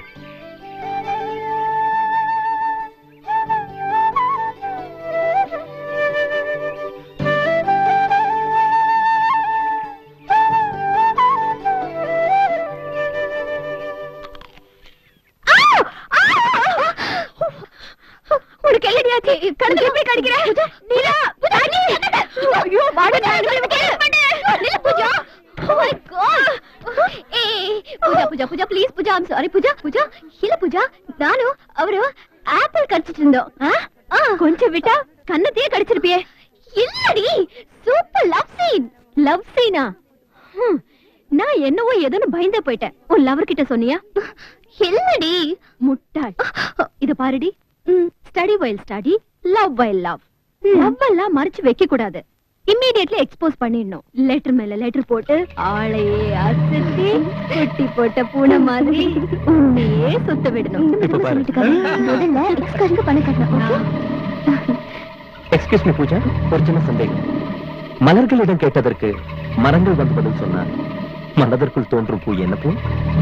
உனக்கு இல்லடியா கடவுள் எப்படி கடிக்கிற நீலா ராணி ஐயோ வாடி நில்லு பூஜா Oh my God. ஏய், Pooja Pooja Pooja please Pooja I'm sorry Pooja Pooja இல்ல பூஜா நானும் அவரு ஆப்பிள் கடிச்சிட்டு இருந்தோம் ஆ? ஆ, கொஞ்சம் விட்டா கண்ணத்தையே கடிச்சிருப்பியே இல்லடி சூப்பர் லவ் சீன் லவ் சீனா நான் என்னவோ ஏதோன்னு பயந்தே போயிட்டேன் உன் லவர் கிட்ட சொன்னியா இல்லடி முட்டாள் இது பாருடி study while study love while love love எல்லாம் மறைச்சு வைக்க கூடாது இம்மீடியட்லி எக்ஸ்போஸ் பண்ணிடணும் லெட்டர் மேல லெட்டர் போட்டு ஆளையே அசத்தி குட்டி போட்ட பூனை மாதிரி உண்மையே சுத்த விடணும் இப்ப பாரு. முதல்ல எக்ஸ்காருக்கு பணம் கட்டணும் ஓகே எக்ஸ்கியூஸ் மீ பூஜா ஒரு சின்ன சந்தேகம் மலர்களிடம் கேட்டதற்கு மரங்கள் வந்து பதில் சொன்னார் மனதிற்குள் தோன்றும் பூ என்ன பூ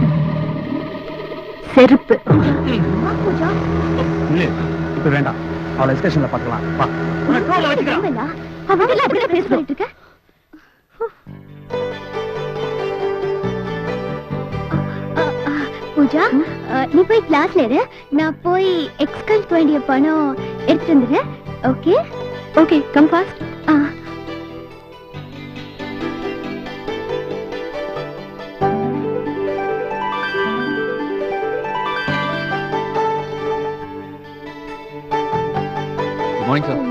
செருப்பு இப்ப வேண்டாம் அவளை எஸ்கேஷன்ல பாக்கலாம் வா அவங்க எல்லாம் அப்படிதான் பேச பண்ணிட்டு இருக்க பூஜா அஹ், நீ போய் கிளாஸ்ல இரு நான் போய் எக்ஸ்கல் வேண்டிய பணம் எடுத்துட்டு வந்துடுறேன் okay okay come fast good morning sir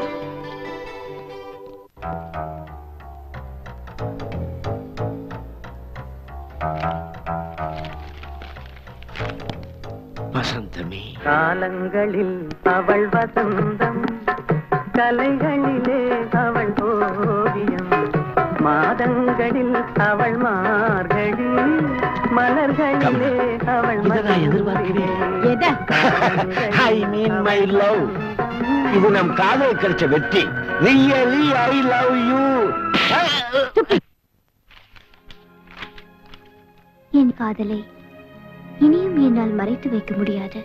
வசந்தமே காலங்களில் அவள் வசந்தம் கலைகளிலே அவள் ஓவியம் மாதங்களில் அவள் மார்கழி மலர்களிலே அவள் ஐ மீன் மை லவ் இது நம் காதல் கிடைச்ச வெற்றி ரியலி ஐ லவ் யூ என் காதலை இனியும் என்னால் மறைத்து வைக்க முடியாது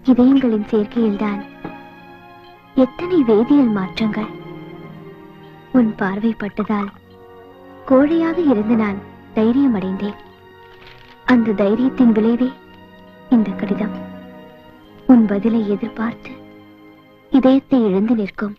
இதயங்களின் சேர்க்கையில்தான் எத்தனை வேதியியல் மாற்றங்கள் உன் பார்வை பட்டதால் கோழையாக இருந்த நான் தைரியம் அடைந்தேன் அந்த தைரியத்தின் விளைவே இந்த கடிதம் உன் பதிலை எதிர்பார்த்து இதயத்தை இழந்து நிற்கும்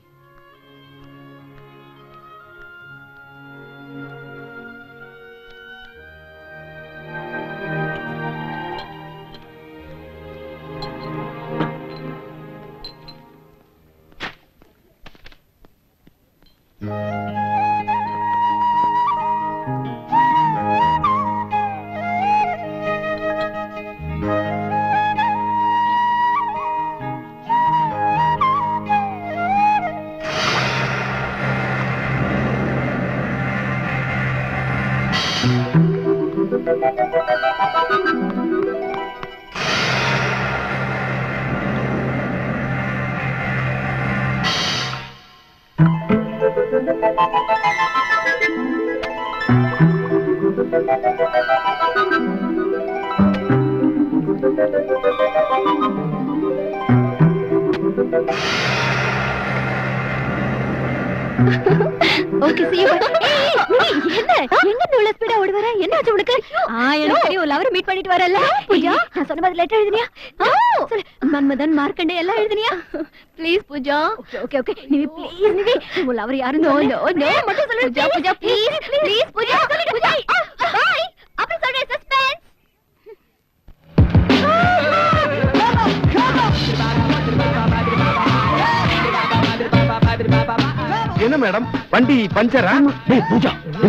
ஓகே see you என்ன எங்க இவ்வளவு ஸ்பீடா ஓடி வர என்ன ஆச்சு உனக்கு ஆ எனக்கு தெரியும் லவர் மீட் பண்ணிட்டு வரல பூஜா நான் சொன்ன மாதிரி லெட்டர் எழுதினியா சொல்லு மன்மதன் மார்க்கண்டே எல்லாம் எழுதினியா please Pooja okay okay okay Nivi please Nivi உன் லவர் யாரு நோ நோ நோ மட்டும் சொல்லு பூஜா பூஜா ப்ளீஸ் ப்ளீஸ் பூஜா சொல்லு பூஜா பை அப்புறம் சொல்றேன் சஸ்பென்ஸ் என்ன மேடம் வண்டி பஞ்சரா பூஜா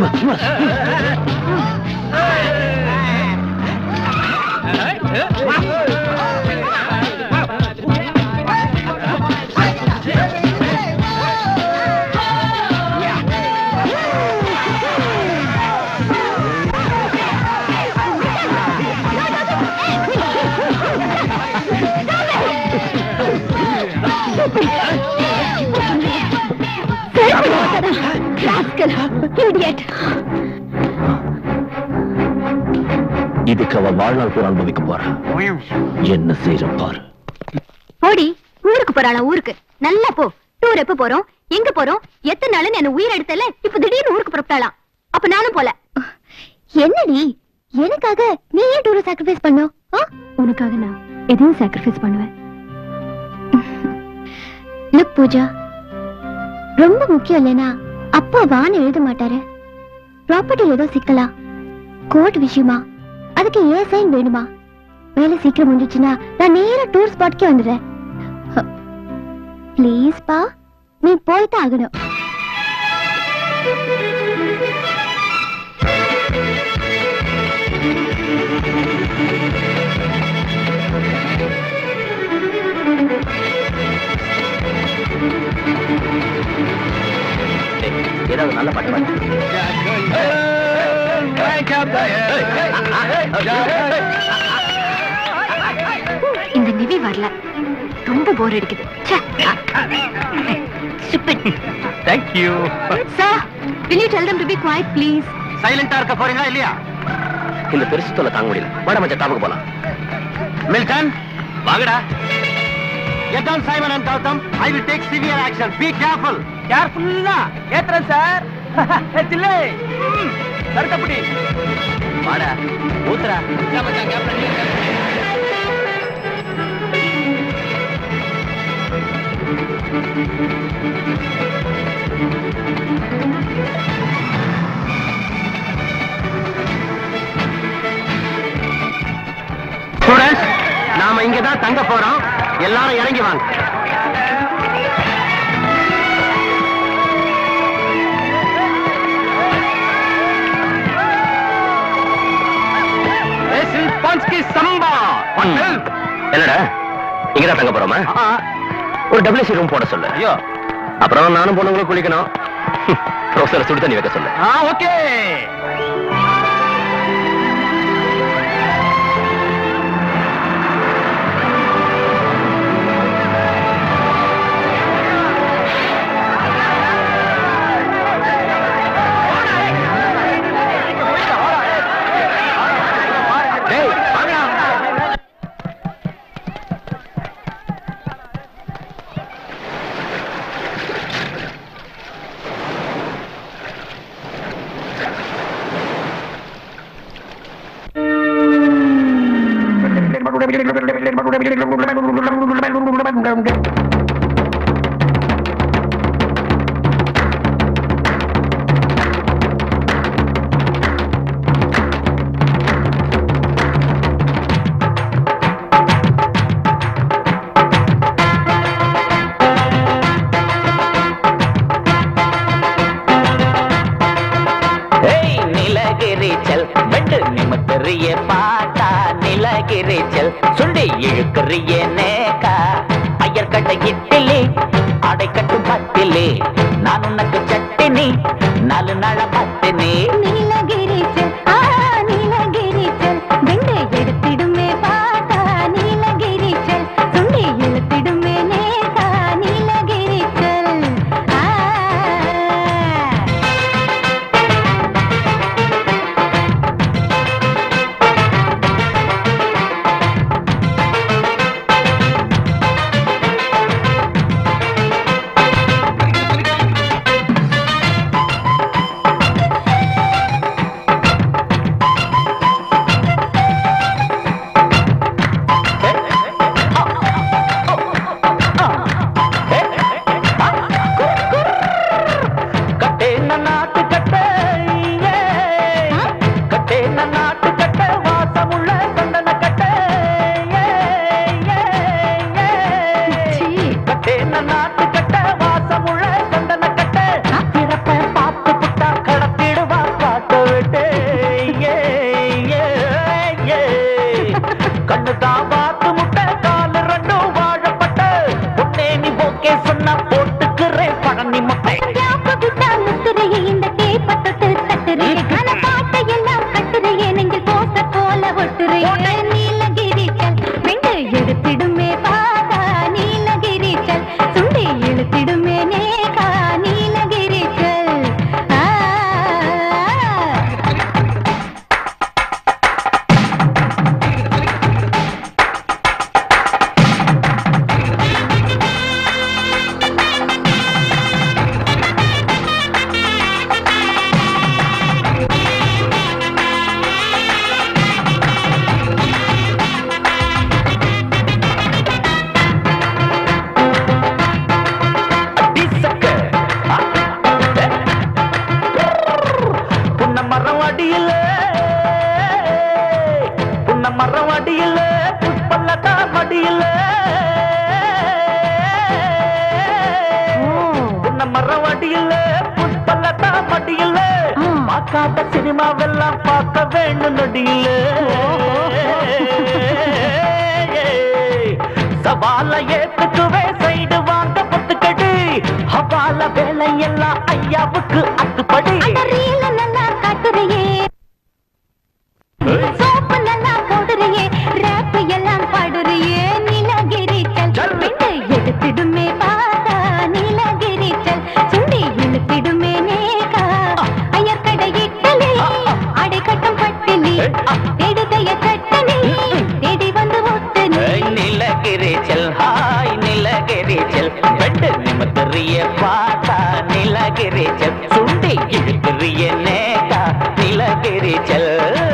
ராஸ்கல் இடியட் இதுக்கு அவ வாழ்நாள் பூரா அனுபவிக்க போறா என்ன செய்யற பாரு போடி ஊருக்கு போறாளா ஊருக்கு நல்லா போ டூர் எப்ப போறோம் எங்க போறோம் எத்தனை நாள் என்ன உயிர் எடுத்தல இப்ப திடீர்னு ஊருக்கு புறப்பட்டாளாம் அப்ப நானும் போல என்னடி எனக்காக நீ ஏன் டூரை சாக்ரிஃபைஸ் பண்ணோம் உனக்காக நான் எதையும் சாக்ரிஃபைஸ் பண்ணுவேன் லுக் பூஜா ரொம்ப முக்கியம் இல்லைனா அப்பா வான்னு எழுத மாட்டாரு ப்ராப்பர்ட்டி ஏதோ சிக்கலாம் கோர்ட் விஷயமா அதுக்கு ஏன் சைன் வேணுமா வேலை சீக்கிரம் முடிஞ்சுச்சுன்னா நான் நேரா டூர் ஸ்பாட்க்கே வந்துடுறேன் ப்ளீஸ் பா நீ போய்தான் ஆகணும் ஏதாவது நல்ல பாட்டு பாடு இந்த நிவி வரல ரொம்ப போர் அடிக்குது ச்சே. Stupid. Thank you Sir, will you tell them to be quiet, please? சைலண்டா இருக்க போறீங்களா இல்லையா இந்த பெருசு தொல்லை தாங்க முடியல வாடா மச்சா டாப்புக்கு போலாம் மில்டன் வாங்கடா Get down, Simon and Gautam. I will take severe action. Be careful. Careful-ஆ? ஏத்துறேன் சார். ஏ, தில்லை. ம், கருத்தப்படி. வாடா ஊத்துறா ஸ்டூடெண்ட்ஸ் நாம இங்க தான் தங்க போறோம் எல்லாரும் இறங்கி வாங்க சம்பா என்னடா இங்கதான் தங்க போறோமா ஒரு டபிள்யூசி ரூம் போட சொல்லு ஐயோ அப்புறம் நானும் பொண்ணுங்களும் குளிக்கணும் ப்ரொஃபசர் சுடு தண்ணி வைக்க சொல்லு ஆ ஓகே நீலகிரிச்சல் சுண்டி இழுக்கிறியே நேக்கா ஐயர் கட்ட இட்டிலி அடை கட்டும் பத்திலி நான் உனக்கு சட்டினி நாலு நாள பத்தினி நீலகிரிச்சல் ஆ நீலகிரிச்சல் வெண்டை எடுத்திடுமே பாத்தா நீலகிரிச்சல் சுண்டி இழுத்திடுமே நேதா நீலகிரிச்சல் ஆ கட்டே நாட்டு கட்ட கட்டே நாட்டு கட்ட வாசமுள்ள சந்தன கட்ட கட்டே நாட்டு கட்ட வாசமுள்ள சந்தன கட்ட பிறப்ப பார்த்து புட்டா கடத்திடுவா பாட்டு விட்டு கண்ணு தான் பார்த்து முட்டை காலு ரெண்டும் வாழப்பட்ட பொன்னே நீ ஓகே சொன்னா போட்டுக்கிறேன் பழனி முட்டை விட்டா முத்துறையே இந்த தேப்பத்தொட்டு தட்டுறையே கன பாட்டை எல்லாம் கட்டுறையே நெஞ்சில் போட்ட போல ஒட்டுறையே நீலகிரிச்சல் வெண்டு எடுத்திடுமே பாதா நீலகிரிச்சல் சுண்டி இழுத்திடுமே நேகா நீலகிரிச்சல் ஆ புன்ன மரம் அடியில புன்ன மரம் அடியில புஷ்பல்லதா மடியில புன்ன மரம் அடியில புஷ்பல்லதா மடியில பார்க்காத சினிமாவெல்லாம் பார்க்க வேண்டும் நொடியில சவால ஏத்துக்குவே சைடு வாங்க பொத்துக்கடி ஹவால வேலையெல்லாம் ஐயாவுக்கு அத்துப்படி ரீல நல்லா காட்டுறியே சோப்பு நல்லா போடுறியே ரேப் எல்லாம் பாடுறியே நீலகிரிச்சல் விட்டு எடுத்திடுமே பாதா நீலகிரிச்சல் சுண்டி இழுத்திடுமே நேகா ஐயர் கடை இட்டலி அடை கட்டும் பட்டினி தேடுதைய சட்டனி தேடி வந்து ஒட்டுனி நிலகிரிச்சல் ஹாய் நிலகிரிச்சல் பெண்டு நிமத்தறிய பாட்டா நிலகிரிச்சல் சுண்டி இழுக்கிறிய நேகா நிலகிரிச்சல்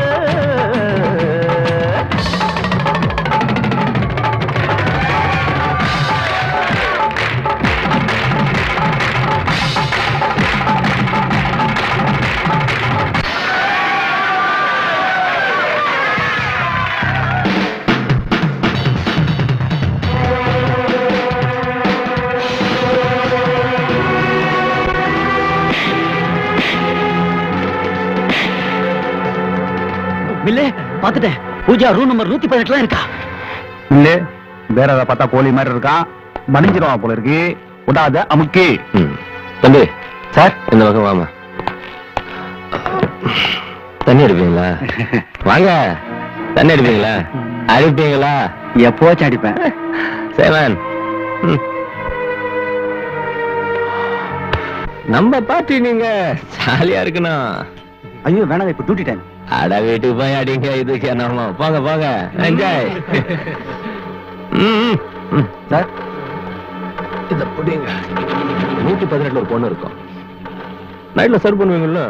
மில்லே பாத்துட்டேன் பூஜா ரூம் நம்பர் நூத்தி பதினெட்டுல இருக்கா இல்ல வேற ஏதாவது பார்த்தா கோழி மாதிரி இருக்கான் மணிஞ்சிருவான் போல இருக்கு விடாத அமுக்கி தம்பி சார் இந்த பக்கம் வாமா தண்ணி அடிப்பீங்களா வாங்க தண்ணி அடிப்பீங்களா அடிப்பீங்களா எப்போச்சும் அடிப்பேன் சேவன் ம். நம்ம பார்ட்டி நீங்க ஜாலியா இருக்கணும் ஐயோ வேணாம் இப்ப டியூட்டி டைம் அட வீட்டுக்கு போய் அடிங்க இதுக்கு என்னமோ போங்க போங்க என்ஜாய் சார் இத புடிங்க நூத்தி பதினெட்டுல ஒரு பொண்ணு இருக்கும் நைட்ல சர்வ் பண்ணுவீங்கல்ல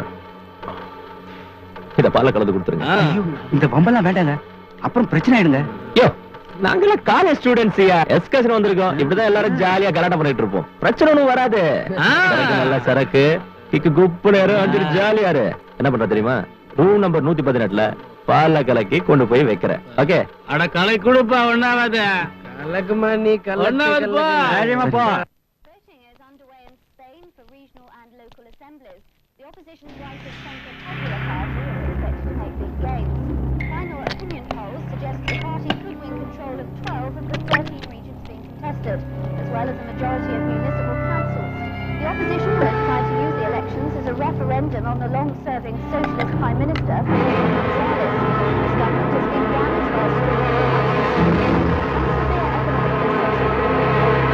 இத பால கலந்து கொடுத்துருங்க ஐயோ இந்த பம்பெல்லாம் வேண்டாங்க அப்புறம் பிரச்சனை ஆயிடுங்க யோ நாங்கெல்லாம் காலேஜ் ஸ்டூடெண்ட்ஸ் எஸ்கர்ஷன் வந்திருக்கோம் இப்படிதான் எல்லாரும் ஜாலியா கலாட்டம் பண்ணிட்டு இருப்போம் பிரச்சனை ஒண்ணும் வராது சரக்கு நல்ல சரக்கு கிக்கு குப்பு நேரம் அஞ்சு ஜாலியா இரு என்ன பண்ற தெரியுமா ரூம் நம்பர் நூத்தி பதினெட்டுல பால்ல கலக்கி கொண்டு போய் வைக்கிறேன் ஓகே அட கலை கொடுப்பா ஒன்னாவது கலக்குமா நீ ஒன்னாவது போ தைரியமா போ The opposition writers Centre Popular Party is set to make big gains. Final opinion polls suggest the party could win control of 12 of the 13 regions being contested, as well as a majority of municipal councils. The opposition will try to use the elections as a referendum on the long-serving socialist prime minister, Felipe González. His government has been damaged by a string of collapses. Severe economic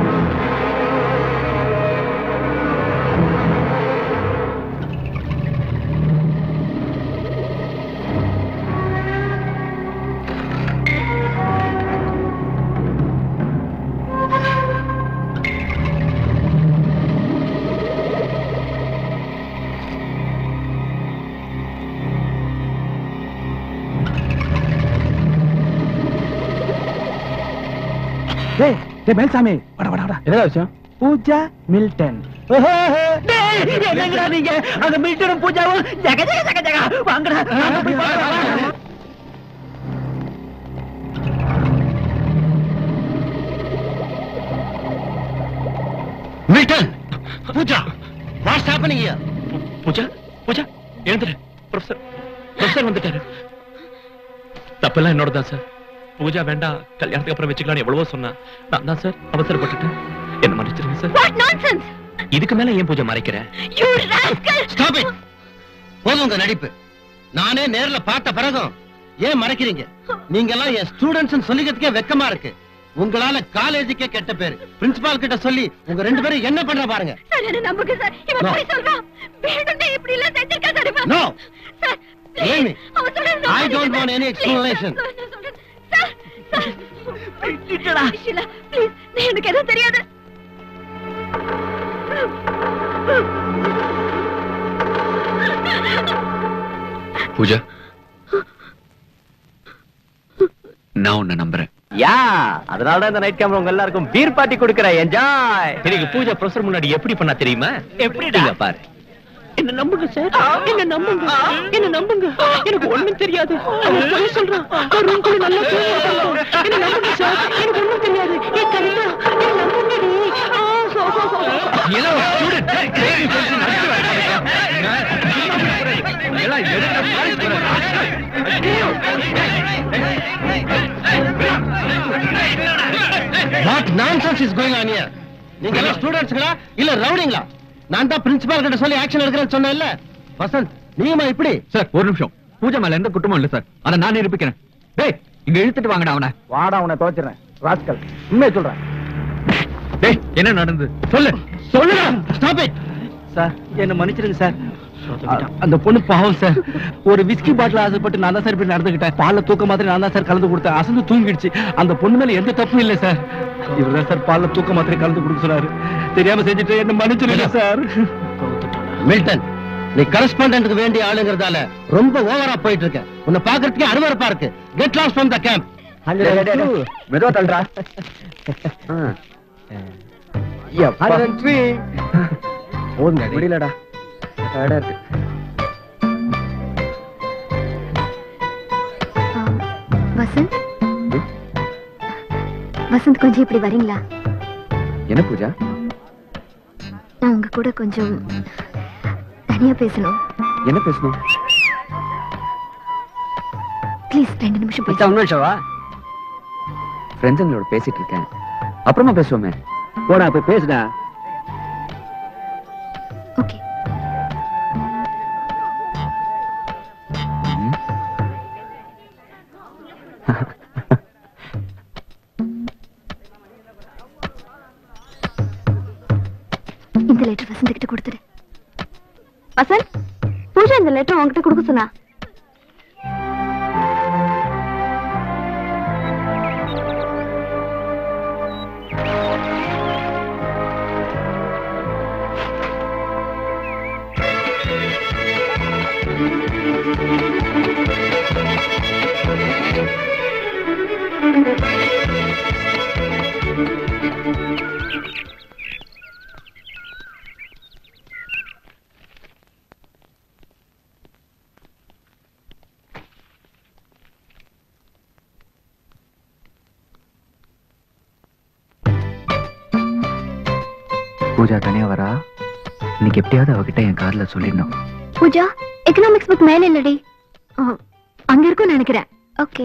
டேய் டேய் மேல்சாமி வாடா வாடா வாடா என்ன விஷயம் Pooja Milton என்னங்கடா நீங்க அந்த மில்டனும் பூஜாவும் ஜக ஜக ஜக ஜக வாங்கடா நாம போய் பார்க்கலாம். Milton Pooja what's happening here Pooja Pooja எழுந்துரு ப்ரொஃபசர் ப்ரொஃபசர் வந்துட்டாரு தப்பெல்லாம் என்னோட தான் சார் பூஜா வேண்டாம் கல்யாணத்துக்கு அப்புறம் வச்சுக்கலாம் எவ்வளவோ சொன்னா நான் தான் சார் அவசரப்பட்டுட்டேன் என்ன மன்னிச்சிருங்க சார் What nonsense! இதுக்கு மேல ஏன் பூஜா மறைக்கிற You rascal! ஸ்டாப் இட் போதும் உங்க நடிப்பு நானே நேர்ல பார்த்த பிறகும் ஏன் மறைக்கிறீங்க நீங்க எல்லாம் என் ஸ்டூடெண்ட்ஸ் சொல்லிக்கிறதுக்கே வெக்கமா இருக்கு உங்களால காலேஜுக்கே கெட்ட பேரு பிரின்சிபால் கிட்ட சொல்லி உங்க ரெண்டு பேரும் என்ன பண்ற பாருங்க சார் என்ன நம்புங்க சார் இவன் No. போய் சொல்றான் வேணும்னே இப்படி எல்லாம் செஞ்சிருக்கா சார் இவன் No. Sir Blame me. அவன் சொல்றது I don't want any explanation. Sir sir Sheela please எனக்கு எதுவும் தெரியாது பூஜா நான் உன்னை நம்புறேன் யா அதனால தான் இந்த நைட் கேமரா உங்க எல்லாருக்கும் பீர் பார்ட்டி கொடுக்கறேன் என்ஜாய் எனக்கு பூஜா ப்ரொஃபசர் முன்னாடி எப்படி பண்ணா தெரியுமா எப்படி பாரு என்ன நம்புங்க சார் என்ன நம்புங்க என்ன நம்புங்க எனக்கு ஒண்ணும் தெரியாது அவன் பொய் சொல்றான் நான் ரூம்குள்ள நல்லா தூங்கிட்டு என்ன நம்புங்க சார் எனக்கு ஒண்ணும் தெரியாது என் கவிதா என்ன நம்புங்கடி ஏதோ what nonsense is going on here நீங்க எல்லாம் ஸ்டூடண்ட்ஸ்களா இல்ல ரவுடிங்களா நான் தான் பிரின்சிபால் கிட்ட சொல்லி ஆக்ஷன் எடுக்கிறேன்னு சொன்னேன்ல வசந்த் நீமா இப்படி சார் ஒரு நிமிஷம் பூஜா மேல எந்த குற்றமும் இல்ல சார் அதை நான் நிரூபிக்கிறேன் டேய் இங்க இழுத்துட்டு வாங்கடா அவனை வாடா உன்னை துவைச்சிடுறேன் ராஸ்கல் உண்மையை சொல்றேன் டேய் என்ன நடந்து சொல்லு சொல்லுடா ஸ்டாப் இட் சார் என்ன மன்னிச்சிருங்க சார் அ- அந்த பொண்ணு பாவம் சார் ஒரு விஸ்கி பாட்டில் ஆசைப்பட்டு நான் தான் சார் இப்படி நடந்துக்கிட்டேன் பால்ல தூக்க மாதிரி நான் தான் சார் கலந்து கொடுத்தேன் அசந்து தூங்கிடுச்சு அந்த பொண்ணு மேல எந்த தப்பும் இல்லை சார் இவர் தான் சார் பால்ல தூக்க மாத்திரை கலந்து கொடுக்க சொன்னாரு தெரியாம செஞ்சுட்டு என்ன மன்னிச்சிருங்க சார் மில்டன் நீ கரஸ்பாண்டன்ட்க்கு வேண்டிய ஆளுங்கிறதால ரொம்ப ஓவரா போயிட்டு இருக்க உன்னை பாக்குறதுக்கே அருவருப்பா இருக்கு get lost from the camp மெதுவா தள்ளுறா போதுங்க முடியலடா டயர்டா இருக்கு வசந்த் வசந்த் கொஞ்சம் இப்படி வரீங்களா என்ன பூஜா நான் உங்க கூட கொஞ்சம் தனியா பேசணும் என்ன பேசணும் ப்ளீஸ் ரெண்டு நிமிஷம் மச்சான், ஒரு நிமிஷம் வா ஃப்ரெண்ட்ஸுங்களோட பேசிட்டு இருக்கேன் அப்புறமா பேசுவோமே போடா போய் பேசுடா ஓகே இந்த லெட்டர் வசந்த் கிட்ட கொடுத்துடு வசந்த் பூஜா இந்த லெட்டர் உன்கிட்ட கொடுக்க சொன்னா பூஜா தனியா வரா இன்னைக்கு எப்படியாவது அவகிட்ட என் காதுல சொல்லிடணும் பூஜா எக்கனாமிக்ஸ் புக் மேல இல்லடி ஆ, அங்க இருக்கும்னு நினைக்கிறேன் ஓகே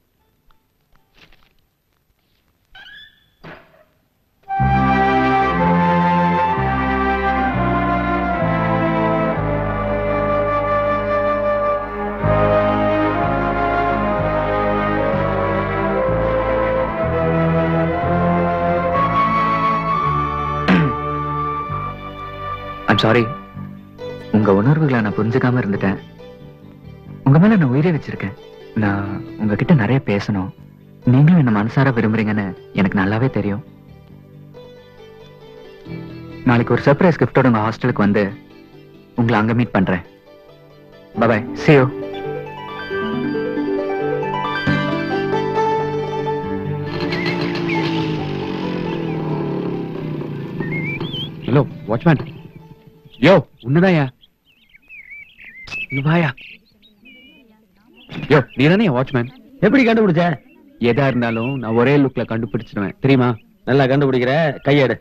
ஐம் சாரி உங்க உணர்வுகளை நான் புரிஞ்சுக்காம இருந்துட்டேன் உங்க மேல நான் உயிரே வச்சிருக்கேன் நான் உங்ககிட்ட நிறைய பேசணும் நீங்களும் என்ன மனசார விரும்புறீங்கன்னு எனக்கு நல்லாவே தெரியும் நாளைக்கு ஒரு சர்ப்ரைஸ் கிஃப்டோட உங்க ஹாஸ்டலுக்கு வந்து உங்களை அங்க மீட் பண்றேன் bye see you hello watchman யோ உன்னதாயா இங்க வாயா யோ நீ தானே வாட்ச்மேன் எப்படி கண்டுபிடிச்ச எதா இருந்தாலும் நான் ஒரே லுக்ல கண்டுபிடிச்சிடுவேன் தெரியுமா நல்லா கண்டுபிடிக்கிற கையெடு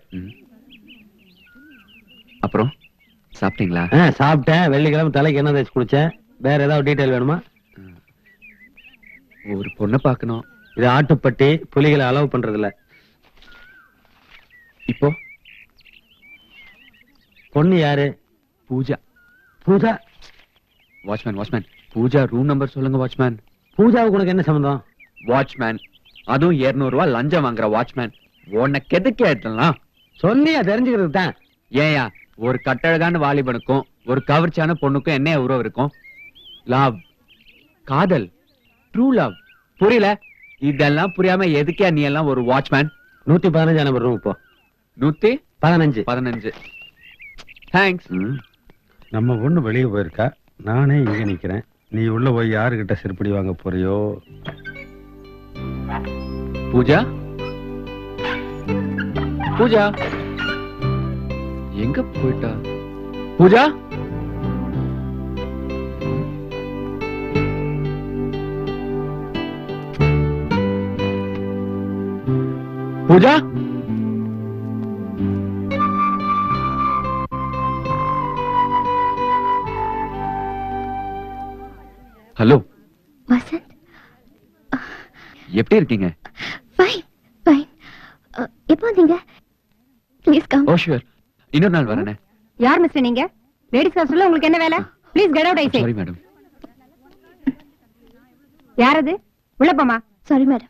அப்புறம் சாப்பிட்டீங்களா ஆ, சாப்பிட்டேன் வெள்ளிக்கிழமை தலைக்கு என்ன தேய்ச்சி குளிச்சேன் வேற ஏதாவது டீட்டெயில் வேணுமா ஒரு பொண்ணை பார்க்கணும் இது ஆட்டுப்பட்டி புலிகளை அலோவ் பண்றது இல்ல இப்போ பொண்ணு யாரு Pooja Pooja watchman watchman Pooja room number சொல்லுங்க வாட்ச்மேன் பூஜாவுக்கு உனக்கு என்ன சம்பந்தம் வாட்ச்மேன் அதுவும் 200 ரூபாய் லஞ்சம் வாங்குற வாட்ச்மேன் உனக்கு எதுக்கு எடுத்துலாம் சொல்லியா தெரிஞ்சுக்கிறது தான் ஏயா ஒரு கட்டழகான வாலிபனுக்கும் ஒரு கவர்ச்சியான பொண்ணுக்கும் என்ன உறவு இருக்கும் லவ் காதல் ட்ரூ லவ் புரியல இதெல்லாம் புரியாம எதுக்கே நீ எல்லாம் ஒரு வாட்ச்மேன் நூத்தி பதினஞ்சு நம்பர் ரூம் இப்போ நூத்தி பதினஞ்சு பதினஞ்சு தேங்க்ஸ் நம்ம பொண்ணு வெளியே போயிருக்கா நானே இங்க நிக்கிறேன் நீ உள்ள போய் யாருகிட்ட செருப்படி வாங்க போறியோ பூஜா பூஜா எங்க போயிட்டா பூஜா பூஜா ஹலோ வசந்த் எப்படி இருக்கீங்க ஃபைன் ஃபைன் எப்போ வந்தீங்க ப்ளீஸ் கம் ஓ ஷூர் இன்னொரு நாள் வரேனே யார் மிஸ்டர் நீங்க லேடிஸ் ஹாஸ்டல்ல உங்களுக்கு என்ன வேலை please get out I say sorry madam யார் அது உள்ள போமா சாரி மேடம்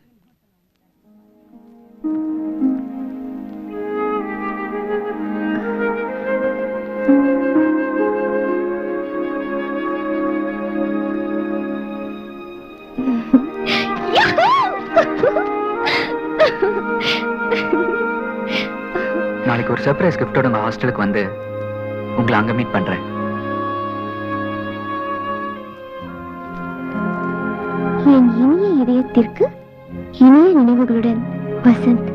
நாளைக்கு ஒரு சர்ப்ரைஸ் கிஃப்டோட உங்க ஹாஸ்டலுக்கு வந்து உங்களை அங்க மீட் பண்றேன் என் இனிய இதயத்திற்கு இனிய நினைவுகளுடன் வசந்த்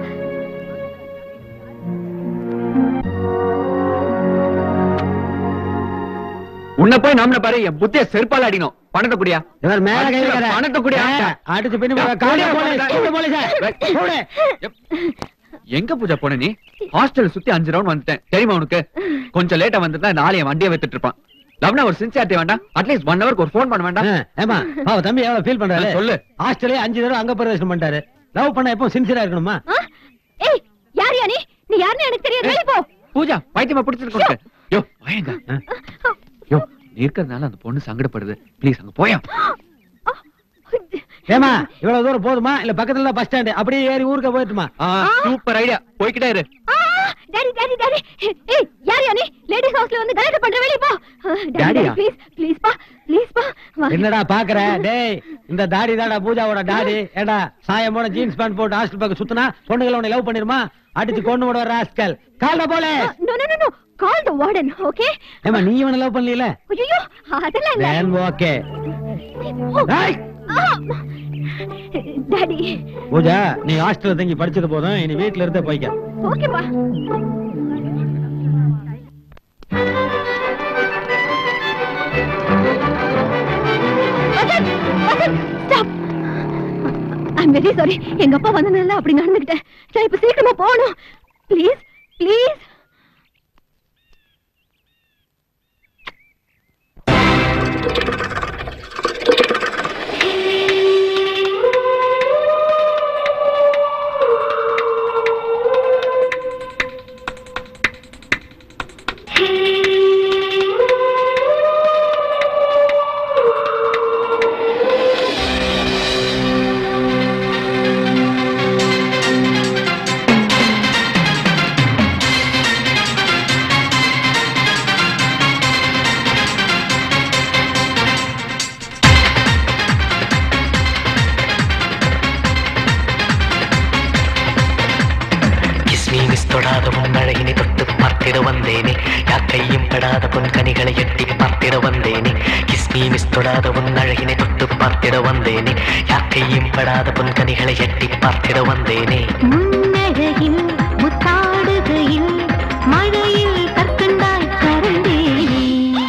உன்னை போய் நம்மள பாரு என் புத்திய செருப்பால அடிக்கணும் பணத்தை குடியா இவர் மேல கை வைக்காத. பணத்தை குடியா ஆ, அடிச்சு பின்னி போடுவா. காலையில போலீஸ், கூப்பிடு போலீஸை. கூப்பிடு. எங்க பூஜா போன நீ ஹாஸ்டல் சுத்தி அஞ்சு ரவுண்ட் வந்துட்டேன் தெரியுமா உனக்கு கொஞ்சம் லேட்டா வந்திருந்தா நாளை என் வண்டியை வித்துட்டு இருப்பான் லவ்னா ஒரு சின்சியாரிட்டி வேண்டாம் அட்லீஸ்ட் ஒன் ஹவருக்கு ஒரு ஃபோன் பண்ண வேண்டாம் ஏமா பாவ தம்பி எவ்வளவு ஃபீல் பண்றாரு சொல்லு ஹாஸ்டலே அஞ்சு தடவை அங்க பிரவேசனம் பண்ணிட்டாரு லவ் பண்ண எப்போ சின்சியரா இருக்கணுமா ஏய் யார் யா நீ நீ யாருன்னு எனக்கு தெரியாது வெளிய போ பூஜா பைத்தியமா பிடிச்சிருக்கு யோ வாயங்க யோ நீ இருக்கிறதுனால அந்த பொண்ணு சங்கடப்படுது ப்ளீஸ் அங்க போயா ஏமா இவ்வளவு தூரம் போதுமா இல்ல பக்கத்துல பஸ் ஸ்டாண்ட் அப்படியே ஏறி ஊருக்கு போயிட்டுமா சூப்பர் ஐடியா போய்கிட்டே இரு டாடி டாடி டாடி ஏய் யார் யா நீ லேடிஸ் ஹாஸ்டல்ல வந்து கலாட்டா பண்ற வெளிய போ டாடியா? ப்ளீஸ் ப்ளீஸ் பா ப்ளீஸ் பா வா. என்னடா பாக்குற டேய் இந்த தாடி தாடா பூஜாவோட டாடி ஏடா சாயமோட ஜீன்ஸ் பேண்ட் போட்டு ஹாஸ்டல் பக்கம் சுத்தினா பொண்ணுங்களை உன்னை லவ் பண்ணிருமா அடிச்சு கொண்டு விட ராஸ்கல் கால்டா போல no no no no call the warden okay ஏமா நீ இவனை லவ் பண்ணல ஐயோ அதெல்லாம் இல்ல then ஓகே ஏய்! டாடி பூஜா நீ ஹாஸ்டல்ல தங்கி படிச்சது போதும் இனி வீட்ல இருந்தே போய்க்க ஓகே பா Vasanth Vasanth stop I'm very sorry எங்க அப்பா வந்தனால அப்படி நடந்துக்கிட்டேன் நான் இப்ப சீக்கிரமா போகணும் ப்ளீஸ் ப்ளீஸ் யாக்கையும் படாத பொன் கனிகளை எட்டி பார்த்திட வந்தேனே கிஸ்மி மிஸ் தொடாத உன் அழகினை தொட்டு பார்த்திட வந்தேனே யாக்கையும் படாத பொன் கனிகளை எட்டி பார்த்திட வந்தேனே முன்னழகில் முத்தாடுகையில் மழையில் கற்கண்டாய் கரந்தேனே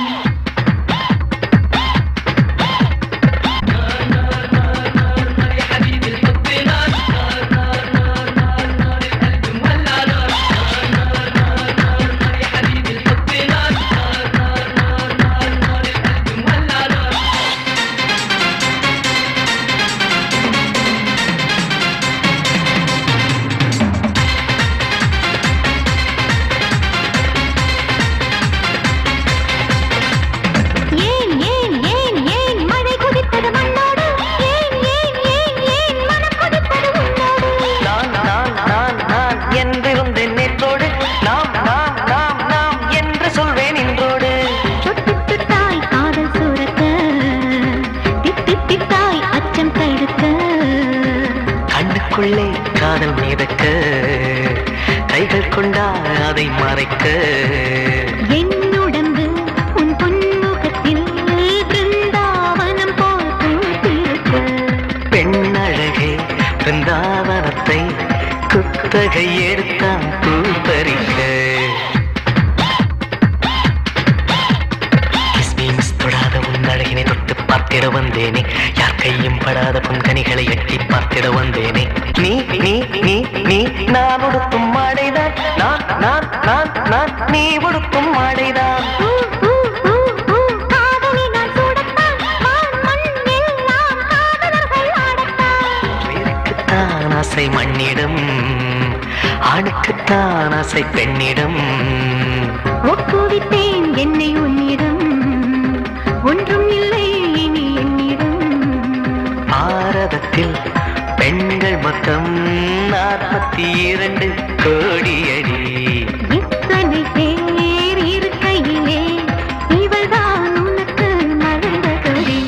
ஏன் ஏன் ஏன் ஏன் மழை குதித்தது மண்ணோடு ஏன் ஏன் ஏன் ஏன் மனம் குதித்தது உன்னோடு நான் நான் நான் நான் என்றிருந்தேன் நேற்றோடு நாம் நாம் நாம் நாம் என்று சொல்வேன் இன்றோடு தொட்டுத்தாய் காதல் சுரக்க தித்தித்தாய் அச்சம் தடுக்க கண்ணுக்குள்ளே காதல் மிதக்க கைகள் கொண்டா அதை மறைக்க என் உடம்பு உன் பொன்முகத்தில் பிருந்தாவனம் போல் பூத்திருக்க பெண்ணழகே பிருந்தாவனத்தை குத்தகை எடுத்தான் பூ பறிக்க கிஸ்மி மிஸ் தொடாத உன் அழகினை தொட்டு பார்த்திட வந்தேனே யார் கையும் படாத பொன்கனிகளை எட்டி பார்த்திட வந்தேனே நீ நீ நீ நீ நான் உடுத்தும் மாடைதான் நான் நான் நான் நான் நீ உடுத்தும் மாடைதான் காதலினால் சூடத்தான் வான் மண் எல்லாம் காதலர்கள் ஆடத்தான் தான் ஆசை மண்ணிடம் ஆணுக்குத்தான் ஆசை பெண்ணிடம் ஒப்புவித்தேன் என்னை உன்னிடம் ஒன்றும் இல்லை இனி என்னிடம் பாரதத்தில் பெண்கள் மொத்தம் நாற்பத்தி இரண்டு கோடியடி இத்தனை பேர் இருக்கையிலே இவள்தான் உனக்கு நடந்த கதி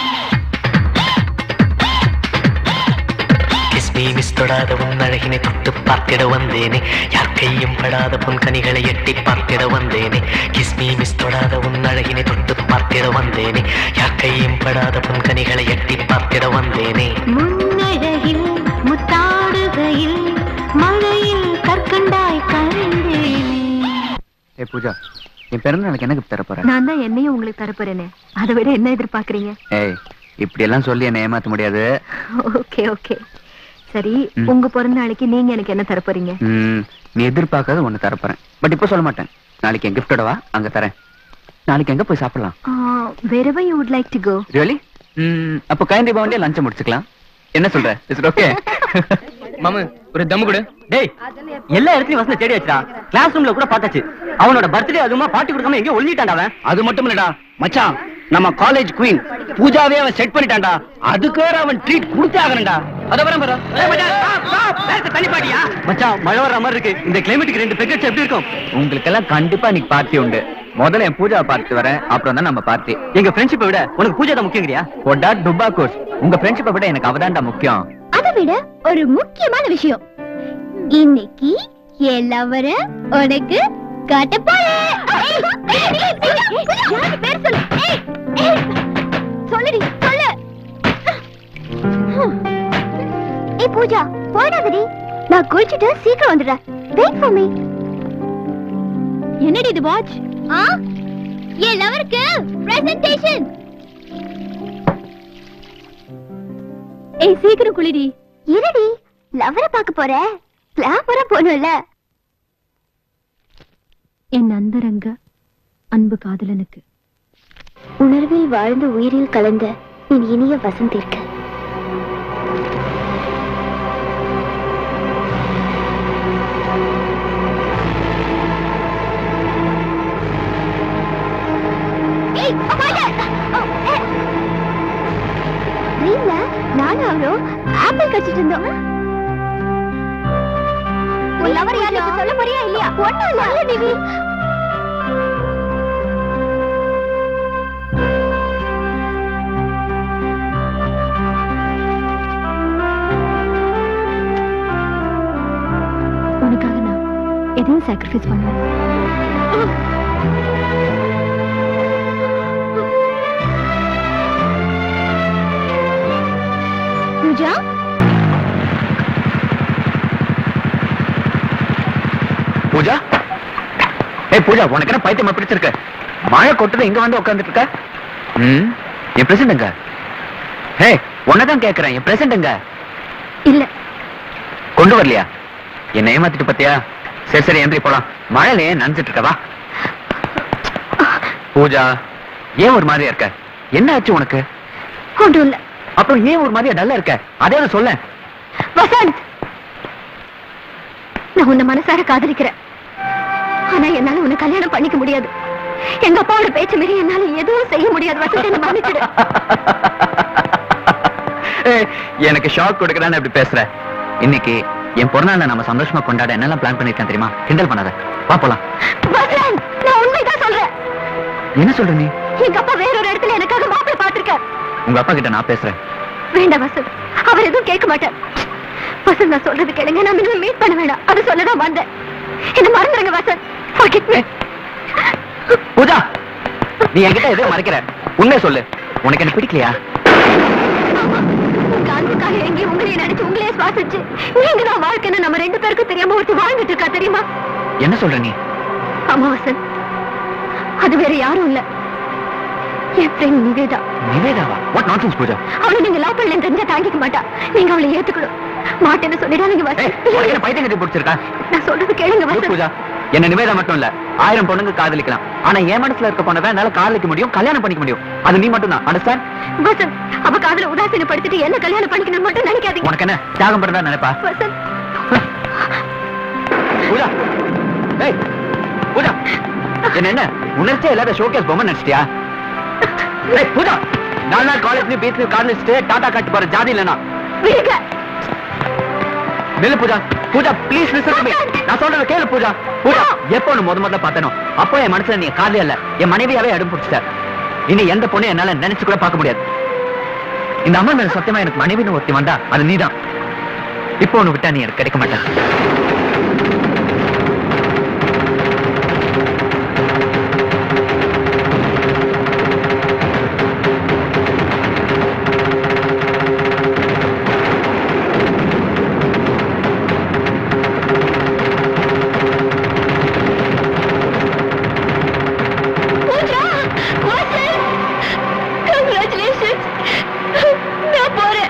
கிஸ்மி மிஸ் தொடாத உன் அழகினை தொட்டு பார்த்திட வந்தேனே யார் கையும் படாத பொன்கனிகளை எட்டி பார்த்திட வந்தேனே கிஸ்மி மிஸ் தொடாத உன் அழகினை தொட்டு பார்த்திட வந்தேனே யார் கையும் படாத பொன்கனிகளை எட்டி பார்த்திட வந்தேனே முன்னழகில் முத்தாடுகையில் மழையில் கற்கண்டாய் கரைந்தேனே ஏ பூஜா என் பிறந்த நாளைக்கு என்ன கிஃப்ட் தர போற நான் தான் என்னையும் உங்களுக்கு தரப்போறேனே அதை விட என்ன எதிர்பார்க்கறீங்க ஏய் இப்படி எல்லாம் சொல்லி என்னை ஏமாத்த முடியாது ஓகே ஓகே சரி ம். உங்க பிறந்த நாளைக்கு நீங்க எனக்கு என்ன தரப்போறீங்க ம், நீ எதிர்பார்க்காத ஒண்ணு தர போறேன் பட் இப்போ சொல்ல மாட்டேன் நாளைக்கு என் கிஃப்டோட வா அங்க தரேன் நாளைக்கு எங்க போய் சாப்பிடலாம் wherever you would like to go really அப்போ கைண்டி பவுண்டே லஞ்சம் முடிச்சுக்கலாம் என்ன சொல்ற இஸ் ஓகே மாமு ஒரு தம்மு கொடு டேய் எல்லா இடத்துலயும் வசந்த தேடி வச்சுடா கிளாஸ் ரூம்ல கூட பார்த்தாச்சு அவனோட பர்த்டே அதுமா பாட்டி கொடுக்காம எங்கேயோ ஒளிட்டான்டா அவன் அது மட்டும் இல்லடா மச்சான் நம்ம காலேஜ் குயின் பூஜாவே அவன் செட் பண்ணிட்டான்டா அதுக்கு வேற அவன் ட்ரீட் கொடுத்தே ஆகணும்டா அத வரேன் bro. ஏய் மச்சான், stop, stop. நேரத்தை தள்ளி பாட்டியா மச்சான் மழை வர்ற மாதிரி இருக்கு இந்த கிளைமேட்டுக்கு ரெண்டு பெக்கெட்ஸ் எப்படி இருக்கும் உங்களுக்கு எல்லாம் கண்டிப்பா இன்னைக்கு பார்ட்டி உண்டு முதல்ல என் பூஜாவை பார்த்து வரேன் அப்புறம் தான் நம்ம பார்ட்டி எங்க ஃப்ரெண்ட்ஷிப்பை விட உனக்கு பூஜா தான் முக்கியங்கிறியா ஒடா டுபா கோர்ஸ் உங்க ஃப்ரெண்ட்ஷிப்பை விட எனக்கு அவதான்டா முக்கியம் அதை விட ஒரு முக்கியமான விஷயம் இன்னைக்கு என் லவர உனக்கு காட்டப்போறேன் யாரு பேர் சொல்லு ஏய், ஏய், சொல்லுடி சொல்லு ஏய் பூஜா போயிடாதடி நான் குளிச்சுட்டு சீக்கிரம் வந்துடுறேன் வெயிட் ஃபார் மீ என்னடி இது வாட்ச் ஆ என் லவருக்கு பிரசன்டேஷன் ஏய் சீக்கிரம் குளிடி இருடி லவரை பார்க்க போற கிளாமரா போகணும்ல என் அந்தரங்க அன்பு காதலனுக்கு உணர்வில் வாழ்ந்து உயிரில் கலந்த என் இனிய வசந்திற்கு ஏய், அப்பாடா! ஓ, ஏ. ரீல்ல நானும் அவரும் ஆப்பிள் கடிச்சிட்டு இருந்தோம் உன் லவர் யாரு சொல்ல போறியா இல்லையா ஒண்ணும் இல்ல நிவி உனக்காக நான் எதையும் சாக்ரிஃபைஸ் பண்ணுவேன் ஏய் பூஜா உனக்கு என்ன பைத்தியமா பிடிச்சிருக்க மழை கொட்டுது இங்க வந்து உட்கார்ந்துட்டு இருக்க ம் என் பிரசன்ட்ங்க ஹே உன்னதான் கேக்குறேன் என் பிரசன்ட்ங்க இல்ல கொண்டு வரலையா என்ன ஏமாத்திட்டு பாத்தியா சரி சரி எந்திரி போலாம் மழையில ஏன் நனைஞ்சிட்டு இருக்க வா பூஜா ஏன் ஒரு மாதிரியா இருக்க என்ன ஆச்சு உனக்கு ஒன்றும் இல்ல அப்புறம் ஏன் ஒரு மாதிரியா டல்லா இருக்க அதே சொல்ல வசந்த் நான் உன்னை மனசார காதலிக்கிறேன் ஆனா என்னால உன்னை கல்யாணம் பண்ணிக்க முடியாது எங்க அப்பாவோட பேச்சு மீறி என்னால எதுவும் செய்ய முடியாது வசந்த் என்ன மன்னிச்சிடு ஏய், எனக்கு ஷாக் கொடுக்கறான்னு இப்படி பேசுற இன்னைக்கு என் பிறநாள நம்ம சந்தோஷமா கொண்டாட என்னெல்லாம் பிளான் பண்ணிருக்கேன் தெரியுமா கிண்டல் பண்ணாத வா போலாம் வசந்த் நான் உண்மைதான் சொல்றேன் என்ன சொல்ற நீ எங்க அப்பா வேற ஒரு இடத்துல எனக்காக மாப்பிள்ளை பாத்திருக்கார் உங்க அப்பா கிட்ட நான் பேசுறேன் வேண்டாம் வசந்த் அவர் எதுவும் கேட்க மாட்டார் வசந்த் நான் சொல்றது கேளுங்க நான் இன்னும் மீட் பண்ண வேண்டாம் அது சொல்லதான் வந்தேன் என்ன மறந்துடுங்க வசந்த் forget me. பூஜா நீ என்கிட்ட எதுவும் மறைக்கிற உண்மையை சொல்லு உனக்கு என்ன பிடிக்கலையா உங்க அன்புக்காக எங்கேயும் உங்களையே நினைச்சு உங்களையே சுவாசிச்சு நீங்க தான் வாழ்க்கைன்னு நம்ம ரெண்டு பேருக்கும் தெரியாம ஒருத்தி வாழ்ந்துட்டு இருக்கா தெரியுமா என்ன சொல்ற நீ ஆமா வசந்த் அது வேற யாரும் இல்ல என் ஃப்ரெண்ட் நிவேதா நிவேதாவா வாட் நான்சென்ஸ் பூஜா அவளை நீங்க லவ் பண்ணலன்னு தெரிஞ்சா தாங்கிக்க மாட்டா நீங்க அவளை ஏத்துக்கணும் மாட்டேன்னு சொல்லிடாதீங்க வசந்த் உனக்கு என்ன பைத்தியம் கட்டி பிடிச்சிருக்கா நான் சொல்றது கேளுங்க Look, வசந்த் பூஜா என்ன நிவேதா மட்டும் இல்ல ஆயிரம் பொண்ணுங்க காதலிக்கலாம் ஆனா என் மனசுல இருக்க பொண்ணை என்னால காதலிக்க முடியும் கல்யாணம் பண்ணிக்க முடியும் அது நீ மட்டும் தான் அண்டர்ஸ்டாண்ட் வசந்த் அவ காதல உதாசீனப்படுத்திட்டு என்ன கல்யாணம் பண்ணிக்கணும்னு மட்டும் நினைக்காதீங்க உனக்கு என்ன தியாகம் பண்றதா நினைப்பா வசந்த் பூஜா ஏய் பூஜா என்ன என்ன உணர்ச்சியே இல்லாத ஷோகேஸ் பொம்மை நினைச்சிட்டியா ஏய் பூஜா நாலு நாள் காலேஜ்லயும் பீச்லயும் காதலிச்சுட்டு டாடா காட்டு போற ஜாதி இல்லனா விடுங்க நில்லு Pooja Pooja please listen to me நான் சொல்றத கேளு பூஜா பூஜா எப்போ நான் முத முதல்ல பார்த்தனோ அப்போ என் மனசுல நீ காதலே இல்ல என் மனைவியாவே அடம் பிடிச்சிட்ட இனி எந்த பொண்ணு என்னால நினைச்சு கூட பார்க்க முடியாது இந்த அம்மா மேல சத்தியமா எனக்கு மனைவின்னு ஒருத்தி வந்தா அது நீதான் இப்போ ஒண்ணு விட்டா நீ எனக்கு கிடைக்க மாட்டேன் பூஜா வசந்த் கங்க்ராச்சுலேஷன்ஸ் நான் போறேன்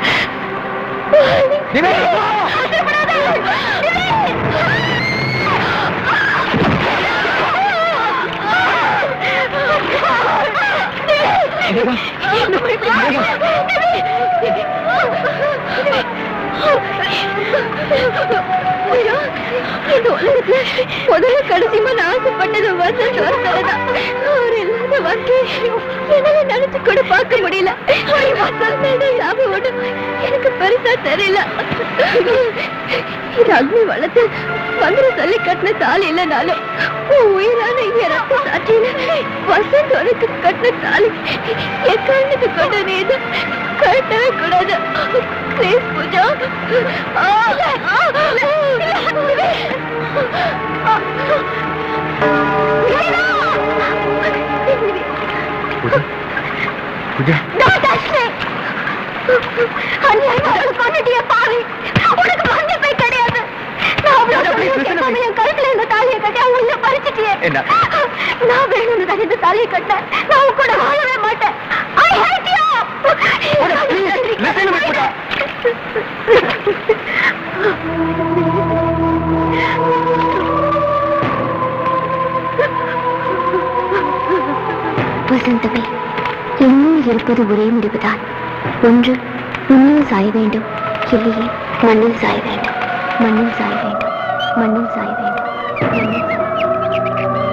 ஐயோ, இந்த உலகத்துல முதல்ல கடைசியமா நான் ஆசைப்பட்டது வசந்த் ஒருத்தரதான் அவர் இல்லாத வாழ்க்கையை என்னால நினைச்சு கூட பார்க்க முடியல ஒரு வசந்த் ஞாபகம் ஒண்ணு எனக்கு பெருசா தெரியல இது அக்னி வளர்த்து மந்திரம் சொல்லி கட்டின தாலி இல்லைனாலும் உன் உயிரான இங்க ரத்த சாட்சியில வசந்த் உனக்கு கட்டின தாலி என் கண்ணுக்கு கொண்டு நீ இதை கட்டவே கூடாது ப்ளீஸ் பூஜா ஆ, ஆ, பூஜா Don't touch me! அநியாயமா அவளை கொன்னுட்டியே பாவி. உனக்கு மன்னிப்பே கிடையாது. நான் அவ்வளவு சொல்லியும் கேட்காம என் கழுத்துல இருந்த தாலியை கட்டி அவன் உயிரை பறிச்சிட்டியே. என்ன? நான் வேணும்னு தான் இந்த தாலியை கட்டினேன். நான் உன் கூட வாழவே மாட்டேன். I hate you! listen to me, Pooja. வசந்தமே இன்னும் இருப்பது ஒரே முடிவுதான் ஒன்று உன்னில் சாய வேண்டும் இல்லையே மண்ணில் சாய வேண்டும் மண்ணில் சாய வேண்டும் மண்ணில் சாய வேண்டும் மண்ணில் சாய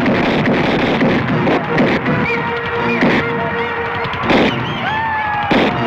பூஜா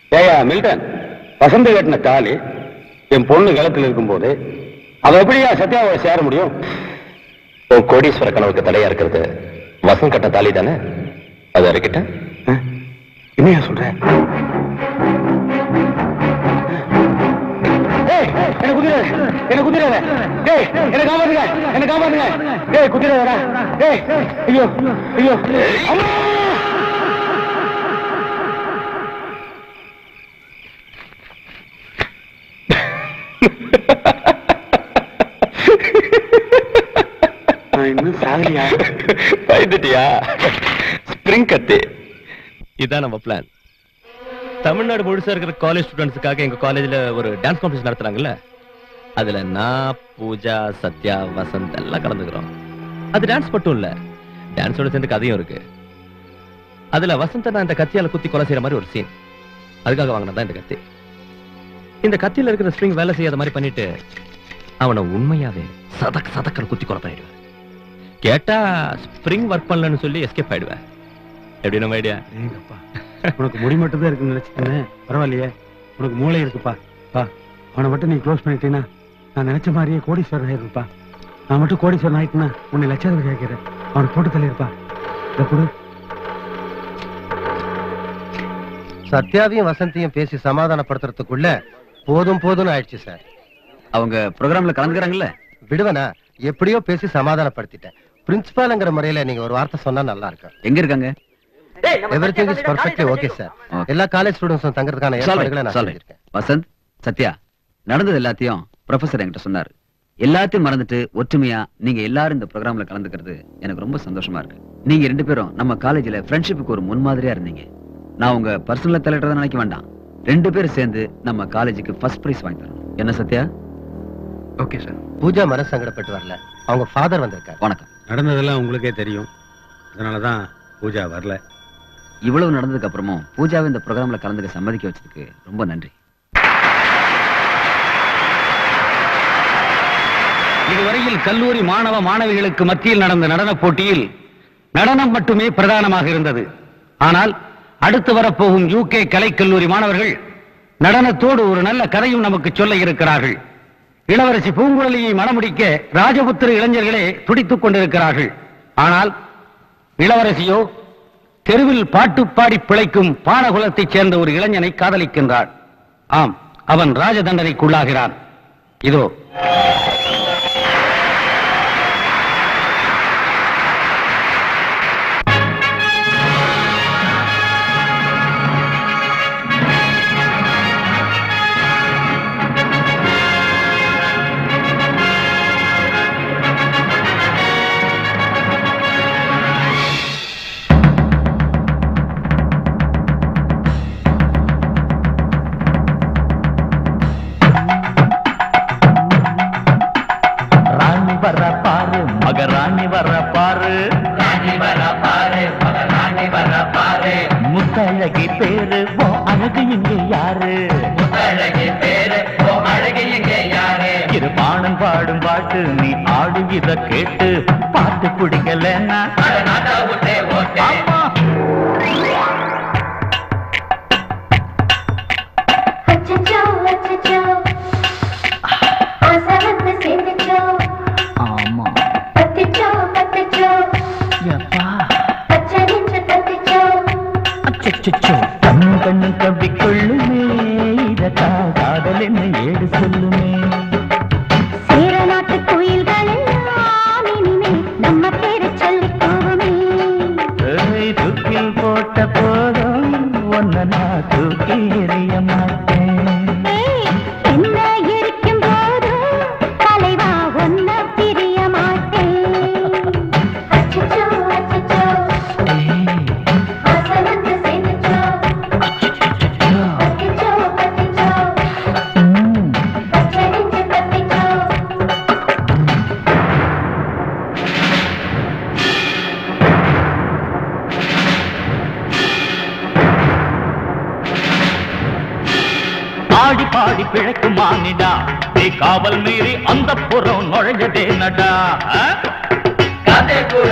ஏயா மில்டன் வசந்த கட்டின தாலி என் பொண்ணு களத்தில் இருக்கும்போது அவ எப்படியா சத்யாவோட சேர முடியும் உன் கோடீஸ்வர கனவுக்கு தடையா இருக்கிறது வசம் கட்ட தாலி தானே அது இருக்கிட்ட என்னையா சொல்ற ஏய், என்ன குதிரை என்ன குதிரை டேய் என்ன காப்பாத்துங்க என்ன காப்பாத்துங்க டேய் குதிரை வரா டேய் ஐயோ ஐயோ அம்மா நான் இன்னும் சாகலையா பயந்துட்டியா ஸ்பிரிங் கத்தி இதான் நம்ம பிளான் தமிழ்நாடு முழுசா இருக்கிற காலேஜ் ஸ்டூடெண்ட்ஸுக்காக எங்க காலேஜ்ல ஒரு டான்ஸ் காம்படிஷன் நடத்துறாங்கல்ல அதுல நான் பூஜா சத்யா வசந்த் எல்லாம் கலந்துக்கிறோம் அது டான்ஸ் மட்டும் இல்ல டான்ஸோட சேர்ந்து கதையும் இருக்கு அதுல வசந்த நான் இந்த கத்தியால குத்தி கொலை செய்யற மாதிரி ஒரு சீன் அதுக்காக வாங்கினதான் இந்த கத்தி இந்த கத்தியில இருக்கிற ஸ்ப்ரிங் வேலை செய்யாத மாதிரி பண்ணிட்டு அவனை உண்மையாவே சதக் சதக்கன்னு குத்தி கொலை பண்ணிடுவேன் கேட்டா ஸ்ப்ரிங் ஒர்க் பண்ணலன்னு சொல்லி எஸ்கேப் ஆயிடுவேன் எப்படி நம்ம ஐடியா ஏங்கப்பா உனக்கு முடி மட்டும் தான் இருக்குன்னு நினைச்சிட்டேனே பரவாயில்லையே உனக்கு மூளை இருக்குப்பா பா அவனை மட்டும் நீ க்ளோஸ் பண்ணிட்டீன்னா நான் நினைச்ச மாதிரியே கோடீஸ்வரன் ஆயிருப்பா நான் மட்டும் கோடீஸ்வரன் ஆயிட்டுனா உன்னை லட்சாதிபதி ஆக்கிறேன் அவனை போட்டு தள்ளியிருப்பா இதை கொடு சத்யாவையும் வசந்தியும் பேசி சமாதானப்படுத்துறதுக்குள்ள போதும் போதும்னு ஆயிடுச்சு சார் அவங்க ப்ரோக்ராம்ல கலந்துக்கிறாங்கல்ல விடுவனா எப்படியோ பேசி சமாதானப்படுத்திட்டேன் பிரின்சிபால்ங்கிற முறையில நீங்க ஒரு வார்த்தை சொன்னா நல்லா இருக்கும் எங்க இருக்காங்க everything is perfectly okay sir எல்லா காலேஜ் ஸ்டூடெண்ட்ஸும் தங்கறதுக்கான ஏற்பாடுகளை நான் Solid. செஞ்சிருக்கேன் வசந்த் சத்யா நடந்தது எல்லாத்தையும் ப்ரொஃபசர் என்கிட்ட சொன்னாரு எல்லாத்தையும் மறந்துட்டு ஒற்றுமையா நீங்க எல்லாரும் இந்த ப்ரோக்ராம்ல கலந்துக்கிறது எனக்கு ரொம்ப சந்தோஷமா இருக்கு நீங்க ரெண்டு பேரும் நம்ம காலேஜ்ல ஃப்ரெண்ட்ஷிப்புக்கு ஒரு முன்மாதிரியா இருந்தீங்க நான் உங்க பர்சனல் தலைவர் நினைக்க வேண்டாம் ரெண்டு பேரும் சேர்ந்து நம்ம காலேஜுக்கு ஃபர்ஸ்ட் பிரைஸ் வாங்கி தரணும் என்ன சத்யா ஓகே சார் பூஜா மனசு சங்கடப்பட்டு வரல அவங்க ஃபாதர் வந்திருக்காரு வணக்கம் நடந்ததெல்லாம் உங்களுக்கே தெரியும் அதனாலதான் பூஜா வரல இவ்வளவு நடந்ததுக்கு அப்புறமும் பூஜாவை இந்த ப்ரோக்ராம்ல கலந்துக்க சம்மதிக்க வச்சதுக்கு ரொம்ப நன்றி இதுவரையில் கல்லூரி மாணவ மாணவிகளுக்கு மத்தியில் நடந்த நடனப் போட்டியில் நடனம் மட்டுமே பிரதானமாக இருந்தது ஆனால் அடுத்து வரப்போகும் யூகே கலைக்கல்லூரி மாணவர்கள் நடனத்தோடு ஒரு நல்ல கதையும் நமக்கு சொல்ல இருக்கிறார்கள் இளவரசி பூங்குழலியை மணமுடிக்க ராஜபுத்திர இளைஞர்களே துடித்துக் கொண்டிருக்கிறார்கள் ஆனால் இளவரசியோ தெருவில் பாட்டு பாடி பிழைக்கும் பானகுலத்தைச் சேர்ந்த ஒரு இளைஞனை காதலிக்கின்றாள் ஆம் அவன் ராஜ தண்டனைக்குள்ளாகிறான் இதோ ராணி வர பாரு மகராணி வர பாரு ராணி வர பாரு மகராணி வர பாரு முத்தழகி பேரு ஓ அழகு இங்கே யாரு முத்தழகி பேரு ஓ அழகு இங்கே யாரு இரு பாணன் பாடும் பாட்டு நீ ஆடு இத கேட்டு பாட்டு பிடிக்கலன்னா ஆமா அச்சச்சோ அச்சச்சோ ஆசை வந்து சேர்ந்துச்சோ ஆமா பத்திச்சோ பத்திச்சோ பச்சை நெஞ்சு பத்திச்சோ அச்சச்சோ கண்ணு கண்ணு கவ்வி கொள்ளுமே இதத்தா காதல் என்ன ஏடு சொல்லுமே சேர நாட்டு குயில்கள் எல்லாம் இனிமே நம்ம பேரை சொல்லி போகுமே ஏய், தூக்கில் போட்ட போதும் ஒன்ன நான் தூக்கி எறிய மாட்டேன் ஏய், என்ன இருக்கும் போதும் தலைவா ஒன்ன பிரிய மாட்டேன் அச்சச்சோ அச்சச்சோ ஆசை வந்து சேர்ந்துச்சோ பத்திச்சோ பத்திச்சோ பச்சை நெஞ்சு பத்திச்சோ ஆடி பாடி பிழைக்கும் மானிடா நீ காவல் மீறி அந்த புறம் நுழைஞ்சதே நடா கதை கூட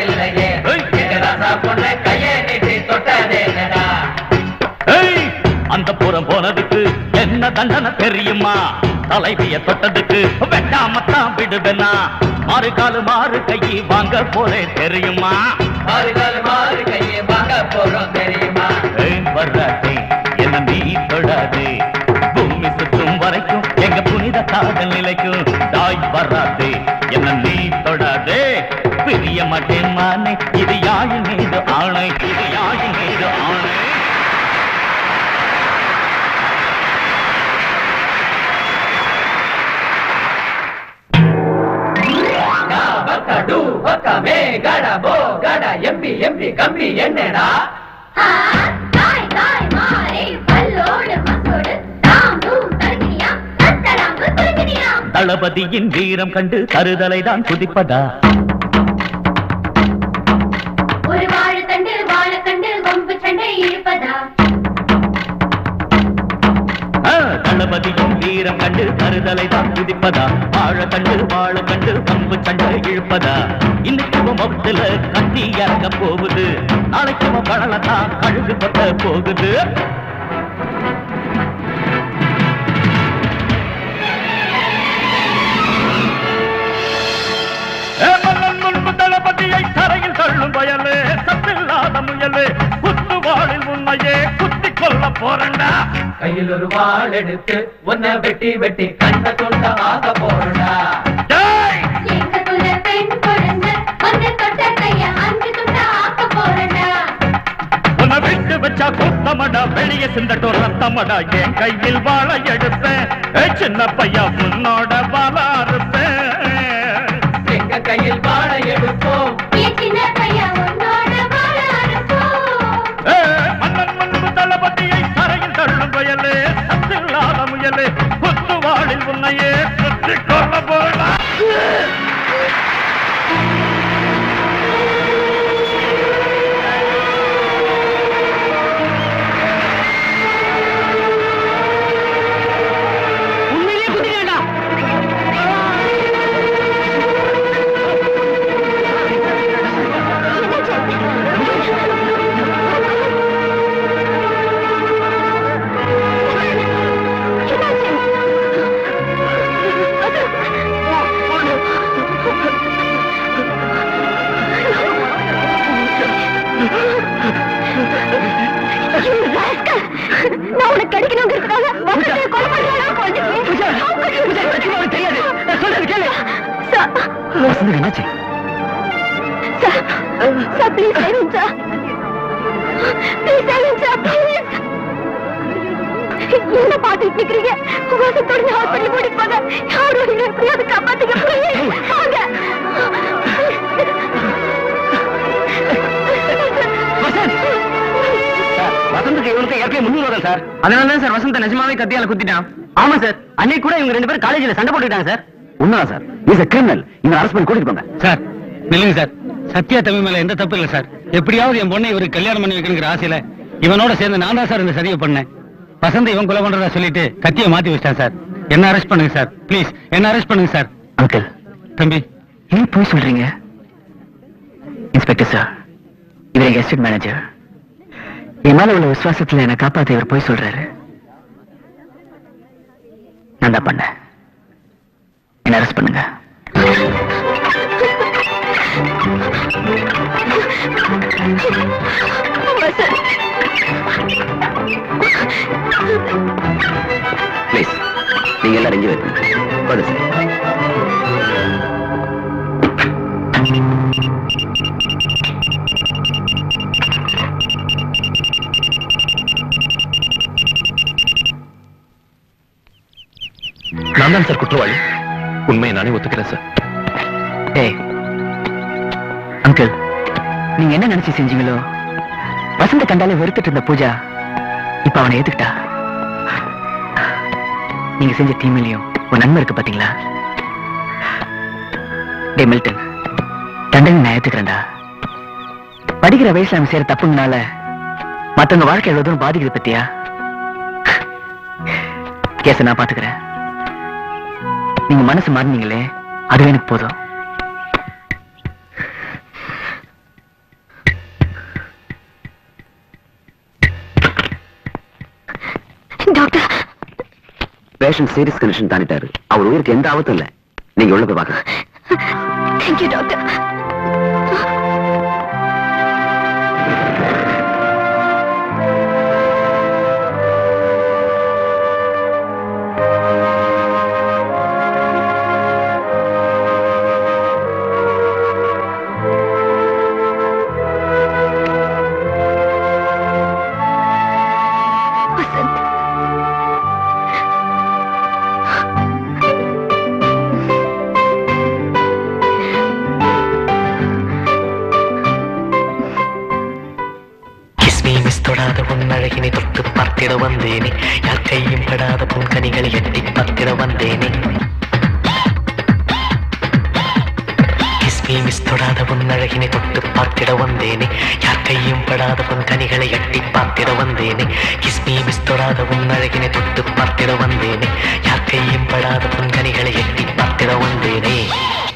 தொட்டதில்லையே பொண்ணு கையை நீட்டி தொட்டதே நடா அந்த புறம் போனதுக்கு என்ன தண்டனை தெரியுமா தலைவிய தொட்டதுக்கு வெட்டாமத்தான் விடுவேனா மாறு காலு மாறு கையை வாங்க போறேன் தெரியுமா மாறு காலு மாறு கையை வாங்க போறோம் தெரியுமா வர்றாதே என்ன நீ தொடாதே பூமி சுற்றும் வரைக்கும் எங்க புனித காதல் நிலைக்கும் தாய் வராதே என்ன நீ தொடாதே பிரிய மாட்டேன் மானே இது யாழின் மீது ஆணை இது யாழின் மீது ஆணை கடு ஒக்க மே கட போ கட எம்பி எம்பி கம்பி என்னடா தாய் தாய் மாறே பல்லோடு மசோடு தாம் தூம் தருகினியா தத்தடாங்கு துருகினியா தளபதியின் வீரம் கண்டு கருதலை தான் குதிப்பதா ஒரு வாழ கண்டு வாழ கண்டு வம்பு சண்டை இழுப்பதா ஆ, தளபதியின் வீரம் கண்டு கருதலை தான் குதிப்பதா வாழ கண்டு வாழ கண்டு பம்பு சண்டை இழுப்பதா இன்னைக்கு உன் முகத்துல கட்டி இறங்க போகுது நாளைக்கு உன் கடலத்தான் கழுகு கொட்ட போகுது ஏ மன்னன் முன்பு தளபதியை தரையில் தள்ளும் வயலே சத்தில்லாத முயலே குத்துவாளில் உன்னையே குத்தி கொல்ல போறண்டா கையில் ஒரு வாள் எடுத்து உன்னை வெட்டி வெட்டி கண்ண தொண்ட ஆக போறடா எங்களுக்குள்ள பெண் குழந்தை வந்து தொட்ட கைய அஞ்சு துண்ட ஆக்க போறடா உன்னை விட்டு வச்சா குத்தமடா வெளியே சிந்தட்டும் ரத்தமடா என் கையில் வாழ எடுப்பேன் ஏ, சின்ன பையன் உன்னோட வாழா இருப்பேன் எங்க கையில் வாழ எடுப்போம் என் சின்ன பையன் உன்னோட வாழ அனுப்போம் ஏ, மன்னன் முன்பு தளபதியை தரையில் தள்ளும் வயலே சத்தில்லாத முயலே குத்துவாளில் உன்னையே குத்தி கொல்ல போறா உண்மையிலே குதிக்கடா நான் உனக்கு கிடைக்கணுங்கிறதுக்காக வசதியை கொலை பண்றானா தெரியாது சொல்றது கேளு வசந்த் என்னாச்சு sir sir please saving sir please saving sir please என்ன பாத்துட்டு நிக்கிறீங்க வசத்தோட ஹாஸ்பிட்டல் கூட்டிட்டு போங்க யாரோட எப்படியாவது காப்பாத்துங்க ப்ளீஸ் வாங்க வசந்துக்கு இவனுக்கு ஏற்கனவே முன்னூறு சார் அதனால தான் சார் வசந்த நிஜமாவே கத்தியால குத்திட்டான் ஆமா சார் அன்னைக்கு கூட இவங்க ரெண்டு பேரும் காலேஜ்ல சண்டை போட்டுட்டாங்க சார் உண்மைதான் சார் இஸ் a criminal இங்க அரெஸ்ட் பண்ணி கூட்டிட்டு போங்க சார் நில்லுங்க சார் சத்யா தம்பி மேல எந்த தப்பு இல்ல சார் எப்படியாவது என் பொண்ணை இவருக்கு கல்யாணம் பண்ணி வைக்கணுங்கிற ஆசையில இவனோட சேர்ந்து நான் தான் சார் இந்த சதியை பண்ணேன் வசந்த் இவன் கொலை பண்றதா சொல்லிட்டு கத்தியை மாத்தி வச்சிட்டான் சார் என்ன அரெஸ்ட் பண்ணுங்க சார் ப்ளீஸ் என்ன அரெஸ்ட் பண்ணுங்க சார் அங்கிள் தம்பி ஏன் போய் சொல்றீங்க இன்ஸ்பெக்டர் சார் இவர் எங்க எஸ்டேட் மேனேஜர் என் மேல உள்ள விசுவாசத்துல என்னை காப்பாத்த இவர் போய் சொல்றாரு நான் தான் பண்ணேன் என்ன அரெஸ்ட் பண்ணுங்க ப்ளீஸ் நீங்க எல்லாரும் இங்கே வைக்கணும் போது சார் நான் தான் சார் குற்றவாளி உண்மையை நானே ஒத்துக்கிறேன் சார் ஏய் அங்கிள் நீங்க என்ன நினைச்சு செஞ்சீங்களோ வசந்த கண்டாலே வெறுத்துட்டு இருந்த பூஜா இப்ப அவனை ஏத்துக்கிட்டா நீங்க செஞ்ச தீமையிலையும் ஒரு நன்மை இருக்கு பாத்தீங்களா டே மில்டன் தண்டனை நான் ஏத்துக்கிறேன்டா படிக்கிற வயசுல அவன் செய்யற தப்புங்கனால மத்தவங்க வாழ்க்கை எவ்வளவு தூரம் பாதிக்குது பத்தியா கேச நான் பாத்துக்கிறேன் நீங்க மனசு மாறினீங்களே அதுவே எனக்கு போதும் டாக்டர் பேஷண்ட் சீரியஸ் கண்டிஷன் தாண்டிட்டாரு அவர் உயிருக்கு எந்த ஆபத்தும் இல்ல நீங்க உள்ள போய் பாக்கலாம் thank you doctor Vasant kiss me miss தொடாத உன் அழகினை தொட்டு பார்த்திட வந்தேனே யார் கையும் படாத புன்கனிகளை எட்டி பார்த்திட வந்தேனே கிஸ்மி மிஸ் தொடாத உன் அழகினை தொட்டு பார்த்திட வந்தேனே யார் கையும் படாத புன்கனிகளை எட்டி பார்த்திட வந்தேனே கிஸ்மி மிஸ் தொடாத உன் அழகினை தொட்டு பார்த்திட வந்தேனே யார் கையும் படாத புன்கனிகளை எட்டி பார்த்திட வந்தேனே